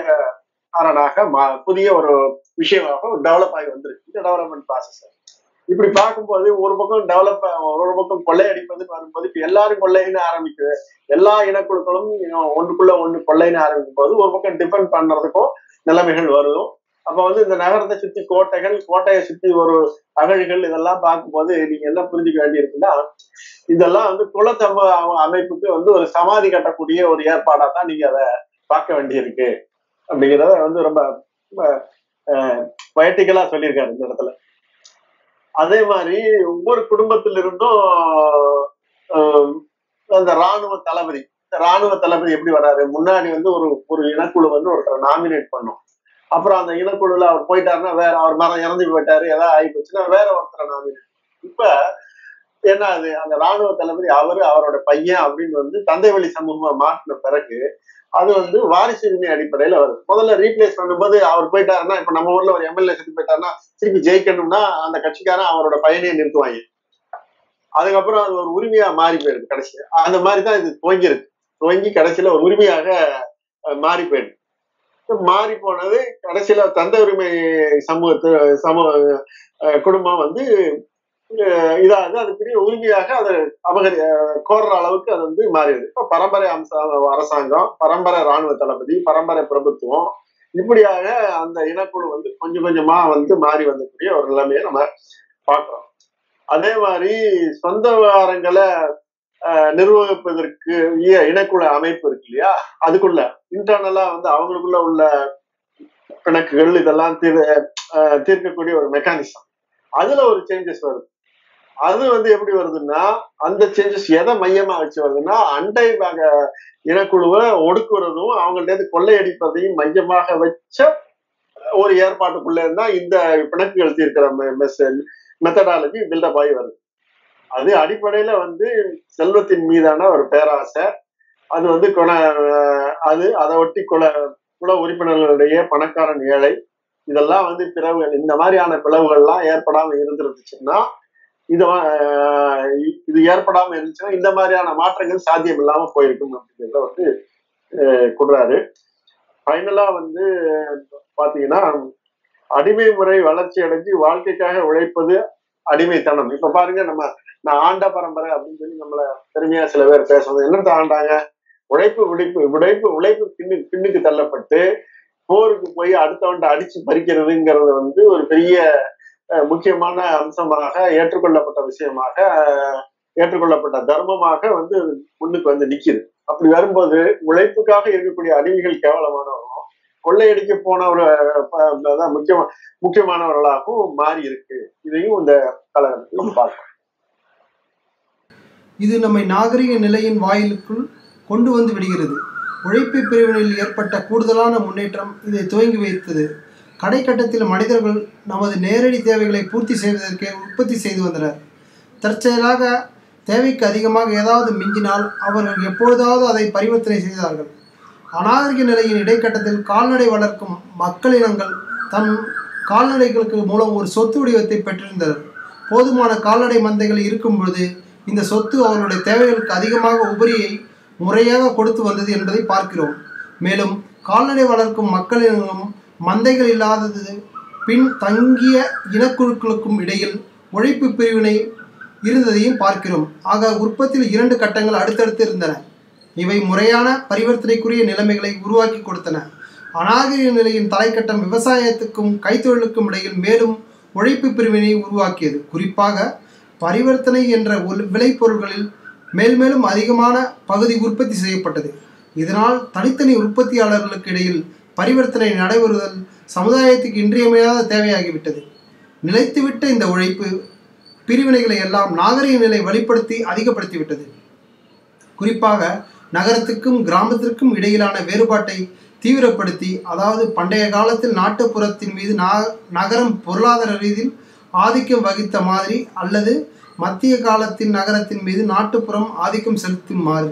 அரணாக மா- புதிய ஒரு விஷயமாக டெவலப் ஆகி வந்திருக்கு இந்த டெவலப்மெண்ட் ப்ராசஸ் இப்படி பார்க்கும்போது ஒரு பக்கம் டெவலப் ஒரு பக்கம் கொள்ளையடிப்பதுன்னு வரும்போது இப்ப எல்லாரும் கொள்ளைன்னு ஆரம்பிக்குது எல்லா இனக்குழுக்களும் இன்னும் ஒன்றுக்குள்ள ஒண்ணு கொள்ளைன்னு ஆரம்பிக்கும் போது ஒரு பக்கம் டிஃபெண்ட் பண்றதுக்கும் நிலைமைகள் வரும் அப்ப வந்து இந்த நகரத்தை சுத்தி கோட்டைகள் கோட்டையை சுத்தி ஒரு அகழிகள் இதெல்லாம் பார்க்கும்போது நீங்க என்ன புரிஞ்சுக்க வேண்டியிருக்குன்னா இதெல்லாம் வந்து குல சம அமைப்புக்கு வந்து ஒரு சமாதி கட்டக்கூடிய ஒரு ஏற்பாடா தான் நீங்க அதை பார்க்க வேண்டியிருக்கு அப்படிங்கிறத வந்து ரொம்ப பயட்டிக்கலா சொல்லியிருக்காரு இந்த இடத்துல அதே மாதிரி ஒவ்வொரு குடும்பத்திலிருந்தும் ஆஹ், அந்த ராணுவ தளபதி இந்த ராணுவ தளபதி எப்படி வராரு முன்னாடி வந்து ஒரு ஒரு இனக்குழு வந்து ஒருத்தரை நாமினேட் பண்ணும் அப்புறம் அந்த இனக்குழுல அவர் போயிட்டாருன்னா வேற அவர் மரம் இறந்து போயிட்டாரு ஏதாவது ஆகி போச்சுன்னா வேற ஒருத்தரை நாமினேட் இப்ப என்ன அது அந்த ராணுவ தளபதி அவரு அவரோட பையன் அப்படின்னு வந்து தந்தை வழி சமூகமா மாற்றின பிறகு அது வந்து வாரிசு உரிமை அடிப்படையில வருது முதல்ல ரீப்ளேஸ் பண்ணும்போது அவர் போயிட்டாருன்னா இப்ப நம்ம ஊர்ல ஒரு எம்எல்ஏ செத்து போயிட்டாருன்னா திருப்பி ஜெயிக்கணும்னா அந்த கட்சிக்காரன் அவரோட பையனையே நிறுத்துவாங்க அதுக்கப்புறம் அது ஒரு உரிமையா மாறி போயிருக்கு கடைசியில அந்த மாதிரி தான் இது துவங்கியிருக்கு துவங்கி கடைசியில ஒரு உரிமையாக அஹ், மாறி போயிருக்கு மாறி போனது கடைசியில தந்தை உரிமை சமூகத்து சமூக அஹ், குடும்பம் வந்து அஹ், இதாவது அது பெரிய உரிமையாக அதை அபகரி அஹ், கோர்ற அளவுக்கு அது வந்து மாறிடுது இப்ப பரம்பரை அம்ச அரசாங்கம் பரம்பரை ராணுவ தளபதி பரம்பரை பிரபுத்துவம் இப்படியாக அந்த இனக்குழு வந்து கொஞ்சம் கொஞ்சமா வந்து மாறி வந்தக்கூடிய ஒரு நிலைமையை நம்ம பார்க்கிறோம் அதே மாதிரி சொந்த விவகாரங்களை அஹ், நிர்வகிப்பதற்கு இய- இனக்குழு அமைப்பு இருக்கு இல்லையா அதுக்குள்ள இன்டர்னலா வந்து அவங்களுக்குள்ள உள்ள கணக்குகள் இதெல்லாம் தீர் அஹ், தீர்க்கக்கூடிய ஒரு மெக்கானிசம் அதுல ஒரு சேஞ்சஸ் வருது அது வந்து எப்படி வருதுன்னா அந்த சேஞ்சஸ் எதை மையமா வச்சு வருதுன்னா அண்டை வக இனக்குழுவை ஒடுக்குறதும் அவங்கள்ட்ட இருந்து கொள்ளையடிப்பதையும் மையமாக வச்ச ஒரு ஏற்பாட்டுக்குள்ள இருந்தா இந்த பிணக்குகள் தீர்க்கிற மெத்தடாலஜி பில்டப் ஆகி வருது அது அடிப்படையில வந்து செல்வத்தின் மீதான ஒரு பேராசை அது வந்து குண அது அதை ஒட்டி குல குல உறுப்பினர்களுடைய பணக்காரன் ஏழை இதெல்லாம் வந்து பிளவுகள் இந்த மாதிரியான பிளவுகள்லாம் ஏற்படாம இருந்துருந்துச்சுன்னா இது ஆஹ் இது ஏற்படாம இருந்துச்சுன்னா இந்த மாதிரியான மாற்றங்கள் சாத்தியம் இல்லாம போயிருக்கும் அப்படிங்கிறத வந்து அஹ் கொடுறாரு ஃபைனலா வந்து பாத்தீங்கன்னா அடிமை முறை வளர்ச்சி அடைஞ்சு வாழ்க்கைக்காக உழைப்பது அடிமைத்தனம் இப்ப பாருங்க நம்ம நான் ஆண்ட பரம்பரை அப்படின்னு சொல்லி நம்மள பெருமையா சில பேர் பேசுறது என்னத்த ஆண்டாங்க உழைப்பு உழைப்பு உழைப்பு உழைப்பு பின்னு பின்னுக்கு தள்ளப்பட்டு போருக்கு போய் அடுத்தவன்ட்ட அடிச்சு பறிக்கிறதுங்கிறது வந்து ஒரு பெரிய அஹ், முக்கியமான அம்சமாக ஏற்றுக்கொள்ளப்பட்ட விஷயமாக அஹ், ஏற்றுக்கொள்ளப்பட்ட தர்மமாக வந்து முன்னுக்கு வந்து நிக்குது அப்படி வரும்போது உழைப்புக்காக இருக்கக்கூடிய அடிமைகள் கேவலமானவரும் கொள்ளையடிக்க போன ஒரு அஹ், அதான் முக்கியமா முக்கியமானவர்களாகவும் மாறி இருக்கு இதையும் இந்த காலகட்டத்தில் நம்ம பார்க்கலாம் இது நம்மை நாகரிக நிலையின் வாயிலுக்குள் கொண்டு வந்து விடுகிறது உழைப்பு பிரிவினில் ஏற்பட்ட கூடுதலான முன்னேற்றம் இதை துவங்கி வைத்தது கடைக்கட்டத்தில் மனிதர்கள் நமது நேரடி தேவைகளை பூர்த்தி செய்வதற்கே உற்பத்தி செய்து வந்தனர் தற்செயலாக தேவைக்கு அதிகமாக ஏதாவது மிஞ்சினால் அவர்கள் எப்பொழுதாவது அதை பரிவர்த்தனை செய்தார்கள் அநாகரிக நிலையின் இடைக்கட்டத்தில் கால்நடை வளர்க்கும் மக்களினங்கள் தம் கால்நடைகளுக்கு மூலம் ஒரு சொத்து வடிவத்தை பெற்றிருந்தனர் போதுமான கால்நடை மந்தைகள் இருக்கும் பொழுது இந்த சொத்து அவர்களுடைய தேவைகளுக்கு அதிகமாக உபரியை முறையாக கொடுத்து வந்தது என்பதை பார்க்கிறோம் மேலும் கால்நடை வளர்க்கும் மக்களினங்களும் மந்தைகள் இல்லாதது பின் தங்கிய இனக்குழுக்களுக்கும் இடையில் உழைப்பு பிரிவினை இருந்ததையும் பார்க்கிறோம் ஆக உற்பத்தியில் இரண்டு கட்டங்கள் அடுத்தடுத்து இருந்தன இவை முறையான பரிவர்த்தனைக்குரிய நிலைமைகளை உருவாக்கி கொடுத்தன அநாகரிக நிலையின் தலைக்கட்டம் விவசாயத்துக்கும் கைத்தொழிலுக்கும் இடையில் மேலும் உழைப்பு பிரிவினை உருவாக்கியது குறிப்பாக பரிவர்த்தனை என்ற ஒரு விளைபொருள்களில் மேல்மேலும் அதிகமான பகுதி உற்பத்தி செய்யப்பட்டது இதனால் தனித்தனி உற்பத்தியாளர்களுக்கு இடையில் பரிவர்த்தனை நடைபெறுதல் சமுதாயத்துக்கு இன்றியமையாத தேவையாகிவிட்டது நிலைத்துவிட்ட இந்த உழைப்பு பிரிவினைகளை எல்லாம் நாகரிக நிலை வெளிப்படுத்தி அதிகப்படுத்திவிட்டது குறிப்பாக நகரத்துக்கும் கிராமத்திற்கும் இடையிலான வேறுபாட்டை தீவிரப்படுத்தி அதாவது பண்டைய காலத்தில் நாட்டுப்புறத்தின் மீது நா- நகரம் பொருளாதார ரீதியில் ஆதிக்கம் வகித்த மாதிரி அல்லது மத்திய காலத்தின் நகரத்தின் மீது நாட்டுப்புறம் ஆதிக்கம் செலுத்தும் மாதிரி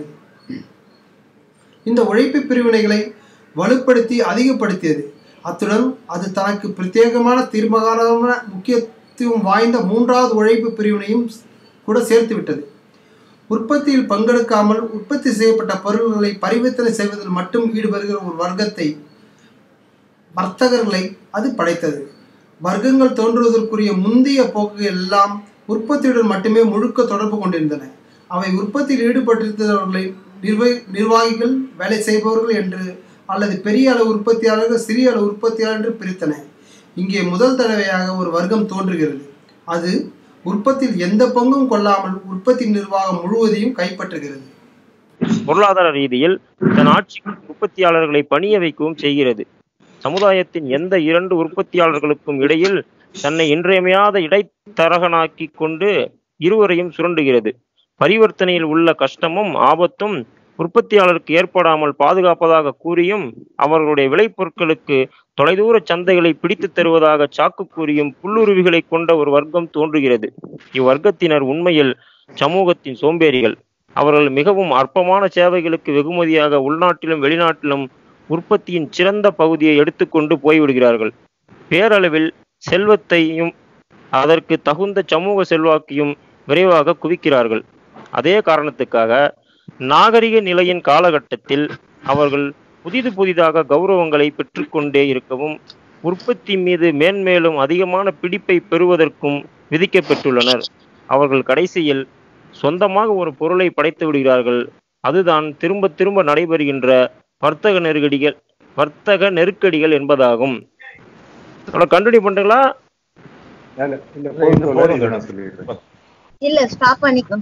இந்த உழைப்பு பிரிவினைகளை வலுப்படுத்தி அதிகப்படுத்தியது அத்துடன் அது தனக்கு பிரத்யேகமான தீர்மானமான முக்கியத்துவம் வாய்ந்த மூன்றாவது உழைப்பு பிரிவினையும் கூட சேர்த்து விட்டது உற்பத்தியில் பங்கெடுக்காமல் உற்பத்தி செய்யப்பட்ட பொருள்களை பரிவர்த்தனை செய்வதில் மட்டும் ஈடுபடுகிற ஒரு வர்க்கத்தை வர்த்தகர்களை அது படைத்தது வர்க்கங்கள் தோன்றுவதற்குரிய முந்தைய போக்குகள் எல்லாம் உற்பத்தியுடன் மட்டுமே முழுக்க தொடர்பு கொண்டிருந்தன அவை உற்பத்தியில் ஈடுபட்டிருந்தவர்களை நிர்வ நிர்வாகிகள் வேலை செய்பவர்கள் என்று அல்லது பெரிய அளவு உற்பத்தியாளர்கள் சிறிய அளவு உற்பத்தியாளர் என்று பிரித்தன இங்கே முதல் தடவையாக ஒரு வர்க்கம் தோன்றுகிறது அது உற்பத்தியில் எந்த பங்கும் கொள்ளாமல் உற்பத்தி நிர்வாகம் முழுவதையும் கைப்பற்றுகிறது பொருளாதார ரீதியில் தன் ஆட்சிக்கு உற்பத்தியாளர்களை பணிய வைக்கவும் செய்கிறது சமுதாயத்தின் எந்த இரண்டு உற்பத்தியாளர்களுக்கும் இடையில் தன்னை இன்றியமையாத இடைத்தரகனாக்கி கொண்டு இருவரையும் சுரண்டுகிறது பரிவர்த்தனையில் உள்ள கஷ்டமும் ஆபத்தும் உற்பத்தியாளருக்கு ஏற்படாமல் பாதுகாப்பதாக கூறியும் அவர்களுடைய விளைபொருட்களுக்கு தொலைதூர சந்தைகளை பிடித்து தருவதாக சாக்கு கூறியும் புல்லுருவிகளை கொண்ட ஒரு வர்க்கம் தோன்றுகிறது இவ்வர்க்கத்தினர் உண்மையில் சமூகத்தின் சோம்பேறிகள் அவர்கள் மிகவும் அற்பமான சேவைகளுக்கு வெகுமதியாக உள்நாட்டிலும் வெளிநாட்டிலும் உற்பத்தியின் சிறந்த பகுதியை எடுத்துக்கொண்டு போய்விடுகிறார்கள் பேரளவில் செல்வத்தையும் அதற்கு தகுந்த சமூக செல்வாக்கையும் விரைவாக குவிக்கிறார்கள் அதே காரணத்துக்காக நாகரிக நிலையின் காலகட்டத்தில் அவர்கள் புதிது புதிதாக கௌரவங்களை பெற்றுக்கொண்டே இருக்கவும் உற்பத்தி மீது மேன்மேலும் அதிகமான பிடிப்பை பெறுவதற்கும் விதிக்கப்பட்டுள்ளனர் அவர்கள் கடைசியில் சொந்தமாக ஒரு பொருளை படைத்து விடுகிறார்கள் அதுதான் திரும்ப திரும்ப நடைபெறுகின்ற வர்த்தக நெருக்கடிகள் வர்த்தக நெருக்கடிகள் என்பதாகும் கண்டினியூ பண்றீங்களா இல்ல, இல்ல, போதும் தோழர், இதை நான் சொல்லிடுறேன். இல்ல ஸ்டாப் பண்ணிக்கோங்க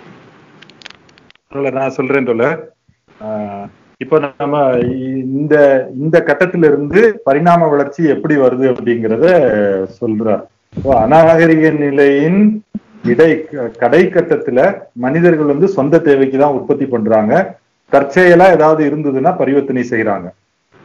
தோழர், நான் சொல்றேன் தோழர் ஆஹ் இப்போ நம்ம இந்த இந்த கட்டத்துல இருந்து பரிணாம வளர்ச்சி எப்படி வருது அப்படிங்கிறத சொல்றார் இப்போ அநாகரிக நிலையின் இடை கடை கட்டத்துல மனிதர்கள் வந்து சொந்த தேவைக்கு தான் உற்பத்தி பண்றாங்க தற்செயலா ஏதாவது இருந்ததுன்னா பரிவர்த்தனை செய்யறாங்க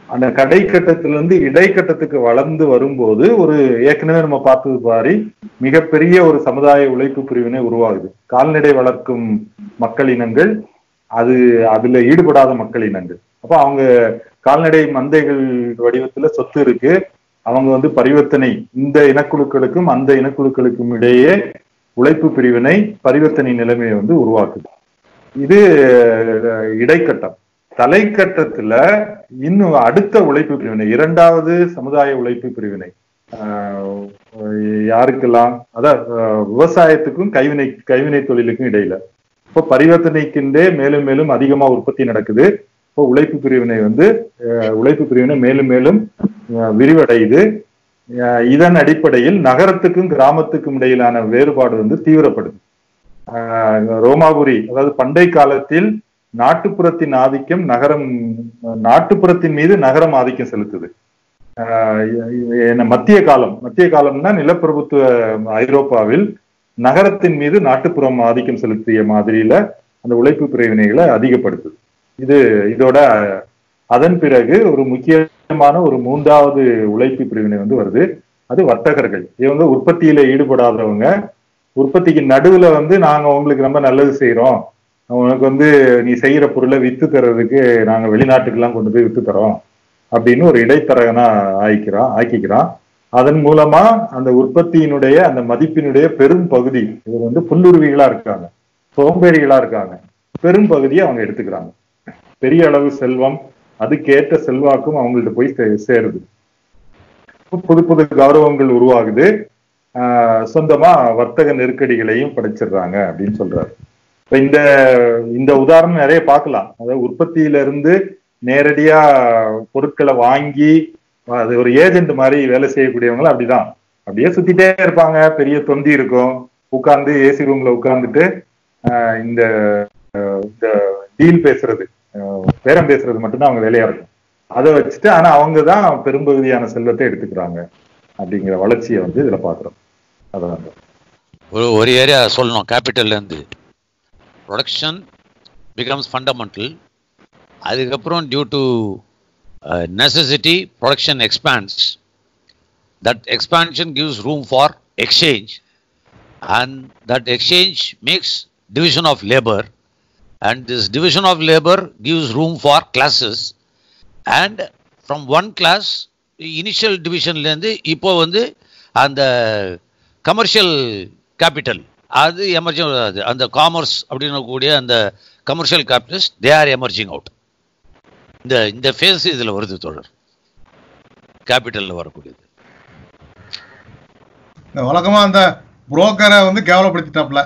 அந்த கடைக்கட்டத்திலிருந்து இடைக்கட்டத்துக்கு வளர்ந்து வரும்போது ஒரு ஏற்கனவே நம்ம பார்த்தது மாதிரி மிகப்பெரிய ஒரு சமுதாய உழைப்பு பிரிவினை உருவாகுது கால்நடை வளர்க்கும் மக்கள் இனங்கள் அது அதுல ஈடுபடாத மக்கள் இனங்கள் அப்ப அவங்க கால்நடை மந்தைகள் வடிவத்துல சொத்து இருக்கு அவங்க வந்து பரிவர்த்தனை இந்த இனக்குழுக்களுக்கும் அந்த இனக்குழுக்களுக்கும் இடையே உழைப்பு பிரிவினை பரிவர்த்தனை நிலைமையை வந்து உருவாக்குது இது அஹ், இடைக்கட்டம் தலைக்கட்டத்துல இன்னும் அடுத்த உழைப்பு பிரிவினை இரண்டாவது சமுதாய உழைப்பு பிரிவினை ஆஹ், யாருக்கெல்லாம் அதான் ஆஹ், விவசாயத்துக்கும் கைவினை கைவினை தொழிலுக்கும் இடையில இப்போ பரிவர்த்தனைக்குண்டே மேலும் மேலும் அதிகமா உற்பத்தி நடக்குது இப்போ உழைப்பு பிரிவினை வந்து ஆஹ், உழைப்பு பிரிவினை மேலும் மேலும் ஆஹ், விரிவடையுது ஆஹ், இதன் அடிப்படையில் நகரத்துக்கும் கிராமத்துக்கும் இடையிலான வேறுபாடு வந்து தீவிரப்படுது ஆஹ், ரோமாபுரி அதாவது பண்டை காலத்தில் நாட்டுப்புறத்தின் ஆதிக்கம் நகரம் நாட்டுப்புறத்தின் மீது நகரம் ஆதிக்கம் செலுத்துது ஆஹ் என்ன மத்திய காலம் மத்திய காலம்னா நிலப்பிரபுத்துவ ஐரோப்பாவில் நகரத்தின் மீது நாட்டுப்புறம் ஆதிக்கம் செலுத்திய மாதிரியில அந்த உழைப்பு பிரிவினைகளை அதிகப்படுத்துது இது இதோட அதன் பிறகு ஒரு முக்கியமான ஒரு மூன்றாவது உழைப்பு பிரிவினை வந்து வருது அது வர்த்தகர்கள் இவங்க உற்பத்தியில ஈடுபடாதவங்க உற்பத்திக்கு நடுவுல வந்து நாங்க உங்களுக்கு ரொம்ப நல்லது செய்யறோம் உனக்கு வந்து நீ செய்யற பொருளை வித்து தர்றதுக்கு நாங்க வெளிநாட்டுக்கெல்லாம் கொண்டு போய் வித்து தரோம் அப்படின்னு ஒரு இடைத்தரகனா ஆயிக்கிறான் ஆக்கிக்கிறான் அதன் மூலமா அந்த உற்பத்தியினுடைய அந்த மதிப்பினுடைய பெரும் பகுதி இது வந்து புல்லுருவிகளா இருக்காங்க சோம்பேறிகளா இருக்காங்க பெரும் பகுதியை அவங்க எடுத்துக்கிறாங்க பெரிய அளவு செல்வம் அதுக்கேற்ற செல்வாக்கும் அவங்கள்ட்ட போய் சே- சேருது புது புது கௌரவங்கள் உருவாகுது ஆஹ் சொந்தமா வர்த்தக நெருக்கடிகளையும் படைச்சிடுறாங்க அப்படின்னு சொல்றாரு இப்ப இந்த இந்த உதாரணம் நிறைய பார்க்கலாம் அதாவது உற்பத்தியில இருந்து நேரடியா பொருட்களை வாங்கி அது ஒரு ஏஜென்ட் மாதிரி வேலை செய்யக்கூடியவங்க அப்படிதான் அப்படியே சுத்திட்டே இருப்பாங்க பெரிய தொந்தி இருக்கும் உட்கார்ந்து ஏசி ரூம்ல உட்கார்ந்துட்டு ஆஹ் இந்த ஆஹ் இந்த டீல் பேசுறது ஆஹ் பேரம் பேசுறது மட்டும்தான் அவங்க வேலையா இருக்கும் அதை வச்சுட்டு ஆனா அவங்க தான் பெரும்பகுதியான செல்வத்தை எடுத்துக்கிறாங்க அப்படிங்கிற வளர்ச்சியை வந்து இதுல பாக்குறோம் அதான் ஒரு ஒரு ஏரியா சொல்லணும் கேபிட்டல்ல இருந்து ப்ரொடக்ஷன் பிகம்ஸ் ஃபண்டமெண்டல் அதுக்கப்புறம் due to necessity production expands that expansion gives room for exchange and that exchange makes division of labour and this division of labour gives room for classes and from one class initial டிவிஷன்லேருந்து இப்போ வந்து அந்த கமர்ஷியல் கேபிட்டல் அது எமர்ஜிங் அது அந்த காமர்ஸ் அப்படின்னு கூடிய அந்த commercial capitalist they are emerging out இந்த இந்த ஃபேஸ் இதில் வருது தோழர் கேபிட்டலில் வரக்கூடியது இந்த வழக்கமா அந்த புரோக்கரை வந்து கேவலப்படுத்திட்டாப்ல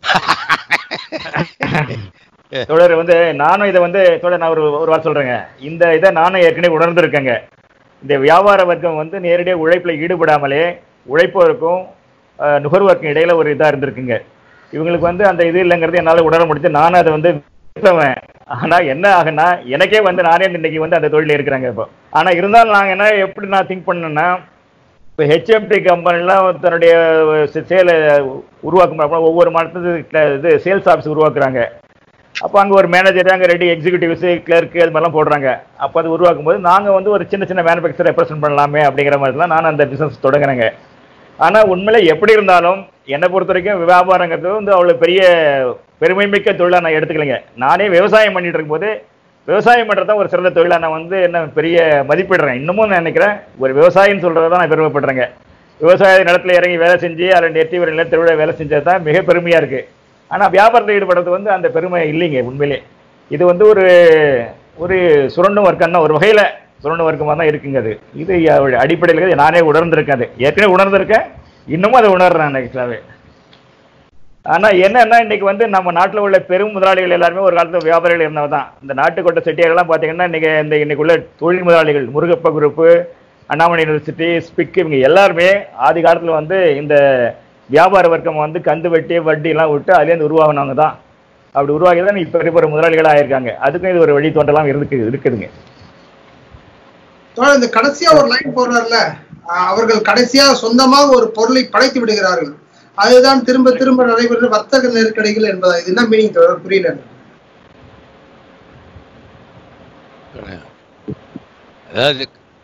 தொடர் வந்து நானும் இதை வந்து தொடர் நான் ஒரு ஒரு வாரம் சொல்றேங்க இந்த இதை நானும் ஏற்கனவே உணர்ந்திருக்கேங்க இந்த வியாபார வர்க்கம் வந்து நேரடியாக உழைப்பில் ஈடுபடாமலே உழைப்பவருக்கும் அஹ், நுகர்வோருக்கும் இடையில ஒரு இதாக இருந்திருக்குங்க இவங்களுக்கு வந்து அந்த இது இல்லைங்கிறது என்னால் உணர முடிஞ்சு நானும் அதை வந்து விரும்புவேன் ஆனால் என்ன ஆகுன்னா எனக்கே வந்து நானே இன்னைக்கு வந்து அந்த தொழில் இருக்கிறாங்க இப்போ ஆனால் இருந்தாலும் நாங்கள் என்ன எப்படி நான் திங்க் பண்ணேன்னா இப்போ ஹெச்எம்டி கம்பெனிலாம் தன்னுடைய சேலை உருவாக்கும் அப்புறம் ஒவ்வொரு மாதத்துக்கு இது சேல்ஸ் ஆஃபீஸ் உருவாக்குறாங்க அப்போ அங்கே ஒரு மேனேஜர் அங்கே ரெடி எக்ஸிக்யூட்டிவ்ஸு கிளர்க்கு அது மாதிரிலாம் போடுறாங்க அப்போ அது உருவாக்கும் போது நாங்கள் வந்து ஒரு சின்ன சின்ன மேனுஃபேக்சர் ரெப்ரசென்ட் பண்ணலாமே அப்படிங்கிற மாதிரிலாம் நான் அந்த பிஸ்னஸ் தொடங்குறேங்க ஆனால் உண்மையிலே எப்படி இருந்தாலும் என்னை பொறுத்த வரைக்கும் வியாபாரங்கிறது வந்து அவ்வளோ பெரிய பெருமைமிக்க தொழிலாக நான் எடுத்துக்கலைங்க நானே விவசாயம் பண்ணிட்டு இருக்கும்போது விவசாயம் பண்ணுறது தான் ஒரு சிறந்த தொழிலாக நான் வந்து என்ன பெரிய மதிப்பிடுறேன் இன்னமும் நான் நினைக்கிறேன் ஒரு விவசாயின்னு சொல்கிறத தான் நான் பெருமைப்படுறேங்க விவசாய நிலத்துல இறங்கி வேலை செஞ்சு அதில் நெட்டி ஒரு நிலத்தை வேலை செஞ்சது தான் மிக பெருமையாக இருக்குது ஆனால் வியாபாரத்தில் ஈடுபடுறது வந்து அந்த பெருமை இல்லைங்க உண்மையிலே இது வந்து ஒரு ஒரு சுரண்டும் வர்க்கம்னா ஒரு வகையில் சுரண்டு வர்க்கமாக தான் இருக்குங்க அது இது அடிப்படையில் இருக்கிறது நானே உணர்ந்திருக்கேன் அது ஏற்கனவே உணர்ந்திருக்கேன் இன்னமும் அதை உணர்றேன் நான் ஆக்சுவலாகவே ஆனால் என்னன்னா இன்னைக்கு வந்து நம்ம நாட்டில் உள்ள பெரும் முதலாளிகள் எல்லாருமே ஒரு காலத்தில் வியாபாரிகள் இருந்தவங்க தான் இந்த நாட்டுக்கோட்டை செட்டியாரெல்லாம் பார்த்தீங்கன்னா இன்னைக்கு இந்த இன்னைக்கு உள்ள தொழில் முதலாளிகள் Murugappa group Annamalai University SPIC இவங்க எல்லாருமே ஆதி காலத்தில் வந்து இந்த வியாபார வர்க்கம் வந்து கந்து வெட்டி வட்டி எல்லாம் விட்டு அதுலேருந்து உருவாகினவங்க தான் அப்படி உருவாகி தான் இப்போ பெரிய பெரிய முதலாளிகளாக ஆயிருக்காங்க அதுக்கும் இது ஒரு வழி தோன்றலாம் இருக்கு இருக்குதுங்க தோழர், இந்த கடைசியா ஒரு லைன் போடுறாருல ஆஹ் அவர்கள் கடைசியா சொந்தமாக ஒரு பொருளை படைத்து விடுகிறார்கள் அதுதான் திரும்ப திரும்ப நடைபெறும் வர்த்தக நெருக்கடிகள் என்பதா இது என்ன மீனிங் தோழர் புரியல அதாவது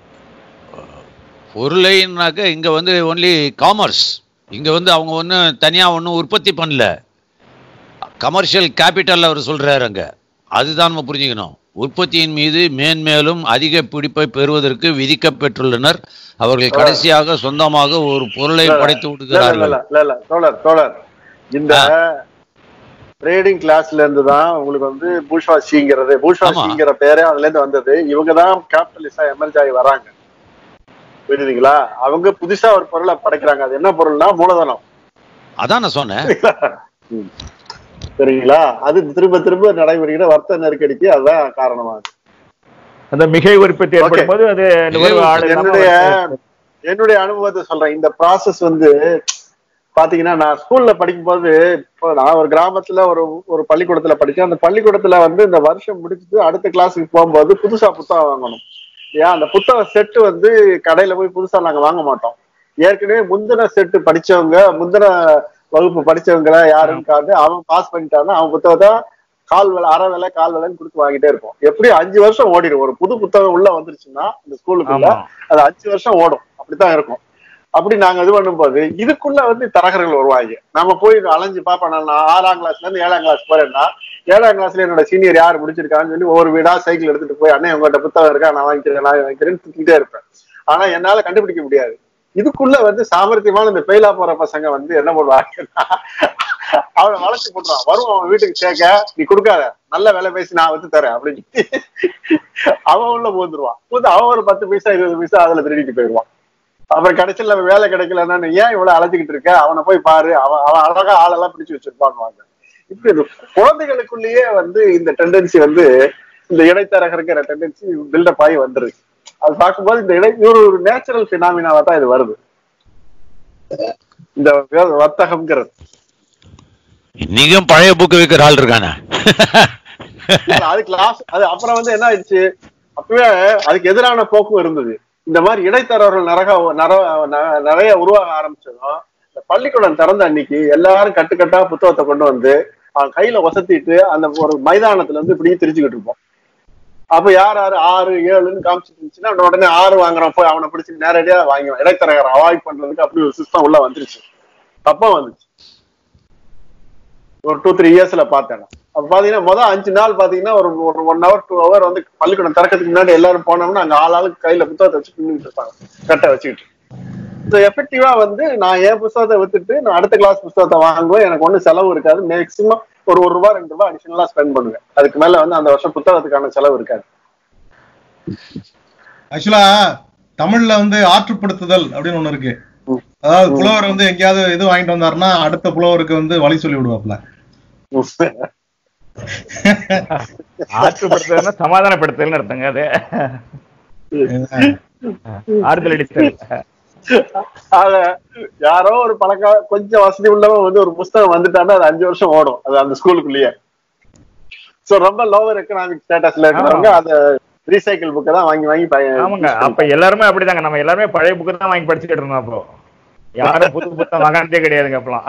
பொருளைனாக்க இங்க வந்து ஒன்லி காமர்ஸ் இங்க வந்து அவங்க ஒன்றும் தனியா ஒன்றும் உற்பத்தி பண்ணல கமர்ஷியல் கேபிட்டல் அவர் சொல்றாரு அங்க அதுதான் நம்ம புரிஞ்சுக்கணும் உற்பத்தியின் மீது மேன்மேலும் அதிக பிடிப்பை பெறுவதற்கு விதிக்கப்பெற்றுள்ளனர் அவர்கள் கடைசியாக சொந்தமாக ஒரு பொருளை இல்ல, இல்ல. படைத்து இல்ல, இல்ல, விடுகிறார்கள் இல்ல, இல்ல, இல்ல. தோழர் தோழர் இந்த ட்ரேடிங் கிளாஸ்ல இருந்து தான் உங்களுக்கு வந்து பூஷ்வாசிங்கிறது பூஷ்வாசிங்கிற பேரே அதுல இருந்து வந்தது இவங்க தான் கேபிட்டலிஸ்டா எமர்ஜ் ஆகி வராங்க புரியுதுங்களா அவங்க புதுசா ஒரு பொருளை படைக்கிறாங்க அது என்ன பொருள்னா மூலதனம் அதான் நான் சொன்னேன் ம். சரிங்களா அது திரும்ப திரும்ப நடைபெறுகிற வர்த்தக நெருக்கடிக்கு அதுதான் காரணமாகுது அந்த மிகை உற்பத்தி ஏற்படும் போது அது நுகர்வு ஆள் இல்லாம என்னுடைய வந்து- என்னுடைய அனுபவத்தை சொல்றேன் இந்த ப்ராசஸ் வந்து பாத்தீங்கன்னா நான் ஸ்கூல்ல படிக்கும்போது இப்போ நான் ஒரு கிராமத்துல ஒரு ஒரு பள்ளிக்கூடத்துல படிச்சேன் அந்த பள்ளிக்கூடத்துல வந்து இந்த வருஷம் முடிச்சுட்டு அடுத்த கிளாஸுக்கு போகும்போது புதுசா புத்தகம் வாங்கணும் ஏன் அந்த புத்தக செட்டு வந்து கடையில போய் புதுசா நாங்க வாங்க மாட்டோம் ஏற்கனவே முந்தின செட்டு படிச்சவங்க முந்தின வகுப்பு படிச்சவங்க யாருன்னு காட்டு அவன் பாஸ் பண்ணிட்டான்னா அவன் புத்தகத்தை கால் விலை அரை விலை கால் விலைன்னு கொடுத்து வாங்கிட்டே இருப்போம் எப்படி அஞ்சு வருஷம் ஓடிடும் ஒரு புது புத்தகம் உள்ள வந்துருச்சுன்னா இந்த ஸ்கூலுக்குள்ள ஆமா. அது அஞ்சு வருஷம் ஓடும் அப்படித்தான் இருக்கும் அப்படி நாங்க இது பண்ணும்போது இதுக்குள்ள வந்து தரகர்கள் வருவாங்க நம்ம போய் அலைஞ்சு பார்ப்போம் நான் ஆறாம் கிளாஸ்ல இருந்து ஏழாம் கிளாஸ் போறேன்னா ஏழாம் கிளாஸ்ல என்னோட சீனியர் யார் முடிச்சிருக்கான்னு சொல்லி ஒவ்வொரு வீடா சைக்கிள் எடுத்துட்டு போய் அண்ணன் உங்கள்கிட்ட புத்தகம் இருக்கா நான் வாங்கிக்கிறேன் நான் வாங்கிக்கிறேன்னு திட்டிகிட்டே இருப்பேன் ஆனா என்னால கண்டுபிடிக்க முடியாது இதுக்குள்ள வந்து சாமர்த்தியமான இந்த பெயிலா போற பசங்க வந்து என்ன பண்ணுவாங்கன்னா அவனை வளர்ச்சி போட்டுறான் வரும் அவன் வீட்டுக்கு சேர்க்க நீ கொடுக்காத நல்ல வேலை பேசி நான் வந்து தரேன் அப்படின்னு சொல்லி அவன் உள்ள போந்துருவான் போது அவன் ஒரு பத்து பைசா இருபது பைசா அதுல திருடிட்டு போயிடுவான் அப்புறம் கடைசியில் நம்ம வேலை கிடைக்கலன்னா ஏன் இவ்வளவு அழைச்சிக்கிட்டு இருக்க அவனை போய் பாரு அவன் அவன் அழகா ஆளெல்லாம் பிடிச்சு வச்சிருப்பான்வாங்க இப்படி இந்த குழந்தைகளுக்குள்ளேயே வந்து இந்த டெண்டன்சி வந்து இந்த இடைத்தரகருங்கிற டெண்டன்சி பில்டப் ஆகி வந்துருது அது பார்க்கும்போது இந்த இடை இது ஒரு நேச்சுரல் பினாமினாவா தான் இது வருது இந்த வே- வர்த்தகம்ங்கிறது இன்னைக்கும் பழைய புக்கு விற்கிற ஆள் இருக்கானே இல்ல, அது கிளாஸ் அது அப்புறம் வந்து என்ன ஆயிடுச்சு அப்பவே அதுக்கு எதிரான போக்கும் இருந்தது இந்த மாதிரி இடைத்தரகர்கள் நரக நர ந- நிறைய உருவாக ஆரம்பிச்சதும் இந்த பள்ளிக்கூடம் திறந்த அன்னைக்கு எல்லாரும் கட்டுக்கட்டா புத்தகத்தை கொண்டு வந்து அவன் கையில வசத்திட்டு அந்த ஒரு மைதானத்துல இருந்து இப்படியே திரிச்சுக்கிட்டு இருப்போம் அப்ப யார் யாரு ஆறு ஏழுன்னு காமிச்சிட்டு இருந்துச்சுன்னா அவன உடனே ஆறு வாங்குறான் போய் அவனை பிடிச்சி நேரடியா வாங்கிவான் இடைத்தரகரை அவாய்ட் பண்றதுக்கு அப்படி ஒரு சிஸ்டம் உள்ள வந்துருச்சு அப்ப வந்துச்சு ஒரு டூ த்ரீ இயர்ஸ்ல பார்த்தேன் நான். அப்ப பாத்தீங்கன்னா மொதல் அஞ்சு நாள் பாத்தீங்கன்னா ஒரு ஒரு ஒன் ஹவர் டூ ஹவர் வந்து பள்ளிக்கூடம் திறக்கிறதுக்கு முன்னாடி எல்லாரும் போனோம்னா அங்க ஆள் ஆளுக்கு கையில புத்தகத்தை வச்சு நின்றுட்டு இருப்பாங்க கட்டை வச்சுக்கிட்டு ஸோ எஃபெக்டிவா வந்து நான் என் புத்தகத்தை வித்துட்டு நான் அடுத்த கிளாஸ் புத்தகத்தை வாங்குவேன் எனக்கு ஒன்றும் செலவு இருக்காது மேக்சிமம் ஒரு ஒரு ரூபா ரெண்டு ரூபா அடிஷனலா ஸ்பெண்ட் பண்ணுவேன் அதுக்கு மேல வந்து அந்த வருஷம் புத்தகத்துக்கான செலவு இருக்காது ஆக்சுவலா தமிழ்ல வந்து ஆற்றுப்படுத்துதல் அப்படின்னு ஒண்ணு இருக்கு அதாவது புலவர் வந்து எங்கேயாவது இது வாங்கிட்டு வந்தாருன்னா அடுத்த புலவருக்கு வந்து வழி சொல்லி விடுவாப்ல ஆற்றுப்படுத்துதல்னா சமாதானப்படுத்துதல்னு அர்த்தங்க அது ஆறுதல் அடித்தல் ஆக யாரோ ஒரு பழக்க கொஞ்சம் வசதி உள்ளவன் வந்து ஒரு புஸ்தகம் வந்துட்டான்னா அது அஞ்சு வருஷம் ஓடும் அது அந்த ஸ்கூலுக்குள்ளேயே சோ ரொம்ப லோவர் எக்கனாமிக் ஸ்டேட்டஸ்ல இருக்கிறவங்க அத ரீசைக்கிள் புக்கை தான் வாங்கி வாங்கி பய- ஆமாங்க அப்ப எல்லாருமே அப்படிதாங்க நம்ம எல்லாருமே பழைய புக்கு தான் வாங்கி படிச்சுட்டு இருந்தோம் அப்போ யாரும் புது புத்தகம் வாங்கினதே கிடையாதுங்க அப்பலாம்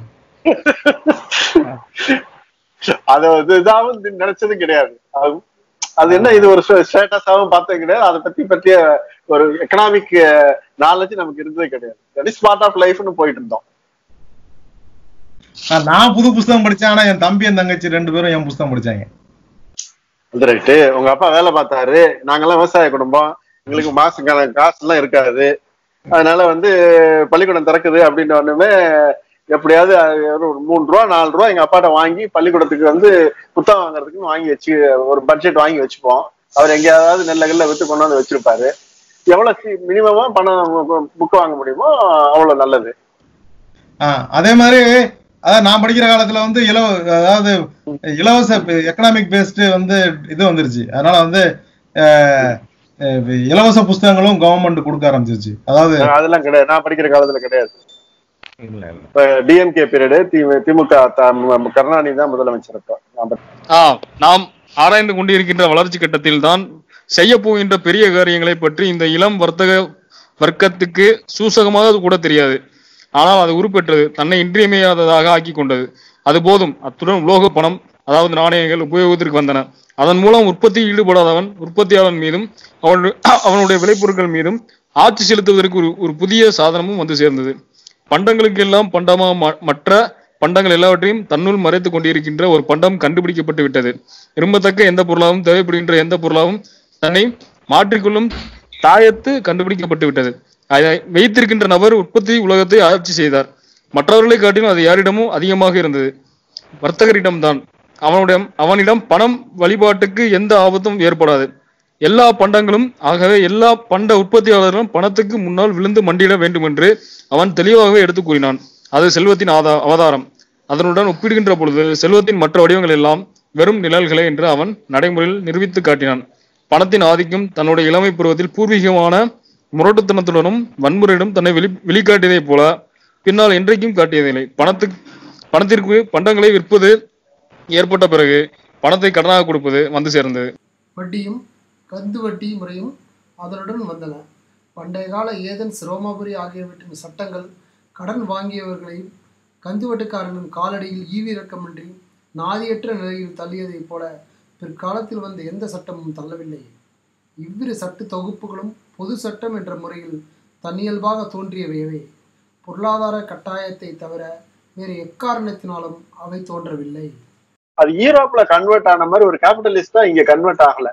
அத வந்து இதாவும் நினைச்சதும் கிடையாது அது- அது என்ன இது ஒரு ஸ்டேட்டஸாவும் பார்த்தது கிடையாது அதை பத்தி பற்றிய ஒரு எக்கனாமிக் நாலேஜ் நமக்கு இருந்ததே கிடையாது தட் இஸ் பார்ட் ஆஃப் லைஃப்னு போயிட்டு இருந்தோம் ஆஹ் நான் புது புஸ்தகம் படிச்சேன் ஆனா என் தம்பி என் தங்கச்சி ரெண்டு பேரும் என் புஸ்தகம் படிச்சாங்க அது ரைட்டு உங்க அப்பா வேலை பார்த்தாரு நாங்கெல்லாம் விவசாய குடும்பம் எங்களுக்கு மாசம் கா- காசு எல்லாம் இருக்காது அதனால வந்து பள்ளிக்கூடம் திறக்குது அப்படின்னு ஒண்ணுமே எப்படியாவது அது ஒரு மூணு ரூபா நாலு ரூபா எங்க அப்பாட்ட வாங்கி பள்ளிக்கூடத்துக்கு வந்து புத்தகம் வாங்குறதுக்குன்னு வாங்கி வச்சு ஒரு பட்ஜெட் வாங்கி வச்சுப்போம் அவர் எங்கேயாவது நெல்ல கல்ல வித்து கொண்டு வந்து வச்சிருப்பாரு எவ்வளவு மினிமமா பணம் புக் வாங்க முடியுமோ அவ்வளவு நல்லது ஆஹ் அதே மாதிரி அதாவது நான் படிக்கிற காலத்துல வந்து இலவ அதாவது இலவச எக்கனாமிக் பேஸ்டு வந்து இது வந்துருச்சு அதனால வந்து அஹ், அஹ், இலவச புஸ்தகங்களும் கவர்மெண்ட் கொடுக்க ஆரம்பிச்சிருச்சு அதாவது அதெல்லாம் கிடையாது நான் படிக்கிற காலத்துல கிடையாது இல்ல இல்ல இப்ப டிஎம்கே பீரியடு திமுக த- கருணாநிதி தான் முதலமைச்சர் அப்ப நான் ப- ஆ நாம் ஆராய்ந்து கொண்டிருக்கின்ற வளர்ச்சி கட்டத்தில் தான் செய்ய போகின்ற பெரிய காரியங்களை பற்றி இந்த இளம் வர்த்தக வர்க்கத்துக்கு சூசகமாக கூட தெரியாது ஆனால் அது உருப்பெற்றது தன்னை இன்றியமையாததாக ஆக்கி கொண்டது அது போதும் அத்துடன் உலோக பணம் அதாவது நாணயங்கள் உபயோகத்திற்கு வந்தன அதன் மூலம் உற்பத்தியில் ஈடுபடாதவன் உற்பத்தியாளன் மீதும் அவன் அவனுடைய விளைபொருட்கள் மீதும் ஆட்சி செலுத்துவதற்கு ஒரு ஒரு புதிய சாதனமும் வந்து சேர்ந்தது பண்டங்களுக்கு எல்லாம் பண்டமா ம- மற்ற பண்டங்கள் எல்லாவற்றையும் தன்னுள் மறைத்துக் கொண்டிருக்கின்ற ஒரு பண்டம் கண்டுபிடிக்கப்பட்டு விட்டது விரும்பத்தக்க எந்த பொருளாகவும் தேவைப்படுகின்ற எந்த பொருளாகவும் தன்னை மாற்றிக்கொள்ளும் தாயத்து கண்டுபிடிக்கப்பட்டு விட்டது அதை வைத்திருக்கின்ற நபர் உற்பத்தி உலகத்தை ஆட்சி செய்தார் மற்றவர்களை காட்டிலும் அது யாரிடமும் அதிகமாக இருந்தது வர்த்தகரிடம்தான் அவனுடைய அவனிடம் பணம் வழிபாட்டுக்கு எந்த ஆபத்தும் ஏற்படாது எல்லா பண்டங்களும் ஆகவே எல்லா பண்ட உற்பத்தியாளர்களும் பணத்துக்கு முன்னால் விழுந்து மண்டியிட வேண்டும் என்று அவன் தெளிவாகவே எடுத்து கூறினான் அது செல்வத்தின் ஆதா அவதாரம் அதனுடன் ஒப்பிடுகின்ற பொழுது செல்வத்தின் மற்ற வடிவங்கள் எல்லாம் வெறும் நிழல்களே என்று அவன் நடைமுறையில் நிரூபித்து காட்டினான் பணத்தின் ஆதிக்கம் தன்னுடைய இளமை பருவத்தில் பூர்வீகமான முரட்டுத்தனத்துடனும் வன்முறையிடம் தன்னை வெளி வெளிக்காட்டியதைப் போல பின்னால் என்றைக்கும் காட்டியதில்லை பணத்துக்கு பணத்திற்கு பண்டங்களை விற்பது ஏற்பட்ட பிறகு பணத்தை கடனாக கொடுப்பது வந்து சேர்ந்தது வட்டியும் கந்து வட்டி முறையும் அதனுடன் வந்தன பண்டைய கால ஏதென்ஸ் ரோமாபுரி ஆகியவற்றின் சட்டங்கள் கடன் வாங்கியவர்களையும் கந்துவட்டுக்காரனின் காலடியில் ஈவிரக்கமின்றி நாதியற்ற நிலையில் தள்ளியதைப் போல பிற்காலத்தில் வந்த எந்த சட்டமும் தள்ளவில்லை இவ்விரு சட்ட தொகுப்புகளும் பொது சட்டம் என்ற முறையில் தன்னியல்பாக தோன்றியவையவே பொருளாதார கட்டாயத்தை தவிர வேறு எக்காரணத்தினாலும் அவை தோன்றவில்லை அது யூரோப்ல கன்வெர்ட் ஆன மாதிரி ஒரு கேபிட்டலிஸ்டா இங்க கன்வெர்ட் ஆகல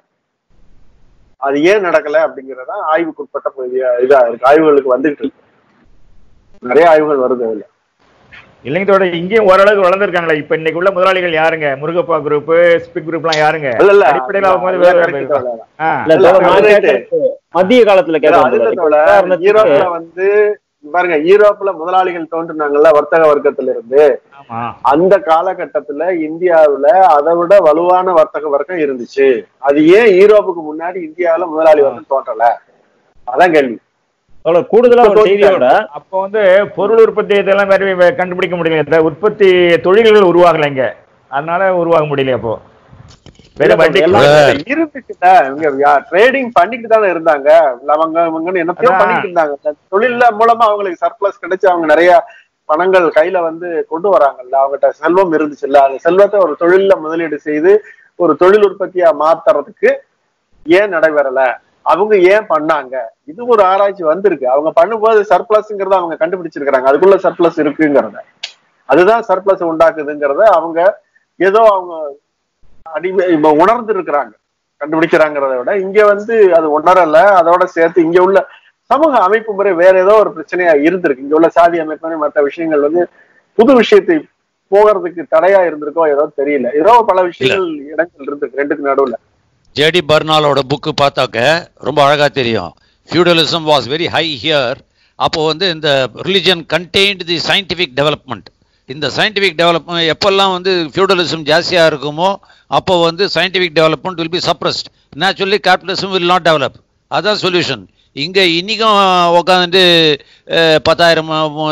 அது ஏன் நடக்கல அப்படிங்கறதா ஆய்வுக்குட்பட்ட பகுதியா இதா இருக்கு ஆய்வுகளுக்கு வந்துகிட்டு இருக்கு நிறைய ஆய்வுகள் வருது அதுல இல்லைங்க தோட இங்கேயும் ஓரளவுக்கு வளர்ந்துருக்காங்களே இப்ப இன்னைக்கு உள்ள முதலாளிகள் யாருங்க முருகப்பா குரூப் ஸ்பிக் குரூப்லாம் யாருங்க இல்ல இல்ல அடிப்படையில் ஆகும்போது அதுதான் வேற correct தோழர். ஆ. இல்ல இல்ல, தோழர், நான் அது right. கேட்கறது மத்திய காலத்துல இல்ல, கேட்கறேன் அது இல்ல தோழர். இப்ப தோழர். உதாரணத்துக்கு யூரோப்ல வந்து பாருங்க யூரோப்ல முதலாளிகள் தோன்றுனாங்கல்ல வர்த்தக வர்க்கத்துல இருந்து ஆமா அந்த காலகட்டத்துல இந்தியாவுல அதை விட வலுவான வர்த்தக வர்க்கம் இருந்துச்சு அது ஏன் யூரோப்புக்கு முன்னாடி இந்தியாவுல முதலாளி வர்க்கம் தோன்றல அதான் கேள்வி தோழர், கூடுதலா இப்ப ஒரு செய்தியோட அப்போ வந்து பொருள் உற்பத்தி இதெல்லாம் வேற வே- கண்டுபிடிக்க முடியல இந்த உற்பத்தி தொழில்கள் உருவாகல இங்க அதனால உருவாக முடியல அப்போ வேற வண்டி எல்லாம் இருந்துச்சுல இவங்க ட்ரேடிங் பண்ணிட்டு தானே இருந்தாங்க அவங்க அவங்கன்னு என்னத்தையோ அதான். பண்ணிட்டு இருந்தாங்க இந்த தொழில்ல மூலமா அவங்களுக்கு சர்ப்ளஸ் கிடைச்சு அவங்க நிறைய பணங்கள் கையில வந்து கொண்டு வராங்கல்ல அவங்ககிட்ட செல்வம் இருந்துச்சுல்ல அந்த செல்வத்தை ஒரு தொழில்ல முதலீடு செய்து ஒரு தொழில் உற்பத்தியா மாத்துறதுக்கு ஏன் நடைபெறல அவங்க ஏன் பண்ணாங்க இது ஒரு ஆராய்ச்சி வந்திருக்கு அவங்க பண்ணும்போது சர்ப்ளஸ்ங்கிறத அவங்க கண்டுபிடிச்சிருக்கிறாங்க அதுக்குள்ள சர்ப்ளஸ் இருக்குங்கிறத அதுதான் சர்ப்ளஸ் உண்டாக்குதுங்கிறத அவங்க ஏதோ அவங்க அடிமை இப்ப உணர்ந்து இருக்கிறாங்க கண்டுபிடிக்கிறாங்கிறத விட இங்க வந்து அது உணரல அதோட சேர்த்து இங்க உள்ள சமூக அமைப்பு முறை வேற ஏதோ ஒரு பிரச்சனையா இருந்திருக்கு இங்க உள்ள சாதி அமைப்பு மற்ற விஷயங்கள் வந்து புது விஷயத்தை போகிறதுக்கு தடையா இருந்திருக்கோ ஏதோ தெரியல ஏதோ பல விஷயங்கள் இடங்கள் இருந்திருக்கு ரெண்டுக்கு நடுவுல ஜேடி பர்னாலோட புக்கு பார்த்தாக்க ரொம்ப அழகா தெரியும் feudalism was very high here அப்போ வந்து இந்த religion contained the scientific development இந்த சயின்டிஃபிக் டெவலப்மெண்ட் எப்பெல்லாம் வந்து ஃபியூடலிசம் ஜாஸ்தியாக இருக்குமோ அப்போ வந்து scientific development will be suppressed naturally capitalism will not develop அதான் சொல்யூஷன் இங்கே இன்றைக்கும் உட்காந்துட்டு பத்தாயிரம்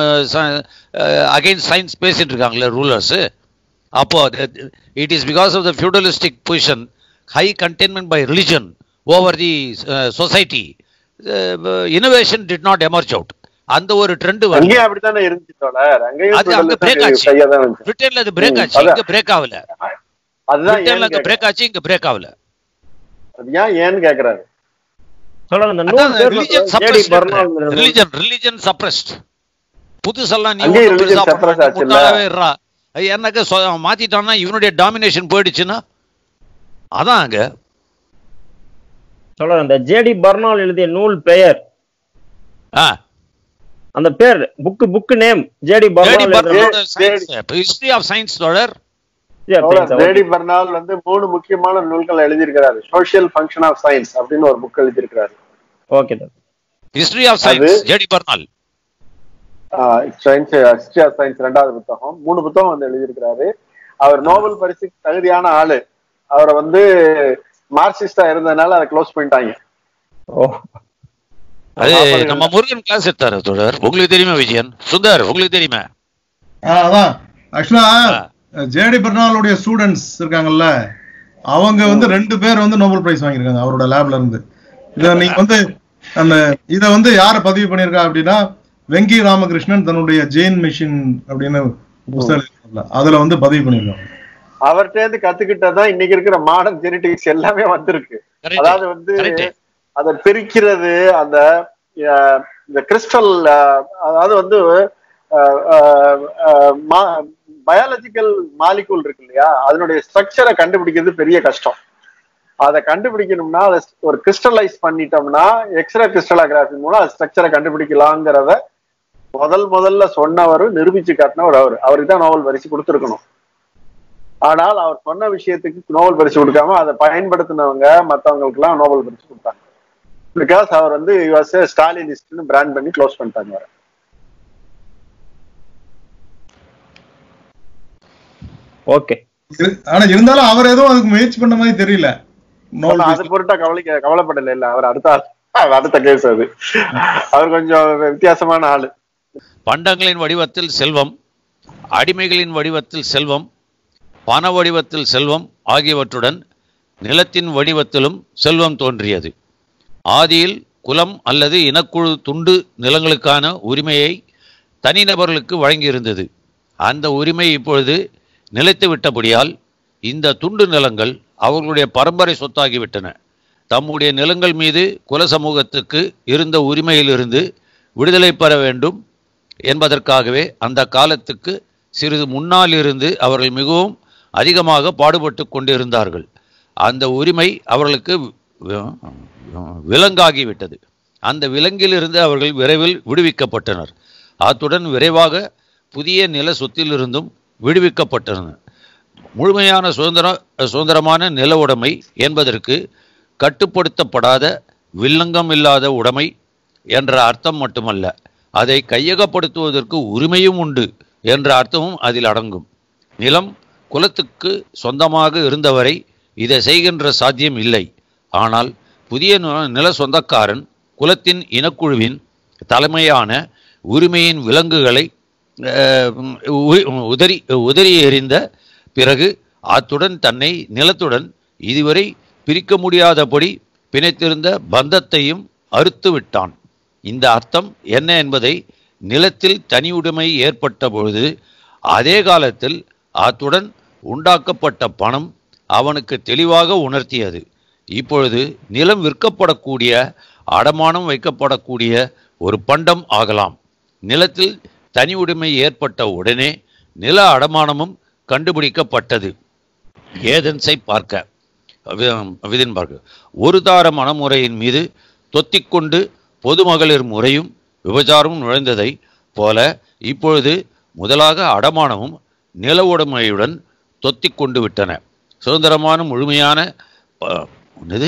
அகைன்ஸ்ட் சயின்ஸ் பேசிட்டு இருக்காங்களே ரூலர்ஸு அப்போ it is because of the feudalistic position high containment by religion over the society innovation did not emerge out அந்த ஒரு ட்ரெண்ட் வந்து அங்கேயும் அப்படித்தானே இருந்துச்சு தோழர் அங்கேயும் அது அங்க feudalism பிரேக் ஆச்சு கையா தான் இருந்துச்சு பிரிட்டன்ல அது பிரேக் ம், ஆச்சு அதான். இங்க பிரேக் ஆகல அதுதான் பிரிட்டன்ல ஏன்னு அங்க பிரேக் ஆச்சு இங்க பிரேக் ஆகல அது ஏன் ஏன்னு கேக்குறாரு சொல்லுங்க இந்த அதான் நூல் பேர்ல religion JD Bernal religion religion suppressed புதுசெல்லாம் நீ அங்கேயும் ஒண்ணும் religion பெருசா suppress பண்ண ஆச்சுல்ல? முட்டாளாவே இருறா அது என்னக்க சொ- அவன் மாத்திட்டான்னா இவனுடைய டாமினேஷன் போயிடுச்சுன்னா அதான் அங்க சொல்றேன் இந்த ஜேடி பர்னால் எழுதிய நூல் பெயர் ஆ அந்த பேர் book book name JD JD Bernal எழுதின பர்னாலோட சயின்ஸ் ஹிஸ்டரி ஆஃப் சயின்ஸ் தொடர் ஜேடி பர்னால் வந்து மூணு முக்கியமான நூல்கள் எழுதியிருக்கிறாரு சோஷியல் ஃபங்க்ஷன் ஆஃப் சயின்ஸ் அப்படின்னு ஒரு புக் எழுதியிருக்கிறாரு okay history of science JD Bernal science history of science ரெண்டாவது புத்தகம் மூணு புத்தகம் வந்து எழுதியிருக்கிறாரு அவர் நோபல் பரிசுக்கு தகுதியான ஆளு அவரை வந்து மார்க்சிஸ்டா இருந்ததுனால அதை க்ளோஸ் பண்ணிட்டாங்க அது நம்ம முருகன் கிளாஸ் எடுத்தாரு தொடர் உங்களுக்கு தெரியுமா விஜயன் சுந்தர் உங்களுக்கு தெரியுமா ஆ, அதான் ஆக்சுவலா ஜேடி பெர்னாலுடைய ஸ்டூடெண்ட்ஸ் இருக்காங்கல்ல அவங்க வந்து ரெண்டு பேர் வந்து நோபல் பிரைஸ் வாங்கியிருக்காங்க அவரோட லேப்ல இருந்து இத நீங்க வந்து அந்த இத வந்து யார பதிவு பண்ணிருக்கா அப்படின்னா வெங்கி ராமகிருஷ்ணன் தன்னுடைய ஜெயின் மிஷின் அப்படின்னு புத்தகம் எழுதியிருக்காருல்ல, அதுல வந்து பதிவு பண்ணிருக்காங்க அவர்கிட்ட இருந்து கத்துக்கிட்டதான் இன்னைக்கு இருக்கிற மாடர்ன் ஜெனடிக்ஸ் எல்லாமே வந்திருக்கு Correct. அதாவது வந்து Correct. அதை பிரிக்கிறது அந்த அஹ், இந்த கிறிஸ்டல் அதாவது வந்து பயாலஜிக்கல் மாலிகூல் இருக்கு இல்லையா அதனுடைய ஸ்ட்ரக்சரை கண்டுபிடிக்கிறது பெரிய கஷ்டம் அதை கண்டுபிடிக்கணும்னா அதை ஒரு கிறிஸ்டலைஸ் பண்ணிட்டோம்னா எக்ஸ்ரே கிறிஸ்டலோகிராஃபி மூலம் ஸ்ட்ரக்சரை கண்டுபிடிக்கலாங்கிறத முதல் முதல்ல சொன்னவர் நிரூபிச்சு காட்டினவர் அவர் அவருக்கு தான் நோபல் பரிசு கொடுத்துருக்கணும் ஆனால் அவர் சொன்ன விஷயத்துக்கு நோபல் பரிசு கொடுக்காம அதை பயன்படுத்தினவங்க மற்றவங்களுக்கு எல்லாம் நோபல் பரிசு கொடுத்தாங்க பிகாஸ் அவர் வந்து ஸ்டாலினிஸ்ட்னு பிராண்ட் பண்ணி க்ளோஸ் பண்ணிட்டாங்க அவரை. ஓகே இரு- ஆனா இருந்தாலும் அவர் எதுவும் அதுக்கு முயற்சி பண்ண மாதிரி தெரியல நோபல் ஆனா, அது பொருட்டா கவலைக்க கவலைப்படல இல்ல அவர் அடுத்த ஆள். அது அடுத்த கேஸ் அது அவர் கொஞ்சம் வித்தியாசமான ஆளு பண்டங்களின் வடிவத்தில் செல்வம் அடிமைகளின் வடிவத்தில் செல்வம் பண வடிவத்தில் செல்வம் ஆகியவற்றுடன் நிலத்தின் வடிவத்திலும் செல்வம் தோன்றியது ஆதியில் குலம் அல்லது இனக்குழு துண்டு நிலங்களுக்கான உரிமையை தனிநபர்களுக்கு வழங்கியிருந்தது அந்த உரிமை இப்பொழுது நிலைத்து விட்டபடியால் இந்த துண்டு நிலங்கள் அவர்களுடைய பரம்பரை சொத்தாகிவிட்டன தம்முடைய நிலங்கள் மீது குல சமூகத்துக்கு இருந்த உரிமையிலிருந்து விடுதலை பெற வேண்டும் என்பதற்காகவே அந்த காலத்துக்கு சிறிது முன்னால் இருந்து அவர்கள் மிகவும் அதிகமாக பாடுபட்டு கொண்டிருந்தார்கள் அந்த உரிமை அவர்களுக்கு வி- விலங்காகிவிட்டது அந்த விலங்கிலிருந்து அவர்கள் விரைவில் விடுவிக்கப்பட்டனர் அத்துடன் விரைவாக புதிய நில சொத்திலிருந்தும் விடுவிக்கப்பட்டனர் முழுமையான சுதந்திர சுதந்திரமான நில உடைமை என்பதற்கு கட்டுப்படுத்தப்படாத வில்லங்கம் இல்லாத உடைமை என்ற அர்த்தம் மட்டுமல்ல அதை கையகப்படுத்துவதற்கு உரிமையும் உண்டு என்ற அர்த்தமும் அதில் அடங்கும் நிலம் குலத்துக்கு சொந்தமாக இருந்தவரை இதை செய்கின்ற சாத்தியம் இல்லை ஆனால் புதிய நு- நில சொந்தக்காரன் குலத்தின் இனக்குழுவின் தலைமையான உரிமையின் விலங்குகளை அஹ், உ- உதறி உதறி எறிந்த பிறகு அத்துடன் தன்னை நிலத்துடன் இதுவரை பிரிக்க முடியாதபடி பிணைத்திருந்த பந்தத்தையும் அறுத்து விட்டான் இந்த அர்த்தம் என்ன என்பதை நிலத்தில் தனியுடைமை ஏற்பட்ட பொழுது அதே காலத்தில் அத்துடன் உண்டாக்கப்பட்ட பணம் அவனுக்கு தெளிவாக உணர்த்தியது இப்பொழுது நிலம் விற்கப்படக்கூடிய அடமானம் வைக்கப்படக்கூடிய ஒரு பண்டம் ஆகலாம் நிலத்தில் தனி உடைமை ஏற்பட்ட உடனே நில அடமானமும் கண்டுபிடிக்கப்பட்டது ஏதென்ஸை பார்க்க வி- விதின் பார்க்க ஒரு தார மனமுறையின் மீது தொத்திக்கொண்டு பொதுமகளிர் முறையும் விபச்சாரமும் நுழைந்ததை போல இப்பொழுது முதலாக அடமானமும் நில உடைமையுடன் தொத்திக் கொண்டு விட்டன சுதந்திரமான முழுமையான ப- இது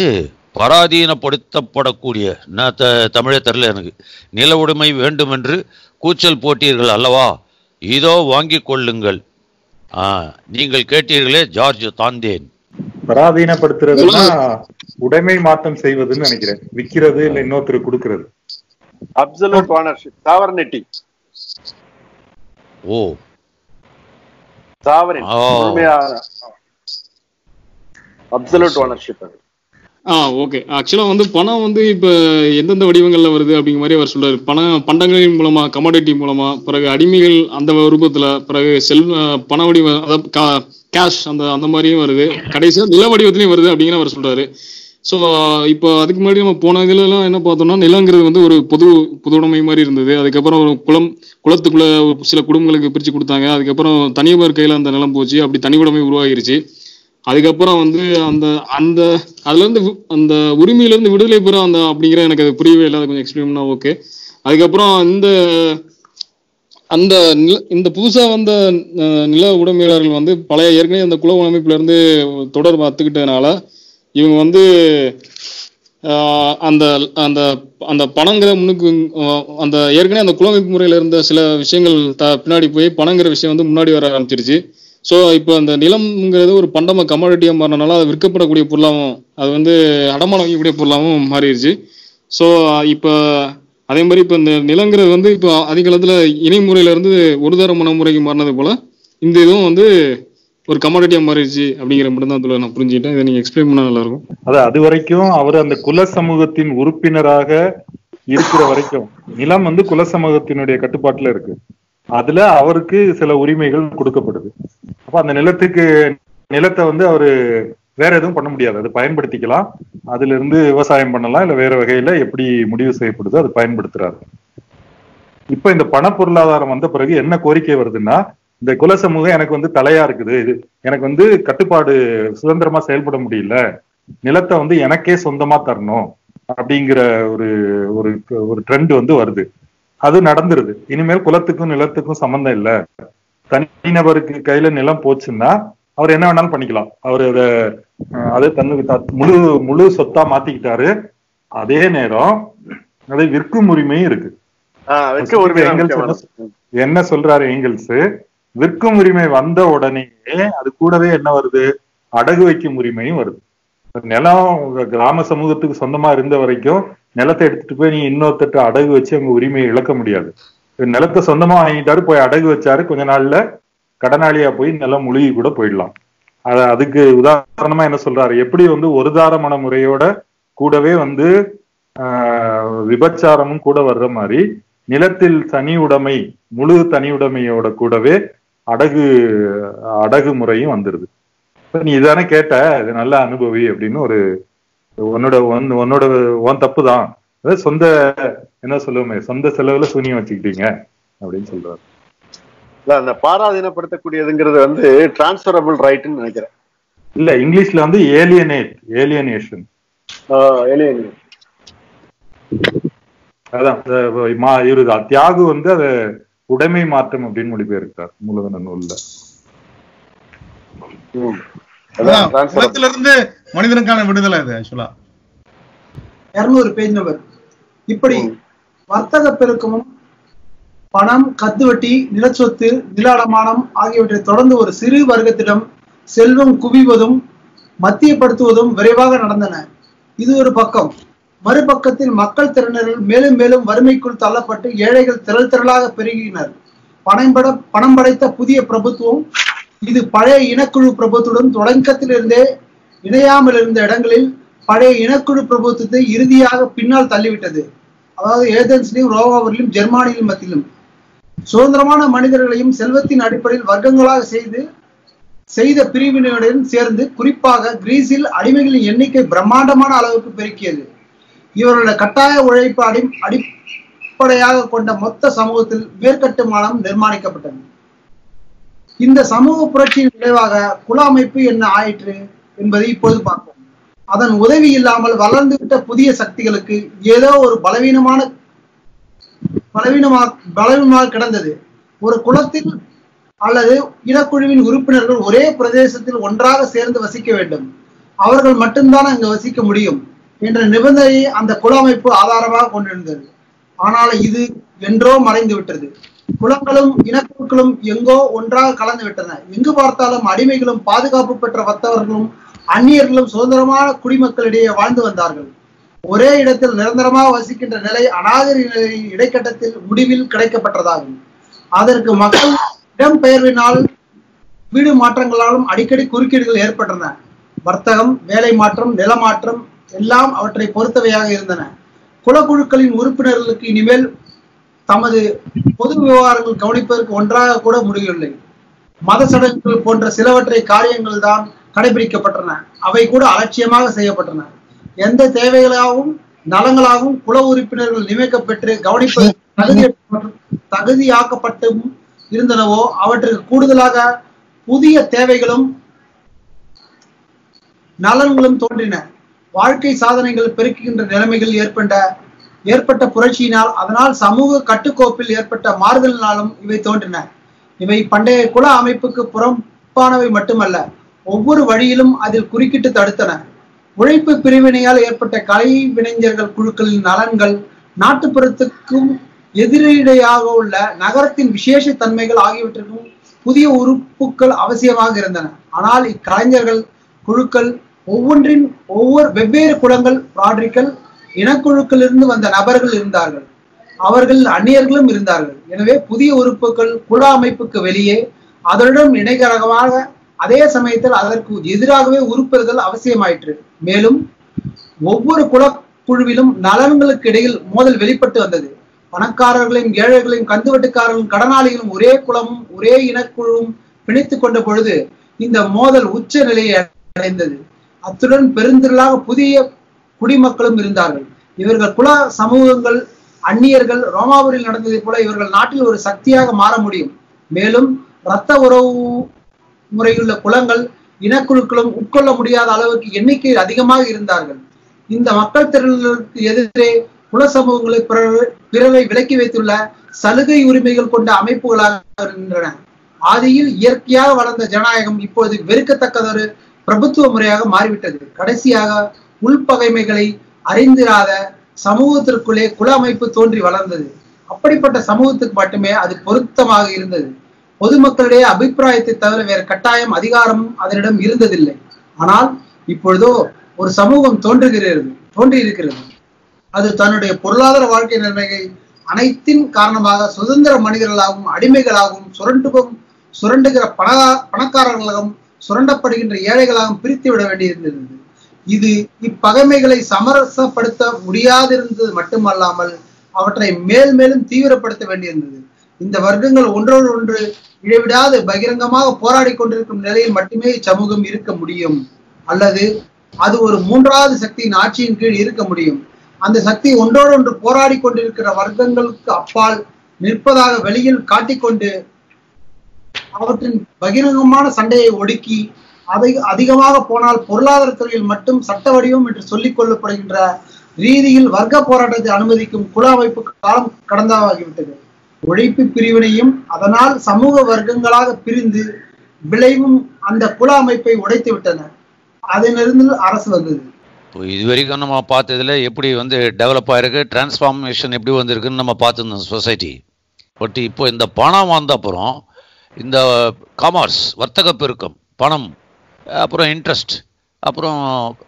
பராதீனப்படுத்தப்படக்கூடிய நான் த தமிழே தெரில எனக்கு நில உடைமை வேண்டுமென்று கூச்சல் போட்டீர்கள் அல்லவா இதோ வாங்கிக் கொள்ளுங்கள் ஆ, நீங்கள் கேட்டீர்களே ஜார்ஜ் தாந்தேன் பராதீனப்படுத்துறதுன்னா உடைமை மாற்றம் செய்வதுன்னு நினைக்கிறேன் விக்கிறது இல்ல இன்னொருத்தர் கொடுக்கறது அப்சல்யூட் ஓனர்ஷிப் சாவர்னிட்டி ஓ சாவரின் ஓ. முழுமையான அப்சல்யூட் ஓனர்ஷிப் அது ஆ ஓகே ஆக்சுவலாக வந்து பணம் வந்து இப்போ எந்தெந்த வடிவங்களில் வருது அப்படிங்கிற மாதிரி அவர் சொல்றாரு பணம் பண்டங்களின் மூலமா கமாடிட்டி மூலமா பிறகு அடிமைகள் அந்த ரூபத்தில் பிறகு செல் பண வடிவம் அதாவது கேஷ் அந்த அந்த மாதிரியும் வருது கடைசியாக நில வடிவத்திலையும் வருது அப்படிங்கிற அவர் சொல்றாரு ஸோ இப்போ அதுக்கு முன்னாடி நம்ம போன இதுலலாம் என்ன பார்த்தோம்னா நிலங்கிறது வந்து ஒரு பொது பொதுவுடைமை மாதிரி இருந்தது அதுக்கப்புறம் ஒரு குளம் குளத்துக்குள்ள சில குடும்பங்களுக்கு பிரித்து கொடுத்தாங்க அதுக்கப்புறம் தனியார் கையில் அந்த நிலம் போச்சு அப்படி தனி உடைமை உருவாகிருச்சு அதுக்கப்புறம் வந்து அந்த அந்த அதுல இருந்து வி- அந்த உரிமையில இருந்து விடுதலை பெற அந்த அப்படிங்கிற எனக்கு அது புரியவே இல்லை அதை கொஞ்சம் எக்ஸ்பிளைன் பண்ணா ஓகே அதுக்கப்புறம் இந்த அந்த நில இந்த புதுசா வந்த அஹ், நில உடைமையாளர்கள் வந்து பழைய ஏற்கனவே அந்த குல அமைப்புல இருந்து தொடர்பு அத்துக்கிட்டதுனால இவங்க வந்து ஆஹ், அந்த அந்த அந்த பணங்கிற முன்னுக்கு அஹ், அந்த ஏற்கனவே அந்த குலமைப்பு முறையில இருந்த சில விஷயங்கள் த பின்னாடி போய் பணங்கிற விஷயம் வந்து முன்னாடி வர ஆரம்பிச்சிருச்சு ஸோ இப்போ அந்த நிலம்ங்கிறது ஒரு பண்டம கமாடிட்டியாக மாறினால அது விற்கப்படக்கூடிய பொருளாகவும் அது வந்து அடமானம் வைக்கக்கூடிய பொருளாகவும் மாறிடுச்சு ஸோ இப்போ அதே மாதிரி இப்போ இந்த நிலங்கிறது வந்து இப்போ அதிக காலத்தில் இணை முறையில இருந்து ஒரு தர முறைக்கு மாறினது போல இந்த இதுவும் வந்து ஒரு கமாடிட்டியாக மாறிடுச்சு அப்படிங்கிற மட்டும் தான் அதில் நான் புரிஞ்சுக்கிட்டேன் இதை நீங்கள் எக்ஸ்பிளைன் பண்ணால் நல்லாயிருக்கும் அது அது வரைக்கும் அவர் அந்த குல சமூகத்தின் உறுப்பினராக இருக்கிற வரைக்கும் நிலம் வந்து குல சமூகத்தினுடைய கட்டுப்பாட்டுல இருக்கு அதுல அவருக்கு சில உரிமைகள் கொடுக்கப்படுது அப்ப அந்த நிலத்துக்கு நிலத்தை வந்து அவரு வேற எதுவும் பண்ண முடியாது அது பயன்படுத்திக்கலாம் அதுல இருந்து விவசாயம் பண்ணலாம் இல்ல வேற வகையில எப்படி முடிவு செய்யப்படுதோ அது பயன்படுத்துறாரு இப்ப இந்த பண பொருளாதாரம் வந்த பிறகு என்ன கோரிக்கை வருதுன்னா இந்த குல சமூகம் எனக்கு வந்து தலையா இருக்குது இது எனக்கு வந்து கட்டுப்பாடு சுதந்திரமா செயல்பட முடியல நிலத்தை வந்து எனக்கே சொந்தமா தரணும் அப்படிங்கிற ஒரு ஒரு ஒரு ட்ரெண்ட் வந்து வருது அது நடந்துருது இனிமேல் குலத்துக்கும் நிலத்துக்கும் சம்மந்தம் இல்ல தனிநபருக்கு கையில நிலம் போச்சுன்னா அவர் என்ன வேணாலும் பண்ணிக்கலாம் அவர் அதை அஹ், அதை தன்னுக்கு த- முழு முழு சொத்தா மாத்திக்கிட்டாரு அதே நேரம் அதை விற்கும் உரிமையும் இருக்கு ஆஹ் வெக்க உரிமை தான் எங்கெல்ஸ் முக்கியமானது. என்ன- என்ன சொல்றாரு ஏங்கல்ஸ் விற்கும் உரிமை வந்த உடனே அது கூடவே என்ன வருது அடகு வைக்கும் உரிமையும் வருது இப்ப நிலம் உங்க கிராம சமூகத்துக்கு சொந்தமா இருந்த வரைக்கும் நிலத்தை எடுத்துட்டு போய் நீ இன்னொருத்தட்ட அடகு வச்சு அவங்க உரிமையை இழக்க முடியாது இப்ப நிலத்தை சொந்தமா வாங்கிட்டாரு போய் அடகு வச்சாரு கொஞ்ச நாள்ல கடனாளியா போய் நிலம் முழுகி கூட போயிடலாம் அத அதுக்கு உதாரணமா என்ன சொல்றாரு எப்படி வந்து ஒரு தாரமண முறையோட கூடவே வந்து ஆஹ், விபச்சாரமும் கூட வர்ற மாதிரி நிலத்தில் தனி உடைமை முழு தனி உடைமையோட கூடவே அடகு அடகு முறையும் வந்துருது இப்ப நீ இதானே கேட்ட இது நல்ல அனுபவி அப்படின்னு ஒரு உன்னோட உன் உன்னோட உன் தப்பு தான் அதாவது சொந்த என்ன சொல்லுவோமே சொந்த செலவுல சூனியம் வச்சுக்கிட்டீங்க அப்படின்னு சொல்றாரு இல்ல, அந்த பாராதீனப்படுத்தக்கூடியதுங்கிறது வந்து டிரான்ஸ்பரபிள் ரைட்னு நினைக்கிறேன் இல்ல இங்கிலீஷ்ல வந்து ஏலியனேட் ஏலியனேஷன் ஆஹ் alien. அதான் அஹ் மா- இவரு தான். தியாகு வந்து அதை உடைமை மாற்றம் அப்படின்னு மொழிபெயர்க்கிறார் மூலதன நூல்ல அதான் குலத்துல இருந்து மனிதனுக்கான விடுதலை இது ஆக்சுவலா இருநூறு பேஜ் நம்பர் இப்படி வர்த்தக பெருக்கமும் பணம் கத்துவட்டி நிலச்சொத்து நில அடமானம் ஆகியவற்றை தொடர்ந்து ஒரு சிறு வர்க்கத்திடம் செல்வம் குவிவதும் மத்தியப்படுத்துவதும் விரைவாக நடந்தன இது ஒரு பக்கம் மறுபக்கத்தில் மக்கள் திறனர்கள் மேலும் மேலும் வறுமைக்குள் தள்ளப்பட்டு ஏழைகள் திரள் திரளாக பெருகினர் பணம் பட பணம் படைத்த புதிய பிரபுத்துவம் இது பழைய இனக்குழு பிரபுத்துடன் தொடக்கத்திலிருந்தே இணையாமல் இருந்த இடங்களில் பழைய இனக்குழு பிரபுத்துவத்தை இறுதியாக பின்னால் தள்ளிவிட்டது அதாவது ஏதென்ஸ்லையும் ரோமாவரிலும் ஜெர்மானியிலும் மத்தியிலும் சுதந்திரமான மனிதர்களையும் செல்வத்தின் அடிப்படையில் வர்க்கங்களாக செய்து செய்த பிரிவினையுடன் சேர்ந்து குறிப்பாக கிரீஸில் அடிமைகளின் எண்ணிக்கை பிரம்மாண்டமான அளவுக்கு பெருக்கியது இவர்களுடைய கட்டாய உழைப்பு அடி அடிப்படையாக கொண்ட மொத்த சமூகத்தில் மேற்கட்டுமானம் நிர்மாணிக்கப்பட்டது இந்த சமூக புரட்சியின் விளைவாக குல அமைப்பு என்ன ஆயிற்று என்பதை இப்போது பார்ப்போம் அதன் உதவி இல்லாமல் வளர்ந்துவிட்ட புதிய சக்திகளுக்கு ஏதோ ஒரு பலவீனமான பலவீனமா பலவீனமாக கிடந்தது ஒரு குலத்தில் அல்லது இனக்குழுவின் உறுப்பினர்கள் ஒரே பிரதேசத்தில் ஒன்றாக சேர்ந்து வசிக்க வேண்டும் அவர்கள் மட்டும்தான் அங்கு வசிக்க முடியும் என்ற நிபந்தனையை அந்த குல அமைப்பு ஆதாரமாக கொண்டிருந்தது ஆனால் இது என்றோ மறைந்து விட்டது குலங்களும் இனக்குழுக்களும் எங்கோ ஒன்றாக கலந்து விட்டன எங்கு பார்த்தாலும் அடிமைகளும் பாதுகாப்பு பெற்ற வர்த்தவர்களும் அந்நியர்களும் சுதந்திரமான குடிமக்களிடையே வாழ்ந்து வந்தார்கள் ஒரே இடத்தில் நிரந்தரமாக வசிக்கின்ற நிலை அநாகரிக நிலையின் இடைக்கட்டத்தில் முடிவில் கிடைக்கப்பட்டதாகும் அதற்கு மக்கள் இடம்பெயர்வினால் வீடு மாற்றங்களாலும் அடிக்கடி குறுக்கீடுகள் ஏற்பட்டன வர்த்தகம் வேலை மாற்றம் நிலமாற்றம் எல்லாம் அவற்றை பொறுத்தவையாக இருந்தன குலக்குழுக்களின் உறுப்பினர்களுக்கு இனிமேல் தமது பொது விவகாரங்கள் கவனிப்பதற்கு ஒன்றாக கூட முடியவில்லை மத சடங்குகள் போன்ற சிலவற்றை காரியங்கள் தான் கடைபிடிக்கப்பட்டன அவை கூட அலட்சியமாக செய்யப்பட்டன எந்த தேவைகளாகவும் நலங்களாகவும் குல உறுப்பினர்கள் நியமிக்கப்பெற்று கவனிப்பது தகுதி தகுதியாக்கப்பட்டும் இருந்தனவோ அவற்றுக்கு கூடுதலாக புதிய தேவைகளும் நலன்களும் தோன்றின வாழ்க்கை சாதனைகள் பெருக்குகின்ற நிலைமைகள் ஏற்பட்ட ஏற்பட்ட புரட்சியினால் அதனால் சமூக கட்டுக்கோப்பில் ஏற்பட்ட மாறுதலினாலும் இவை தோன்றின இவை பண்டைய குல அமைப்புக்கு புறம்பானவை மட்டுமல்ல ஒவ்வொரு வழியிலும் அதில் குறுக்கிட்டு தடுத்தன உழைப்பு பிரிவினையால் ஏற்பட்ட கலை வினைஞர்கள் குழுக்களின் நலன்கள் நாட்டுப்புறத்துக்கும் எதிரிடையாக உள்ள நகரத்தின் விசேஷ தன்மைகள் ஆகியவற்றிற்கும் புதிய உறுப்புகள் அவசியமாக இருந்தன ஆனால் இக்கலைஞர்கள் குழுக்கள் ஒவ்வொன்றின் ஒவ்வொரு வெவ்வேறு குலங்கள் பிராட்ரிக்கல் இனக்குழுக்களிலிருந்து வந்த நபர்கள் இருந்தார்கள் அவர்கள் அந்நியர்களும் இருந்தார்கள் எனவே புதிய உறுப்புகள் குல அமைப்புக்கு வெளியே அதனுடன் இணைகரகமாக அதே சமயத்தில் அதற்கு எதிராகவே உறுப்பினர்கள் அவசியமாயிற்று மேலும் ஒவ்வொரு குலக்குழுவிலும் நலன்களுக்கு இடையில் மோதல் வெளிப்பட்டு வந்தது பணக்காரர்களையும் ஏழைகளையும் கந்துவட்டுக்காரர்களும் கடனாளிகளும் ஒரே குலமும் ஒரே இனக்குழுவும் பிணைத்துக் கொண்ட பொழுது இந்த மோதல் உச்ச நிலையை அடைந்தது அத்துடன் பெருந்திரளாக புதிய குடிமக்களும் இருந்தார்கள் இவர்கள் குல சமூகங்கள் அந்நியர்கள் ரோமாபுரியில் நடந்ததை போல இவர்கள் நாட்டில் ஒரு சக்தியாக மாற முடியும் மேலும் இரத்த உறவு முறையுள்ள குலங்கள் இனக்குழுக்களும் உட்கொள்ள முடியாத அளவுக்கு எண்ணிக்கையில் அதிகமாக இருந்தார்கள் இந்த மக்கள் திரளுக்கு எதிரே குல சமூகங்களை பிறர்- பிறரை விலக்கி வைத்துள்ள சலுகை உரிமைகள் கொண்ட அமைப்புகளாக இருக்கின்றன ஆதியில் இயற்கையாக வளர்ந்த ஜனநாயகம் இப்போது வெறுக்கத்தக்கதொரு பிரபுத்துவ முறையாக மாறிவிட்டது கடைசியாக உள்பகைமைகளை அறிந்திராத சமூகத்திற்குள்ளே குல அமைப்பு தோன்றி வளர்ந்தது அப்படிப்பட்ட சமூகத்துக்கு மட்டுமே அது பொருத்தமாக இருந்தது பொதுமக்களிடையே அபிப்பிராயத்தை தவிர வேறு கட்டாயம் அதிகாரமும் அதனிடம் இருந்ததில்லை ஆனால் இப்பொழுதோ ஒரு சமூகம் தோன்றுகிறது தோன்றி இருக்கிறது அது தன்னுடைய பொருளாதார வாழ்க்கை நிலைமையை அனைத்தின் காரணமாக சுதந்திர மனிதர்களாகவும் அடிமைகளாகவும் சுரண்டுகும் சுரண்டுகிற பண பணக்காரர்களாகவும் சுரண்டப்படுகின்ற ஏழைகளாகவும் பிரித்து விட வேண்டியிருந்தது இது இப்பகைமைகளை சமரசப்படுத்த முடியாதிருந்தது மட்டுமல்லாமல் அவற்றை மேல் மேலும் தீவிரப்படுத்த வேண்டியிருந்தது இந்த வர்க்கங்கள் ஒன்றோடு ஒன்று இடைவிடாது பகிரங்கமாக போராடி கொண்டிருக்கும் நிலையில் மட்டுமே இச்சமூகம் இருக்க முடியும் அல்லது அது ஒரு மூன்றாவது சக்தியின் ஆட்சியின் கீழ் இருக்க முடியும் அந்த சக்தி ஒன்றோடு ஒன்று போராடி கொண்டிருக்கிற வர்க்கங்களுக்கு அப்பால் நிற்பதாக வெளியில் காட்டிக்கொண்டு அவற்றின் பகிரங்கமான சண்டையை ஒடுக்கி அதை அதிகமாக போனால் பொருளாதார துறையில் மட்டும் சட்ட வடிவம் என்று சொல்லிக் கொள்ளப்படுகின்ற ரீதியில் வர்க்க போராட்டத்தை அனுமதிக்கும் குல அமைப்பு காலம் கடந்ததாகிவிட்டது உழைப்பு பிரிவினையும் அதனால் சமூக வர்க்கங்களாக பிரிந்து விளைவும் அந்த குல அமைப்பை உடைத்து விட்டன அதிலிருந்து அரசு வந்தது இப்போ இது வரைக்கும் நம்ம பார்த்ததுல எப்படி வந்து டெவலப் ஆயிருக்கு டிரான்ஸ்ஃபார்மேஷன் எப்படி வந்திருக்குன்னு நம்ம பார்த்துருந்தோம் சொசைட்டி பட் இப்போ இந்த பணம் வந்த அப்புறம் இந்த காமர்ஸ் வர்த்தக பெருக்கம் பணம் அப்புறம் இன்ட்ரெஸ்ட் அப்புறம்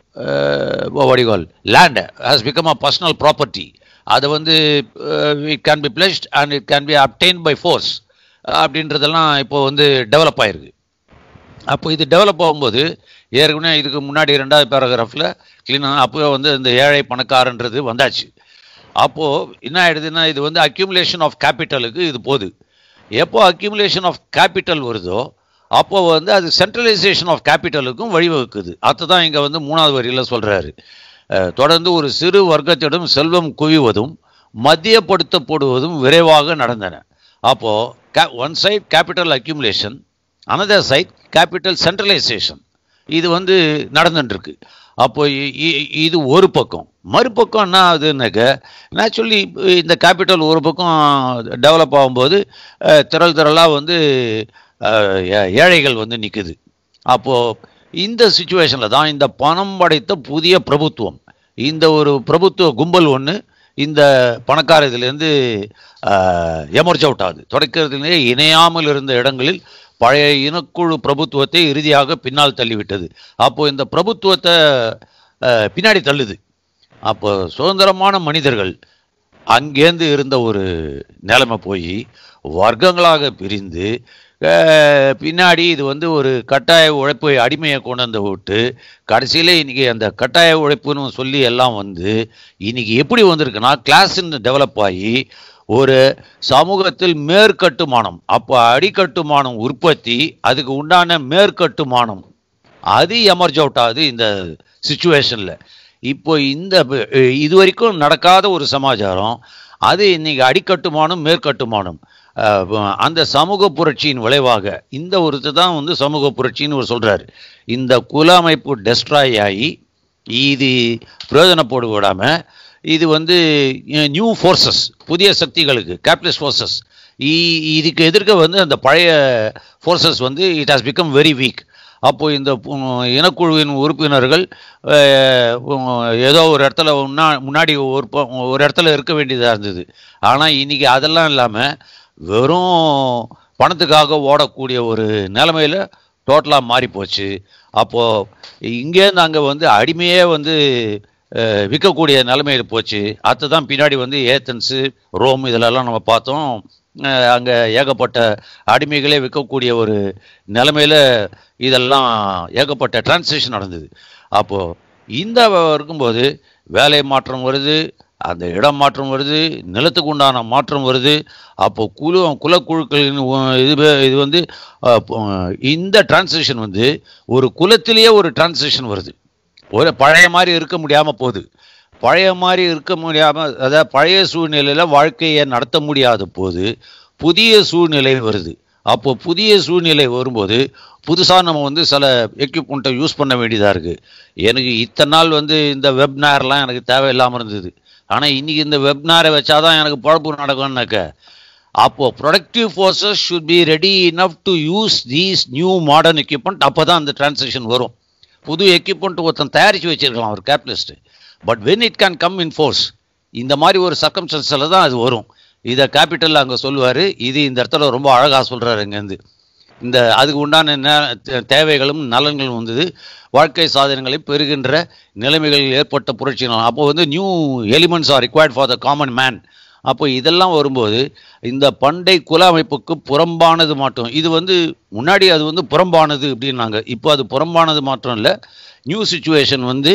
வடிகால் land has become a personal property அது வந்து it can be blessed and it can be obtain by force அப்படின்றதெல்லாம் இப்போ வந்து டெவலப் ஆயிருக்கு அப்போ இது டெவலப் ஆகும்போது ஏற்கனவே இதுக்கு முன்னாடி ரெண்டாவது பேராகிராஃபில் க்ளீனாக அப்போ வந்து இந்த ஏழை பணக்காரன்றது வந்தாச்சு அப்போது என்ன ஆயிடுதுன்னா இது வந்து அக்யூமுலேஷன் ஆஃப் கேபிட்டலுக்கு இது போகுது எப்போ அக்யூமுலேஷன் ஆஃப் கேபிட்டல் வருதோ அப்போ வந்து அது சென்ட்ரலைசேஷன் ஆஃப் கேபிட்டலுக்கும் வழிவகுக்குது அதுதான் இங்கே வந்து மூணாவது வரியில் சொல்கிறாரு தொடர்ந்து ஒரு சிறு வர்க்கத்திடம் செல்வம் குவிவதும் மத்தியப்படுத்தப்படுவதும் விரைவாக நடந்தன அப்போது கே one side capital accumulation another side capital centralisation இது வந்து நடந்துட்டுருக்கு அப்போ இ- இ- இது ஒரு பக்கம் மறுபக்கம் என்ன ஆகுதுன்னாக்க நேச்சுரலி இந்த கேபிட்டல் ஒரு பக்கம் டெவலப் ஆகும்போது அஹ், திரள் திரளாக வந்து அஹ், ஏ- ஏழைகள் வந்து நிற்குது அப்போது இந்த சுச்சுவேஷனில் தான் இந்த பணம் படைத்த புதிய பிரபுத்துவம் இந்த ஒரு பிரபுத்துவ கும்பல் ஒன்று இந்த பணக்கார இதுலேருந்து எமர்ஜ் அவுட் ஆகுது தொடக்கிறதுலேயே இணையாமல் இருந்த இடங்களில் பழைய இனக்குழு பிரபுத்துவத்தை இறுதியாக பின்னால் தள்ளிவிட்டது அப்போ இந்த பிரபுத்துவத்தை அஹ், பின்னாடி தள்ளுது அப்போ சுதந்திரமான மனிதர்கள் அங்கேருந்து இருந்த ஒரு நிலைமை போய் வர்க்கங்களாக பிரிந்து அஹ், பின்னாடி இது வந்து ஒரு கட்டாய உழைப்பு அடிமையை கொண்டு வந்து விட்டு கடைசியில் இன்னைக்கு அந்த கட்டாய உழைப்புன்னு சொல்லி எல்லாம் வந்து இன்னைக்கு எப்படி வந்திருக்குன்னா கிளாஸ்ன்னு டெவலப் ஆகி ஒரு சமூகத்தில் மேற்கட்டுமானம் அப்போ அடிக்கட்டுமானம் உற்பத்தி அதுக்கு உண்டான மேற்கட்டுமானம் அது எமர்ஜ் அவுட் ஆகுது இந்த சுச்சுவேஷனில் இப்போ இந்த ப- இது வரைக்கும் நடக்காத ஒரு சமாச்சாரம் அது இன்னைக்கு அடிக்கட்டுமானம் மேற்கட்டுமானம் அஹ், அந்த சமூக புரட்சியின் விளைவாக இந்த ஒருத்தர் தான் வந்து சமூக புரட்சின்னு ஒரு சொல்றாரு இந்த குல அமைப்பு டெஸ்ட்ராய் ஆகி இது பிரயோஜனப்படு விடாம இது வந்து நியூ ஃபோர்ஸஸ் புதிய சக்திகளுக்கு கேபிட்டலிஸ்ட் ஃபோர்ஸஸ் இதுக்கு எதிர்க்க வந்து அந்த பழைய ஃபோர்ஸஸ் வந்து it has become very weak அப்போ இந்த உம், இனக்குழுவின் உறுப்பினர்கள் அஹ், உம், ஏதோ ஒரு இடத்துல முன்னா முன்னாடி ஒரு ப- ஒரு இடத்துல இருக்க வேண்டியதாக இருந்தது ஆனால் இன்னைக்கு அதெல்லாம் இல்லாமல் வெறும் பணத்துக்காக ஓடக்கூடிய ஒரு நிலைமையில டோட்டலாக மாறி போச்சு அப்போது இங்கேருந்து அங்கே வந்து அடிமையே வந்து அஹ், விற்கக்கூடிய நிலைமையில போச்சு அதுதான் பின்னாடி வந்து ஏத்தன்ஸு ரோம் இதிலெல்லாம் நம்ம பார்த்தோம் அங்கே ஏகப்பட்ட அடிமைகளே விற்கக்கூடிய ஒரு நிலைமையில இதெல்லாம் ஏகப்பட்ட டிரான்சேக்ஷன் நடந்தது அப்போது இந்த இருக்கும்போது வேலை மாற்றம் வருது அந்த இடம் மாற்றம் வருது நிலத்துக்கு உண்டான மாற்றம் வருது அப்போ குழு குலக்குழுக்களின் உ- இது வே- இது வந்து அஹ், ப- இந்த டிரான்சிஷன் வந்து ஒரு குலத்திலேயே ஒரு டிரான்சிஷன் வருது ஒரு பழைய மாதிரி இருக்க முடியாம போகுது பழைய மாதிரி இருக்க முடியாம அதாவது பழைய சூழ்நிலையில வாழ்க்கையை நடத்த முடியாத போது புதிய சூழ்நிலை வருது அப்போ புதிய சூழ்நிலை வரும்போது புதுசாக நம்ம வந்து சில எக்யூப்மெண்ட்டை யூஸ் பண்ண வேண்டியதாக இருக்குது எனக்கு இத்தனை நாள் வந்து இந்த வெப்னார்லாம் எனக்கு தேவையில்லாமல் இருந்தது ஆனால் இன்னைக்கு இந்த வெப்னாரை வச்சாதான் எனக்கு பழப்பு நடக்கும்னாக்க அப்போ productive forces should be ready enough to use these new modern equipment அப்போ தான் அந்த டிரான்சாக்ஷன் வரும் புது எக்யூப்மெண்ட் ஒருத்தன் தயாரித்து வச்சிருக்கலாம் ஒரு capitalist but when it can come in force இந்த மாதிரி ஒரு சர்க்கம்ஸ்டன்ஸில் தான் அது வரும் இதை கேபிட்டல் அங்கே சொல்லுவார் இது இந்த இடத்துல ரொம்ப அழகாக சொல்கிறாரு இங்கேருந்து இந்த அதுக்கு உண்டான நே- தே- தேவைகளும் நலன்களும் வந்தது வாழ்க்கை சாதனங்களை பெறுகின்ற நிலைமைகள் ஏற்பட்ட புரட்சிகள் அப்போ வந்து new elements are required for the common man அப்போ இதெல்லாம் வரும்போது இந்த பண்டை குல அமைப்புக்கு புறம்பானது மாற்றம் இது வந்து முன்னாடி அது வந்து புறம்பானது அப்படின்னாங்க இப்போ அது புறம்பானது மாற்றம் இல்லை நியூ சுச்சுவேஷன் வந்து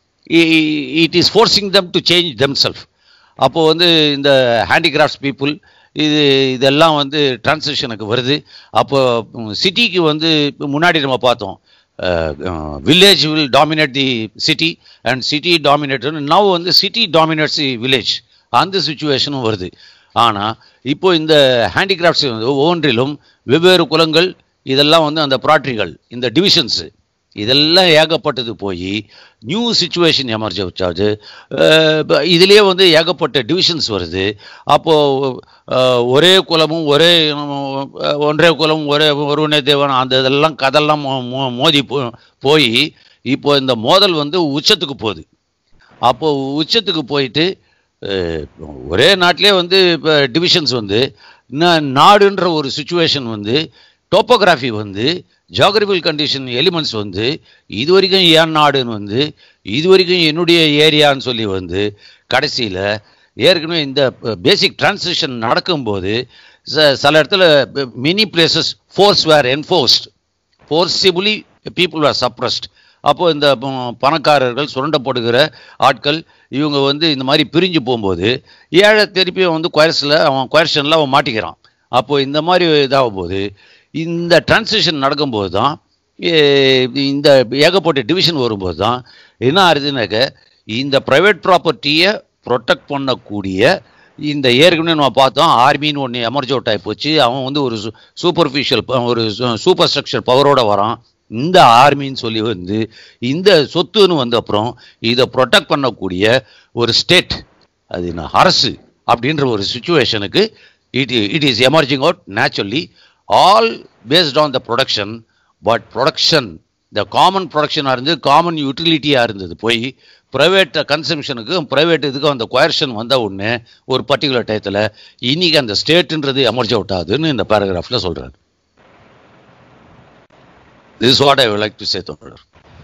it is forcing them to change them self அப்போ வந்து இந்த ஹேண்டிகிராஃப்ட்ஸ் பீப்புள் இது இதெல்லாம் வந்து டிரான்சிஷனுக்கு வருது அப்போ சிட்டிக்கு வந்து இப்ப முன்னாடி நம்ம பார்த்தோம் village will dominate the city and city dominate now வந்து சிட்டி டாமினேட்ஸ் தி வில்லேஜ் அந்த சுச்சுவேஷனும் வருது ஆனால் இப்போ இந்த ஹேண்டிகிராஃப்ட்ஸ் வந்து ஒவ்வொன்றிலும் வெவ்வேறு குலங்கள் இதெல்லாம் வந்து அந்த ப்ராட்ரிகள் இந்த டிவிஷன்ஸு இதெல்லாம் ஏகப்பட்டது போய் நியூ சுச்சுவேஷன் எமர்ஜ் ஆச்சு இதுலேயே வந்து ஏகப்பட்ட டிவிஷன்ஸ் வருது அப்போது ஒரே குலமும் ஒரே இனமும், அஹ், ஒன்றே குலம் ஒரே ஒருவனே தேவன் அந்த இதெல்லாம் கதெல்லாம் மோ- மோ- மோதி போ- போய் இப்போ இந்த மோதல் வந்து உச்சத்துக்கு போகுது அப்போ உச்சத்துக்கு போயிட்டு அஹ், ஒரே நாட்டிலே வந்து இப்போ டிவிஷன்ஸ் வந்து நா- நாடுன்ற ஒரு சுச்சுவேஷன் வந்து டோப்போகிராஃபி வந்து ஜியாகிரபிக்கல் கண்டிஷன் எலிமெண்ட்ஸ் வந்து இது வரைக்கும் ஏன் நாடுன்னு வந்து இது வரைக்கும் என்னுடைய ஏரியான்னு சொல்லி வந்து கடைசியில் ஏற்கனவே இந்த பேசிக் டிரான்சிஷன் நடக்கும்போது ச- சில இடத்துல mini places force were enforced forcibly people are suppressed அப்போ இந்த ப- பணக்காரர்கள் சுரண்டப்படுகிற ஆட்கள் இவங்க வந்து இந்த மாதிரி பிரிஞ்சு போகும்போது ஏழை திருப்பி வந்து கொயர்ஸில் அவன் கொயர்ஷனில் அவன் மாட்டிக்கிறான் அப்போ இந்த மாதிரி இதாகும் போது இந்த டிரான்சிஷன் நடக்கும்போது தான் ஏ- இந்த ஏகப்பட்ட டிவிஷன் வரும்போது தான் என்ன ஆகுதுனாக்க இந்த ப்ரைவேட் ப்ராப்பர்ட்டியை ப்ரொடெக்ட் பண்ணக்கூடிய இந்த ஏற்கனவே நம்ம பார்த்தோம் ஆர்மின்னு ஒன்று எமர்ஜ் அவுட் ஆகி போச்சு அவன் வந்து ஒரு சூப்பர்ஃபிஷியல் ஒரு சூப்பர் ஸ்ட்ரக்சர் பவரோட வரான் இந்த ஆர்மின்னு சொல்லி வந்து இந்த சொத்துன்னு வந்த அப்புறம் இதை ப்ரொடெக்ட் பண்ணக்கூடிய ஒரு ஸ்டேட் அது என்ன அரசு அப்படின்ற ஒரு சுச்சுவேஷனுக்கு it it is emerging out naturally all based on the production but production இந்த காமன் ப்ரொடக்ஷனாக இருந்து காமன் யூட்டிலிட்டியாக இருந்தது போய் ப்ரைவேட் கன்சம்ஷனுக்கு ப்ரைவேட் இதுக்கு அந்த கொயர்ஷன் வந்த உடனே ஒரு பர்டிகுலர் டயத்தில் இன்னைக்கு அந்த ஸ்டேட்டுன்றது எமர்ஜ் அவுட் ஆகுதுன்னு இந்த பேராகிராஃபில் சொல்கிறார் this what I like to say தோழர்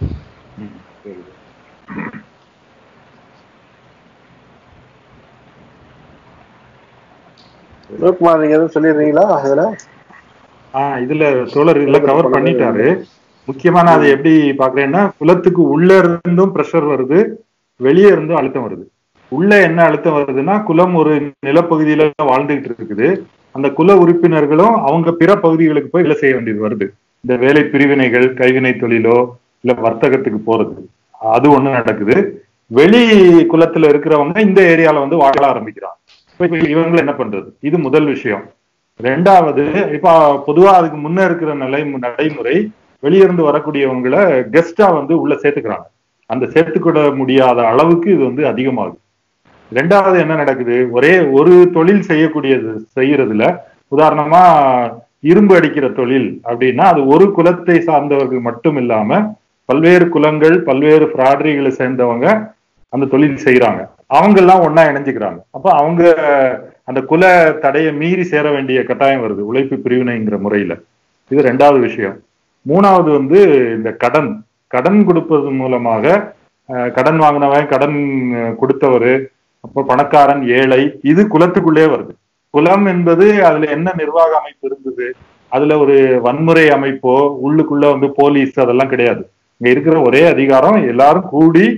சிவகுமார் நீங்க எதுவும் சொல்லிடுறீங்களா இதுல ஆஹ் இதுல தோழர் இதுல கவர் பண்ணிட்டாரு முக்கியமா நான் அதை எப்படி பாக்குறேன்னா குலத்துக்கு உள்ள இருந்தும் ப்ரெஷர் வருது வெளியே இருந்தும் அழுத்தம் வருது உள்ள என்ன அழுத்தம் வருதுன்னா குலம் ஒரு நிலப்பகுதியில வாழ்ந்துகிட்டு இருக்குது அந்த குல உறுப்பினர்களும் அவங்க பிற பகுதிகளுக்கு போய் வேலை செய்ய வேண்டியது வருது இந்த வேலை பிரிவினைகள் கைவினை தொழிலோ இல்ல வர்த்தகத்துக்கு போறது அது ஒண்ணு நடக்குது வெளி குலத்துல இருக்கிறவங்க இந்த ஏரியால வந்து வாழ ஆரம்பிக்கிறாங்க இப்ப இப்ப இவங்க என்ன பண்றது இது முதல் விஷயம் ரெண்டாவது இப்ப பொதுவா அதுக்கு முன்ன இருக்கிற நிலை நடைமுறை வெளியிருந்து வரக்கூடியவங்களை கெஸ்டா வந்து உள்ள சேர்த்துக்கிறாங்க அந்த சேர்த்துக்கிட முடியாத அளவுக்கு இது வந்து அதிகமாகுது ரெண்டாவது என்ன நடக்குது ஒரே ஒரு தொழில் செய்யக்கூடியது செய்யறதுல உதாரணமா இரும்பு அடிக்கிற தொழில் அப்படின்னா அது ஒரு குலத்தை சார்ந்தவர்கள் மட்டும் இல்லாம பல்வேறு குலங்கள் பல்வேறு பிராடரிகளை சேர்ந்தவங்க அந்த தொழில் செய்யறாங்க அவங்க எல்லாம் ஒன்னா இணைஞ்சுக்கிறாங்க அப்ப அவங்க அந்த குல தடையை மீறி சேர வேண்டிய கட்டாயம் வருது உழைப்பு பிரிவினைங்கிற முறையில இது ரெண்டாவது விஷயம் மூணாவது வந்து இந்த கடன் கடன் கொடுப்பது மூலமாக அஹ், கடன் வாங்கினவன் கடன் அஹ், கொடுத்தவரு அப்போ பணக்காரன் ஏழை இது குலத்துக்குள்ளே வருது குலம் என்பது அதுல என்ன நிர்வாக அமைப்பு இருந்தது அதுல ஒரு வன்முறை அமைப்போ உள்ளுக்குள்ள வந்து போலீஸ் அதெல்லாம் கிடையாது இங்க இருக்கிற ஒரே அதிகாரம் எல்லாரும் கூடி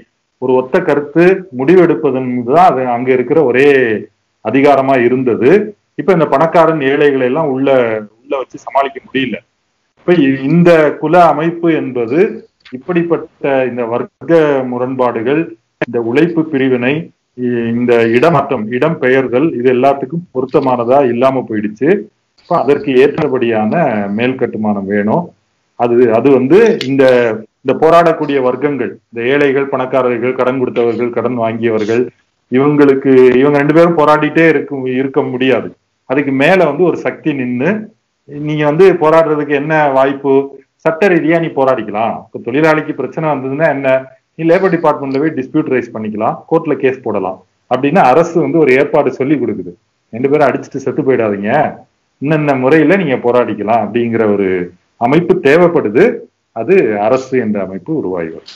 ஒரு ஒத்த கருத்து முடிவெடுப்பதன் தான் அது அங்க இருக்கிற ஒரே அதிகாரமா இருந்தது இப்ப இந்த பணக்காரன் ஏழைகளை எல்லாம் உள்ள உள்ள வச்சு சமாளிக்க முடியல இப்ப இ- இந்த குல அமைப்பு என்பது இப்படிப்பட்ட இந்த வர்க்க முரண்பாடுகள் இந்த உழைப்பு பிரிவினை இ- இந்த இடமாற்றம் இடம் பெயர்தல் இது எல்லாத்துக்கும் பொருத்தமானதா இல்லாம போயிடுச்சு இப்ப அதற்கு ஏற்றபடியான மேல் கட்டுமானம் வேணும் அது அது வந்து இந்த இந்த போராடக்கூடிய வர்க்கங்கள் இந்த ஏழைகள் பணக்காரர்கள் கடன் கொடுத்தவர்கள் கடன் வாங்கியவர்கள் இவங்களுக்கு இவங்க ரெண்டு பேரும் போராடிட்டே இருக்கும் இருக்க முடியாது அதுக்கு மேல வந்து ஒரு சக்தி நின்னு நீங்க வந்து போராடுறதுக்கு என்ன வாய்ப்பு சட்ட ரீதியா நீ போராடிக்கலாம் இப்ப தொழிலாளிக்கு பிரச்சனை வந்ததுன்னா என்ன நீ லேபர் டிபார்ட்மெண்ட்ல போய் டிஸ்பியூட் ரைஸ் பண்ணிக்கலாம் கோர்ட்ல கேஸ் போடலாம் அப்படின்னு அரசு வந்து ஒரு ஏற்பாடு சொல்லி கொடுக்குது ரெண்டு பேரும் அடிச்சுட்டு செத்து போயிடாதீங்க இன்னென்ன முறையில நீங்க போராடிக்கலாம் அப்படிங்கிற ஒரு அமைப்பு தேவைப்படுது அது அரசு என்ற அமைப்பு உருவாகி வருது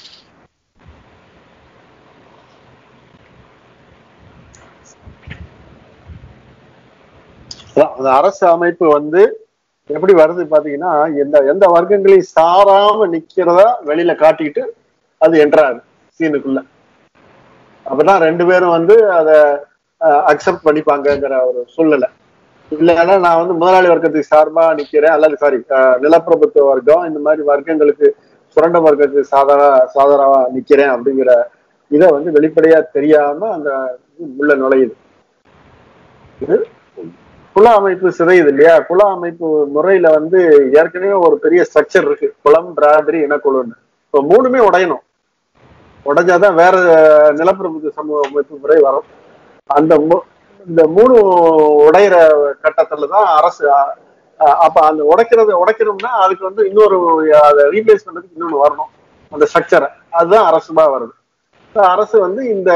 அதான் அந்த அரசு அமைப்பு வந்து எப்படி வருது பாத்தீங்கன்னா எந்த எந்த வர்க்கங்களையும் சாராம நிக்கிறதா வெளியில காட்டிக்கிட்டு அது என்றாரு சீனுக்குள்ள அப்பதான் ரெண்டு பேரும் வந்து அதை அக்செப்ட் பண்ணிப்பாங்கங்கிற ஒரு சூழ்நிலை இல்லைன்னா நான் வந்து முதலாளி வர்க்கத்துக்கு சார்பா நிக்கிறேன் அல்லது சாரி நிலப்பிரபுத்துவ வர்க்கம் இந்த மாதிரி வர்க்கங்களுக்கு சுரண்ட வர்க்கத்துக்கு சாதாரண சாதாரணமா நிக்கிறேன் அப்படிங்கிற இதை வந்து வெளிப்படையா தெரியாம அந்த இது உள்ள நுழையுது இது குல அமைப்பு சிதையுது இல்லையா குல அமைப்பு முறையில வந்து ஏற்கனவே ஒரு பெரிய ஸ்ட்ரக்சர் இருக்கு குளம் பிராதரி இனக்குழுன்னு இப்போ மூணுமே உடையணும் உடைஞ்சாதான் வேற நிலப்பிரபுத்துவ சமூக அமைப்பு முறை வரும் அந்த மூ- இந்த மூணு உடையிற கட்டத்துல தான் அரசு அ- அ- அப்ப அந்த உடைக்கிறது உடைக்கணும்னா அதுக்கு வந்து இன்னொரு அதை ரீப்ளேஸ் பண்றதுக்கு இன்னொன்னு வரணும் அந்த ஸ்ட்ரக்சரை அதுதான் அரசுமா வருது இப்ப அரசு வந்து இந்த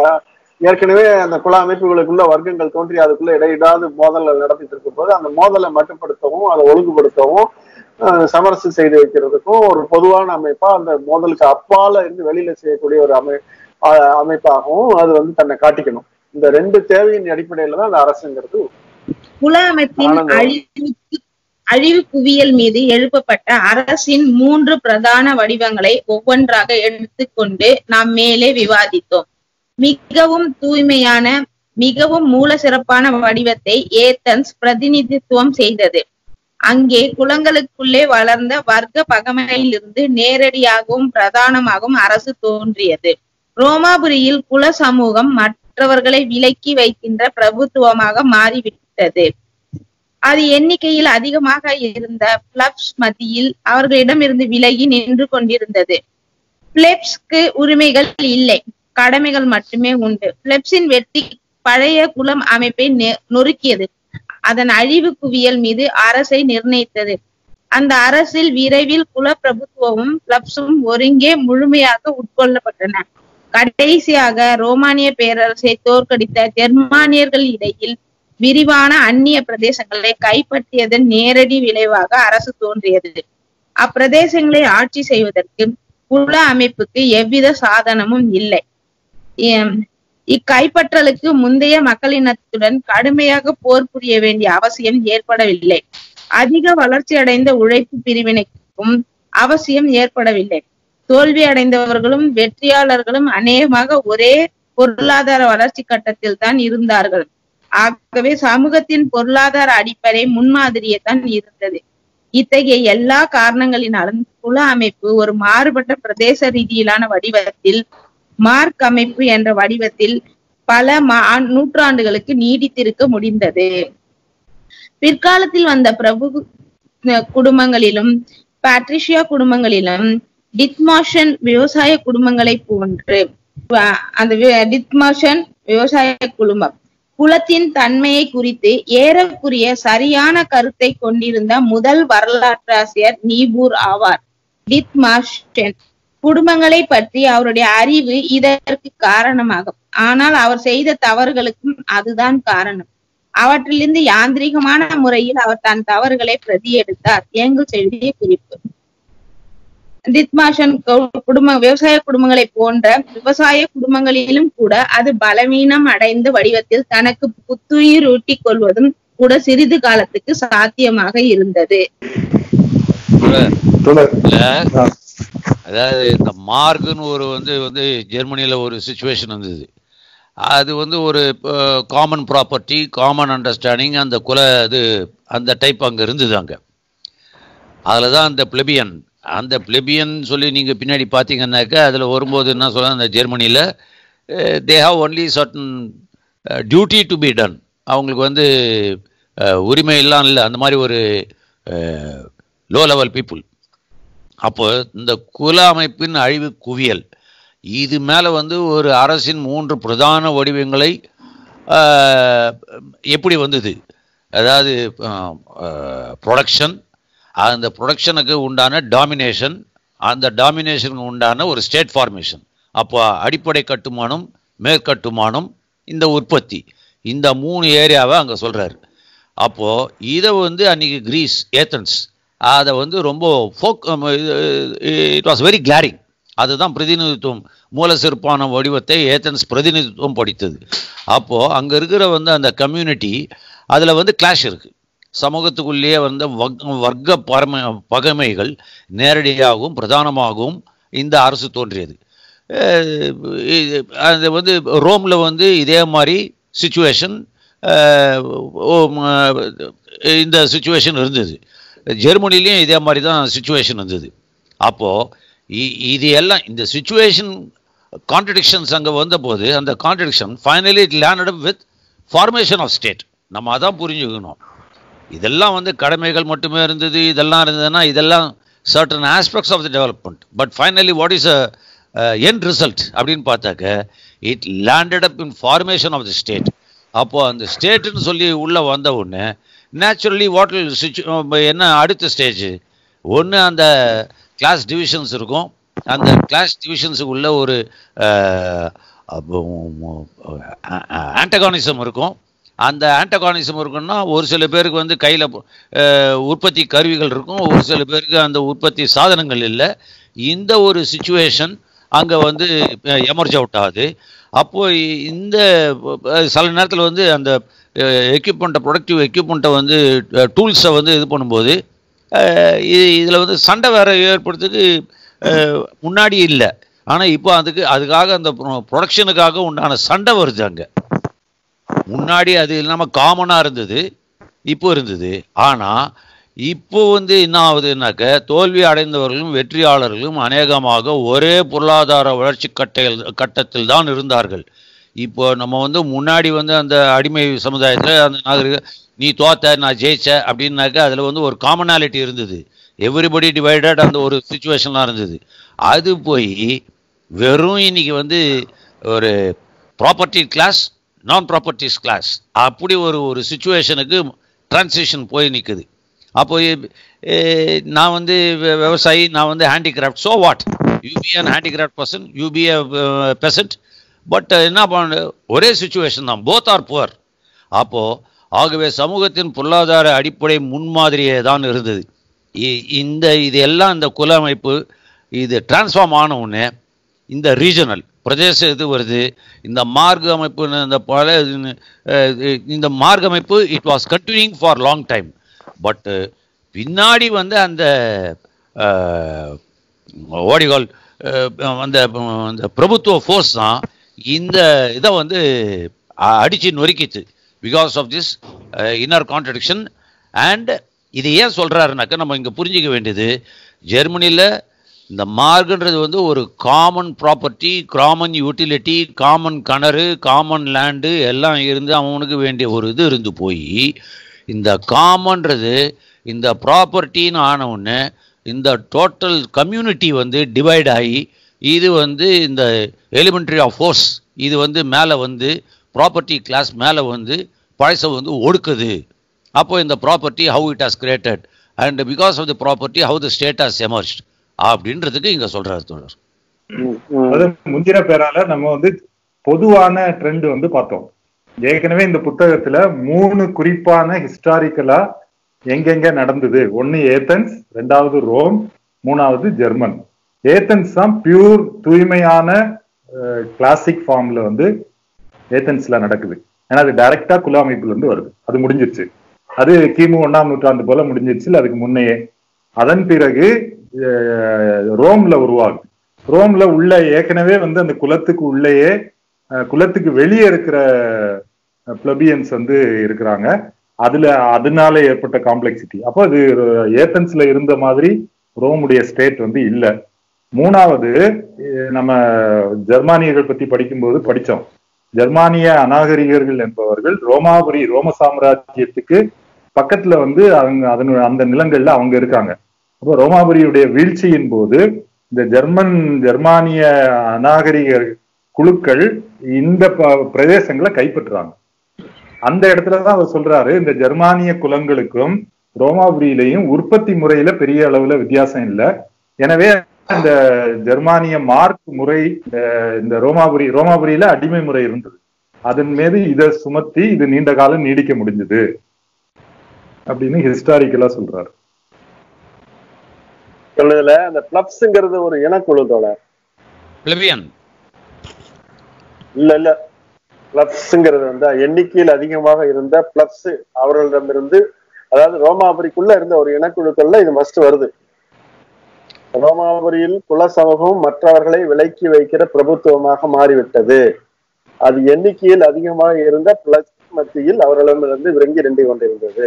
ஏற்கனவே அந்த குல அமைப்புகளுக்குள்ள வர்க்கங்கள் தோன்றி அதுக்குள்ள இடையிடாது மோதல்கள் நடத்திட்டு இருக்கும் போது அந்த மோதலை மட்டுப்படுத்தவும் அதை ஒழுங்குபடுத்தவும் அஹ், சமரசம் செய்து வைக்கிறதுக்கும் ஒரு பொதுவான அமைப்பா அந்த மோதலுக்கு அப்பால இருந்து வெளியில செய்யக்கூடிய ஒரு அமை அஹ், அமைப்பாகவும் அது வந்து தன்னை காட்டிக்கணும் இந்த ரெண்டு தேவையின் அடிப்படையில தான் அந்த அரசுங்கிறது குல அமைப்பின் ஆனந்தம். அழிவுக்கு அழிவு குவியல் மீது எழுப்பப்பட்ட அரசின் மூன்று பிரதான வடிவங்களை ஒவ்வொன்றாக எடுத்துக்கொண்டு நாம் மேலே விவாதித்தோம் மிகவும் தூய்மையான மிகவும் மூல சிறப்பான வடிவத்தை ஏத்தன்ஸ் பிரதிநிதித்துவம் செய்தது அங்கே குலங்களுக்குள்ளே வளர்ந்த வர்க்க பகமையிலிருந்து நேரடியாகவும் பிரதானமாகவும் அரசு தோன்றியது ரோமாபுரியில் குல சமூகம் மற்றவர்களை விலக்கி வைக்கின்ற பிரபுத்துவமாக மாறிவிட்டது அது எண்ணிக்கையில் அதிகமாக இருந்த பிளப்ஸ் மத்தியில் அவர்களிடமிருந்து விலகி நின்று கொண்டிருந்தது பிளெப்ஸ்க்கு உரிமைகள் இல்லை கடமைகள் மட்டுமே உண்டு பிளெப்ஸின் வெற்றி பழைய குலம் அமைப்பை நெ- நொறுக்கியது அதன் அழிவு குவியல் மீது அரசை நிர்ணயித்தது அந்த அரசில் விரைவில் குலப்பிரபுத்துவமும் பிளப்ஸும் ஒருங்கே முழுமையாக உட்கொள்ளப்பட்டன கடைசியாக ரோமானிய பேரரசை தோற்கடித்த ஜெர்மானியர்கள் இடையில் விரிவான அந்நிய பிரதேசங்களை கைப்பற்றியதன் நேரடி விளைவாக அரசு தோன்றியது அப்பிரதேசங்களை ஆட்சி செய்வதற்கு குல அமைப்புக்கு எவ்வித சாதனமும் இல்லை எம், இக்கைப்பற்றலுக்கு முந்தைய மக்களினத்துடன் கடுமையாக போர் புரிய வேண்டிய அவசியம் ஏற்படவில்லை அதிக வளர்ச்சி அடைந்த உழைப்பு பிரிவினைக்கும் அவசியம் ஏற்படவில்லை தோல்வி அடைந்தவர்களும் வெற்றியாளர்களும் அநேகமாக ஒரே பொருளாதார வளர்ச்சி கட்டத்தில் தான் இருந்தார்கள் ஆகவே சமூகத்தின் பொருளாதார அடிப்படை முன்மாதிரியே தான் இருந்தது இத்தகைய எல்லா காரணங்களினாலும் குல அமைப்பு ஒரு மாறுபட்ட பிரதேச ரீதியிலான வடிவத்தில் மார்க் அமைப்பு என்ற வடிவத்தில் பல மா- நூற்றாண்டுகளுக்கு நீடித்திருக்க முடிந்தது பிற்காலத்தில் வந்த பிரபு அஹ், குடும்பங்களிலும் பாட்ரிஷியா குடும்பங்களிலும் டித்மாஷன் விவசாய குடும்பங்களை போன்று வ- அந்த வி- டித்மாஷன் விவசாய குடும்பம் குலத்தின் தன்மையை குறித்து ஏறக்குறைய சரியான கருத்தை கொண்டிருந்த முதல் வரலாற்றாசிரியர் நீபூர் ஆவார் டித்மாஷன் குடும்பங்களை பற்றி அவருடைய அறிவு இதற்கு காரணமாகும் ஆனால் அவர் செய்த தவறுகளுக்கும் அதுதான் காரணம் அவற்றிலிருந்து யாந்திரிகமான முறையில் அவர் தன் தவறுகளை பிரதி எடுத்தார் ஏங்கல் எழுதிய குறிப்பு டித்மாஷன் கு- குடும்ப விவசாய குடும்பங்களை போன்ற விவசாய குடும்பங்களிலும் கூட அது பலவீனம் அடைந்த வடிவத்தில் தனக்கு புத்துயிர் ஊட்டிக் கொள்வதும் கூட சிறிது காலத்துக்கு சாத்தியமாக இருந்தது இல்ல அதாவது இந்த மார்க்குன்னு ஒரு வந்து வந்து ஜெர்மனியில் ஒரு சுச்சுவேஷன் இருந்தது அது வந்து ஒரு காமன் ப்ராப்பர்ட்டி காமன் அண்டர்ஸ்டாண்டிங் அந்த குல இது அந்த டைப் அங்கே இருந்தது அங்கே அதில் தான் அந்த பிளெபியன் அந்த பிளெபியன் சொல்லி நீங்கள் பின்னாடி பார்த்தீங்கன்னாக்கா அதில் வரும்போது என்ன சொல்ல அந்த ஜெர்மனியில் they have only certain duty to be done அவங்களுக்கு வந்து அஹ், உரிமை எல்லாம் இல்லை அந்த மாதிரி ஒரு லோ லெவல் பீப்புள் அப்போ இந்த குல அமைப்பின் அழிவு குவியல் இது மேலே வந்து ஒரு அரசின் மூன்று பிரதான வடிவங்களை ஆஹ், எப்படி வந்தது அதாவது ப்ரொடக்ஷன் அந்த ப்ரொடக்ஷனுக்கு உண்டான டாமினேஷன் அந்த டாமினேஷனுக்கு உண்டான ஒரு ஸ்டேட் ஃபார்மேஷன் அப்போ அடிப்படை கட்டுமானம் மேற்கட்டுமானம் இந்த உற்பத்தி இந்த மூணு ஏரியாவை அங்கே சொல்கிறாரு அப்போது இதை வந்து அன்றைக்கி கிரீஸ் ஏத்தன்ஸ் அதை வந்து ரொம்ப ஃபோக் இட் வாஸ் வெரி கிளாரிங் அதுதான் பிரதிநிதித்துவம் மூல சிற்பான வடிவத்தை ஏத்தன்ஸ் பிரதிநிதித்துவம் படித்தது அப்போது அங்கே இருக்கிற வந்து அந்த கம்யூனிட்டி அதில் வந்து கிளாஷ் இருக்குது சமூகத்துக்குள்ளேயே வந்து வக் வர்க்க பரம பகைமைகள் நேரடியாகவும் பிரதானமாகவும் இந்த அரசு தோன்றியது அஹ் இது- அது வந்து ரோமில் வந்து இதே மாதிரி சுச்சுவேஷன் இந்த சுச்சுவேஷன் இருந்தது ஜெர்மனிலையும் இதே மாதிரி தான் சுச்சுவேஷன் இருந்தது அப்போது இது எல்லாம் இந்த சுச்சுவேஷன் கான்ட்ரடிக்ஷன்ஸ் அங்கே வந்தபோது அந்த contradiction finally it landed with formation of state நம்ம அதான் புரிஞ்சுக்கணும் இதெல்லாம் வந்து கடமைகள் மட்டுமே இருந்தது இதெல்லாம் இருந்ததுன்னா இதெல்லாம் certain aspects of the development but finally what is a an result அப்படின்னு பார்த்தாக்க it landed up in formation of the state அப்போது அந்த ஸ்டேட்டுன்னு சொல்லி உள்ளே வந்த உடனே நேச்சுரலி வாட் சிச்சு என்ன அடுத்த ஸ்டேஜ் ஒன்று அந்த கிளாஸ் டிவிஷன்ஸ் இருக்கும் அந்த கிளாஸ் டிவிஷன்ஸுக்கு உள்ள ஒரு ஆண்டகானிசம் இருக்கும் அந்த ஆண்டகானிசம் இருக்குன்னா ஒரு சில பேருக்கு வந்து கையில் உற்பத்தி கருவிகள் இருக்கும் ஒரு சில பேருக்கு அந்த உற்பத்தி சாதனங்கள் இல்லை இந்த ஒரு சுச்சுவேஷன் அங்கே வந்து எமர்ஜ் அவுட் ஆகுது அப்போது இந்த அஹ், சில நேரத்தில் வந்து அந்த எக்யூப்மெண்ட்டை ப்ரொடக்டிவ் எக்யூப்மெண்ட்டை வந்து டூல்ஸை வந்து இது பண்ணும்போது அஹ், இது இதில் வந்து சண்டை வேற ஏற்படுறதுக்கு அஹ், முன்னாடி இல்லை ஆனால் இப்போ அதுக்கு அதுக்காக அந்த ப்ரொடக்ஷனுக்காக உண்டான சண்டை வருது அங்கே முன்னாடி அது இல்லாமல் காமனாக இருந்தது இப்போ இருந்தது ஆனால் இப்போ வந்து என்ன ஆகுதுன்னாக்க தோல்வி அடைந்தவர்களும் வெற்றியாளர்களும் அநேகமாக ஒரே பொருளாதார வளர்ச்சி கட்டையில் கட்டத்தில் தான் இருந்தார்கள் இப்போ நம்ம வந்து முன்னாடி வந்து அந்த அடிமை சமுதாயத்தில் அந்த நாகரிக நீ தோத்த நான் ஜெயிச்ச அப்படின்னாக்க அதில் வந்து ஒரு காமனாலிட்டி இருந்தது எவ்ரிபடி டிவைடட் அந்த ஒரு சுச்சுவேஷன்லாம் இருந்தது அது போய் வெறும் இன்னைக்கு வந்து ஒரு property class non properties class அப்படி ஒரு ஒரு சுச்சுவேஷனுக்கு டிரான்சிஷன் போய் நிற்குது அப்போ எ- நான் வந்து வெ- விவசாயி நான் வந்து handicraft so what you be an handicraft person you be a peasant but என்ன பண்ண ஒரே சுச்சுவேஷன் தான் போத் ஆர் புவர் அப்போது ஆகவே சமூகத்தின் பொருளாதார அடிப்படை முன்மாதிரியே தான் இருந்தது இ- இந்த இது எல்லாம் இந்த குல அமைப்பு இது டிரான்ஸ்ஃபார்ம் ஆன உடனே இந்த ரீஜனல் பிரதேச இது வருது இந்த மார்க் அமைப்பு இந்த பல அஹ், இந்த மார்க் அமைப்பு it was continuing for long time but பின்னாடி வந்து அந்த ஓடிகால் அந்த அந்த பிரபுத்துவ ஃபோர்ஸ் தான் இந்த இதை வந்து அ- அடிச்சு நொறுக்கிச்சு because of this inner contradiction and இது ஏன் சொல்கிறாருனாக்கா நம்ம இங்கே புரிஞ்சிக்க வேண்டியது ஜெர்மனியில் இந்த மார்க்ன்றது வந்து ஒரு common property common utility common கிணறு காமன் லேண்டு எல்லாம் இருந்து அவனுக்கு வேண்டிய ஒரு இது இருந்து போய் இந்த காமன்றது இந்த ப்ராப்பர்ட்டின்னு ஆன உடனே இந்த டோட்டல் கம்யூனிட்டி வந்து டிவைட் ஆகி இது வந்து இந்த எலிமெண்ட்ரி ஆஃப் ஃபோர்ஸ் இது வந்து மேலே வந்து ப்ராப்பர்ட்டி கிளாஸ் மேலே வந்து பழசை வந்து ஒடுக்குது அப்போ இந்த property how it has created and because of the property how the state has emerge அப்படின்றதுக்கு இங்கே சொல்கிறார் தோழர் அது முந்தின பேரால நம்ம வந்து பொதுவான ட்ரெண்ட் வந்து பார்த்தோம் ஏற்கனவே இந்த புத்தகத்துல மூணு குறிப்பான ஹிஸ்டாரிக்கலா எங்கெங்க நடந்தது ஒன்னு ஏத்தன்ஸ் ரெண்டாவது ரோம் மூணாவது ஜெர்மன் ஏத்தன்ஸ் தான் பியூர் தூய்மையான கிளாசிக் ஃபார்ம்ல வந்து ஏத்தன்ஸ்ல நடக்குது ஏன்னா அது டைரக்டா குல அமைப்புல இருந்து வருது அது முடிஞ்சிருச்சு அது கிமு ஒண்ணாம் நூற்றாண்டு போல முடிஞ்சிருச்சு இல்ல அதுக்கு முன்னையே அதன் பிறகு அஹ், ரோம்ல உருவாகுது ரோம்ல உள்ள ஏற்கனவே வந்து அந்த குலத்துக்கு உள்ளேயே அஹ், குலத்துக்கு வெளியே இருக்கிற பிளபியன்ஸ் வந்து இருக்கிறாங்க அதுல அதனால ஏற்பட்ட காம்ப்ளெக்சிட்டி அப்போ அது ஏத்தன்ஸ்ல இருந்த மாதிரி ரோமுடைய ஸ்டேட் வந்து இல்ல மூணாவது அஹ், நம்ம ஜெர்மானியர்கள் பத்தி படிக்கும்போது படிச்சோம் ஜெர்மானிய அநாகரிகர்கள் என்பவர்கள் ரோமாபுரி ரோம சாம்ராஜ்யத்துக்கு பக்கத்துல வந்து அவங்க அதன் அந்த நிலங்கள்ல அவங்க இருக்காங்க அப்போ ரோமாபுரியுடைய வீழ்ச்சியின் போது இந்த ஜெர்மன் ஜெர்மானிய அநாகரிக குழுக்கள் இந்த ப- பிரதேசங்களை கைப்பற்றுறாங்க அந்த இடத்துலதான் அவர் சொல்றாரு இந்த ஜெர்மானிய குலங்களுக்கும் ரோமாபுரியிலையும் உற்பத்தி முறையில பெரிய அளவுல வித்தியாசம் இல்லை எனவே இந்த ஜெர்மானிய மார்க் முறை அஹ், இந்த ரோமாபுரி ரோமாபுரியில அடிமை முறை இருந்தது அதன் மீது இதை சுமத்தி இது நீண்ட காலம் நீடிக்க முடிஞ்சது அப்படின்னு ஹிஸ்டாரிக்கலா சொல்றாரு சொல்லுதுல அந்த பிளப்ஸ்ங்கிறது ஒரு இனக்குழு தோழர் பிளவியன் இல்ல இல்ல பிளப்ஸ்ங்கிறது வந்து எண்ணிக்கையில் அதிகமாக இருந்த பிளப்ஸ் அவர்களிடமிருந்து அதாவது ரோமாபுரிக்குள்ள இருந்த ஒரு இனக்குழுக்கள்ல இது மஸ்ட் வருது ரோமாபுரியில் குல சமூகம் மற்றவர்களை விலக்கி வைக்கிற பிரபுத்துவமாக மாறிவிட்டது அது எண்ணிக்கையில் அதிகமாக இருந்த பிளஸ் மத்தியில் அவர்களிடமிருந்து விருங்கி நின்று கொண்டிருந்தது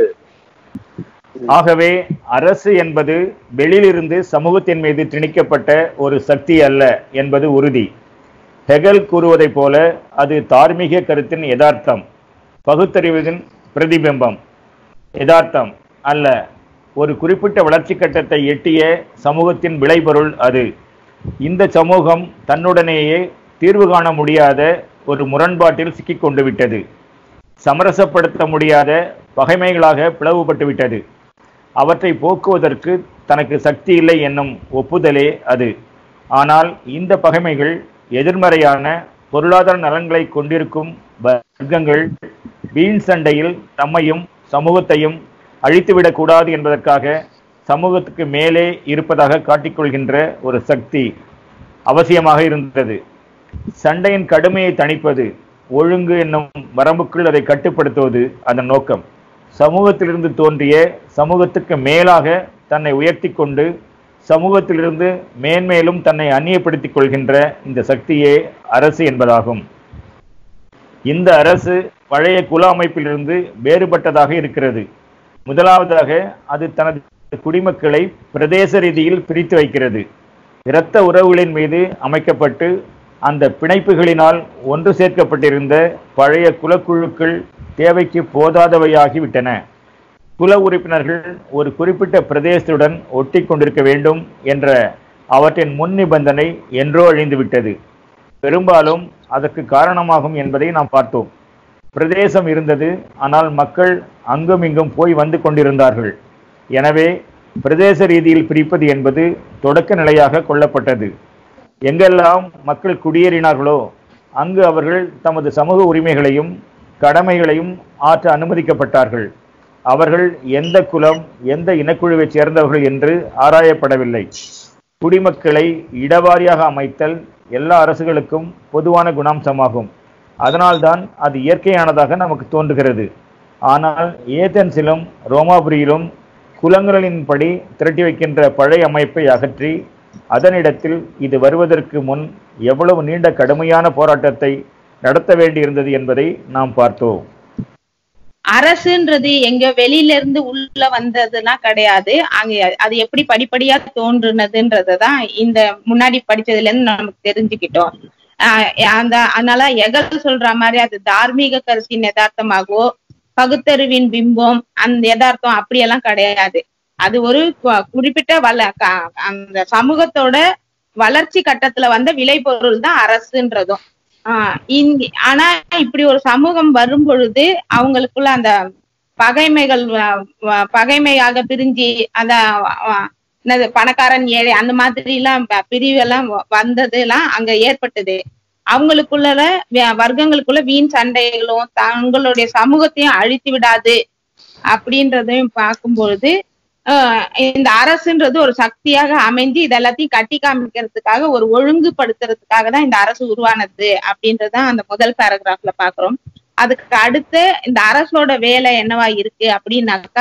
ஆகவே அரசு என்பது வெளியிலிருந்து சமூகத்தின் மீது திணிக்கப்பட்ட ஒரு சக்தி அல்ல என்பது உறுதி ஹெகல் கூறுவதைப் போல அது தார்மீக கருத்தின் யதார்த்தம் பகுத்தறிவதின் பிரதிபிம்பம் யதார்த்தம் அல்ல ஒரு குறிப்பிட்ட வளர்ச்சி கட்டத்தை எட்டிய சமூகத்தின் விளைபொருள் அது இந்த சமூகம் தன்னுடனேயே தீர்வு காண முடியாத ஒரு முரண்பாட்டில் சிக்கிக் கொண்டு விட்டது சமரசப்படுத்த முடியாத பகைமைகளாக பிளவுபட்டு விட்டது அவற்றை போக்குவதற்கு தனக்கு சக்தி இல்லை என்னும் ஒப்புதலே அது ஆனால் இந்த பகைமைகள் எதிர்மறையான பொருளாதார நலன்களை கொண்டிருக்கும் வர்க்கங்கள் வீண் சண்டையில் தம்மையும் சமூகத்தையும் அழித்துவிடக் கூடாது என்பதற்காக சமூகத்துக்கு மேலே இருப்பதாக காட்டிக்கொள்கின்ற ஒரு சக்தி அவசியமாக இருந்தது சண்டையின் கடுமையை தணிப்பது ஒழுங்கு என்னும் வரம்புக்குள் அதை கட்டுப்படுத்துவது அதன் நோக்கம் சமூகத்திலிருந்து தோன்றிய சமூகத்துக்கு மேலாக தன்னை உயர்த்தி கொண்டு சமூகத்திலிருந்து மேன்மேலும் தன்னை அந்நியப்படுத்திக் கொள்கின்ற இந்த சக்தியே அரசு என்பதாகும் இந்த அரசு பழைய குல அமைப்பிலிருந்து வேறுபட்டதாக இருக்கிறது முதலாவதாக அது தனது குடிமக்களை பிரதேச ரீதியில் பிரித்து வைக்கிறது இரத்த உறவுகளின் மீது அமைக்கப்பட்டு அந்த பிணைப்புகளினால் ஒன்று சேர்க்கப்பட்டிருந்த பழைய குலக்குழுக்கள் தேவைக்கு போதாதவையாகிவிட்டன குல உறுப்பினர்கள் ஒரு குறிப்பிட்ட பிரதேசத்துடன் ஒட்டி கொண்டிருக்க வேண்டும் என்ற அவற்றின் முன் நிபந்தனை என்றோ அழிந்துவிட்டது பெரும்பாலும் அதற்கு காரணமாகும் என்பதை நாம் பார்த்தோம் பிரதேசம் இருந்தது ஆனால் மக்கள் அங்கும் இங்கும் போய் வந்து கொண்டிருந்தார்கள் எனவே பிரதேச ரீதியில் பிரிப்பது என்பது தொடக்க நிலையாக கொள்ளப்பட்டது எங்கெல்லாம் மக்கள் குடியேறினார்களோ அங்கு அவர்கள் தமது சமூக உரிமைகளையும் கடமைகளையும் ஆற்ற அனுமதிக்கப்பட்டார்கள் அவர்கள் எந்த குலம் எந்த இனக்குழுவைச் சேர்ந்தவர்கள் என்று ஆராயப்படவில்லை குடிமக்களை இடவாரியாக அமைத்தல் எல்லா அரசுகளுக்கும் பொதுவான குணாம்சமாகும் அதனால்தான் அது இயற்கையானதாக நமக்கு தோன்றுகிறது ஆனால் ஏதென்ஸிலும் ரோமாபுரியிலும் குலங்களின்படி திரட்டி வைக்கின்ற பழைய அமைப்பை அகற்றி அதனிடத்தில் இது வருவதற்கு முன் எவ்வளவு நீண்ட கடுமையான போராட்டத்தை நடத்த வேண்டியிருந்தது என்பதை நாம் பார்த்தோம் அரசுன்றது எங்க வெளியில இருந்து உள்ள வந்ததுலாம் கிடையாது அங்க அது எப்படி படிப்படியா தோன்றுனதுன்றதான் இந்த முன்னாடி படிச்சதுல இருந்து நமக்கு தெரிஞ்சுக்கிட்டோம் ஆஹ் அந்த அதனால எகல் சொல்ற மாதிரி அது தார்மீக கருத்தின் யதார்த்தமாகவோ பகுத்தறிவின் பிம்பம் அந்த யதார்த்தம் அப்படியெல்லாம் கிடையாது அது ஒரு கு- குறிப்பிட்ட வள க- அந்த சமூகத்தோட வளர்ச்சி கட்டத்துல வந்த விளைபொருள் தான் அரசுன்றதும் ஆஹ் இங்க ஆனா இப்படி ஒரு சமூகம் வரும் பொழுது அவங்களுக்குள்ள அந்த பகைமைகள் வ- வ- பகைமையாக பிரிஞ்சு அந்த அஹ், என்னது பணக்காரன் ஏழை அந்த மாதிரி எல்லாம் ப- பிரிவெல்லாம் வ- வந்ததெல்லாம் அங்க ஏற்பட்டது அவங்களுக்குள்ள வ- வர்க்கங்களுக்குள்ள வீண் சண்டைகளும் தங்களுடைய சமூகத்தையும் அழித்து விடாது அப்படின்றதையும் பார்க்கும்பொழுது ஆஹ் இந்த அரசுன்றது ஒரு சக்தியாக அமைஞ்சு இது எல்லாத்தையும் கட்டி காமிக்கிறதுக்காக ஒரு ஒழுங்குபடுத்துறதுக்காக தான் இந்த அரசு உருவானது அப்படின்றதான் அந்த முதல் பேராகிராஃப்ல பாக்குறோம் அதுக்கு அடுத்து இந்த அரசோட வேலை என்னவா இருக்கு அப்படின்னாக்கா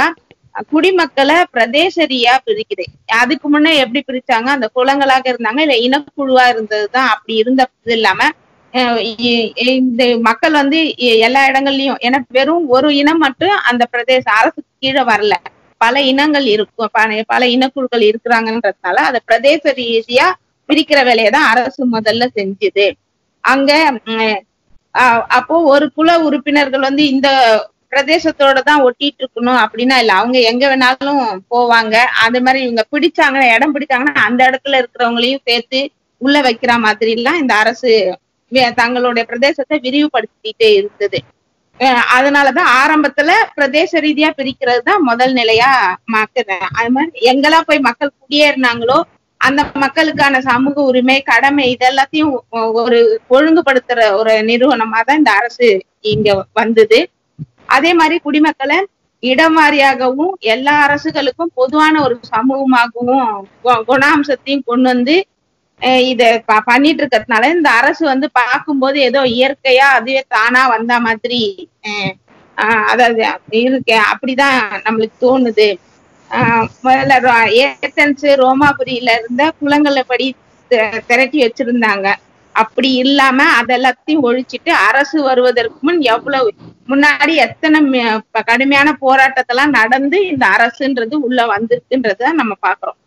குடிமக்களை பிரதேசரியா பிரிக்குது அதுக்கு முன்ன எப்படி பிரிச்சாங்க அந்த குலங்களாக இருந்தாங்க இல்ல இனக்குழுவா இருந்ததுதான் அப்படி இருந்தது இல்லாம அஹ் இ- இந்த மக்கள் வந்து எ- எல்லா இடங்கள்லயும் ஏன்னா வெறும் ஒரு இனம் மட்டும் அந்த பிரதேச அரசுக்கு கீழே வரல பல இனங்கள் இருக்கும் பல- பல இனக்குழுக்கள் இருக்கிறாங்கன்றதுனால அதை பிரதேச ரீதியா பிரிக்கிற வேலையை தான் அரசு முதல்ல செஞ்சுது அங்க உம், அஹ் அப்போ ஒரு குல உறுப்பினர்கள் வந்து இந்த பிரதேசத்தோட தான் ஒட்டிட்டு இருக்கணும் அப்படின்னா இல்ல அவங்க எங்க வேணாலும் போவாங்க அது மாதிரி இவங்க பிடிச்சாங்கன்னா இடம் பிடிச்சாங்கன்னா அந்த இடத்துல இருக்கிறவங்களையும் சேர்த்து உள்ள வைக்கிற மாதிரி எல்லாம் இந்த அரசு வே- தங்களுடைய பிரதேசத்தை விரிவுபடுத்திட்டே இருந்தது அஹ் அதனாலதான் ஆரம்பத்துல பிரதேச ரீதியா பிரிக்கிறது தான் முதல் நிலையா மாக்குறேன் அது மாதிரி எங்கெல்லாம் போய் மக்கள் குடியேறினாங்களோ அந்த மக்களுக்கான சமூக உரிமை கடமை இதெல்லாத்தையும் ஒ- ஒரு ஒழுங்குபடுத்துற ஒரு நிறுவனமா தான் இந்த அரசு இங்க வந்தது அதே மாதிரி குடிமக்களை இடம் வாரியாகவும் எல்லா அரசுகளுக்கும் பொதுவான ஒரு சமூகமாகவும் கு- குணாம்சத்தையும் கொண்டு வந்து அஹ் இத ப- பண்ணிட்டு இருக்கிறதுனால இந்த அரசு வந்து பார்க்கும்போது ஏதோ இயற்கையா அதுவே தானா வந்த மாதிரி அஹ் ஆஹ் அதாவது இருக்கு அப்படிதான் நம்மளுக்கு தோணுது ஆஹ் முதல்ல ரோ- ஏத்தன்ஸ் ரோமாபுரியில இருந்த குளங்களை படி தி- திரட்டி வச்சிருந்தாங்க அப்படி இல்லாம அதெல்லாத்தையும் ஒழிச்சிட்டு அரசு வருவதற்கு முன் எவ்வளவு முன்னாடி எத்தனை மி- ப- கடுமையான போராட்டத்தெல்லாம் நடந்து இந்த அரசுன்றது உள்ள வந்திருக்குன்றத நம்ம பாக்குறோம்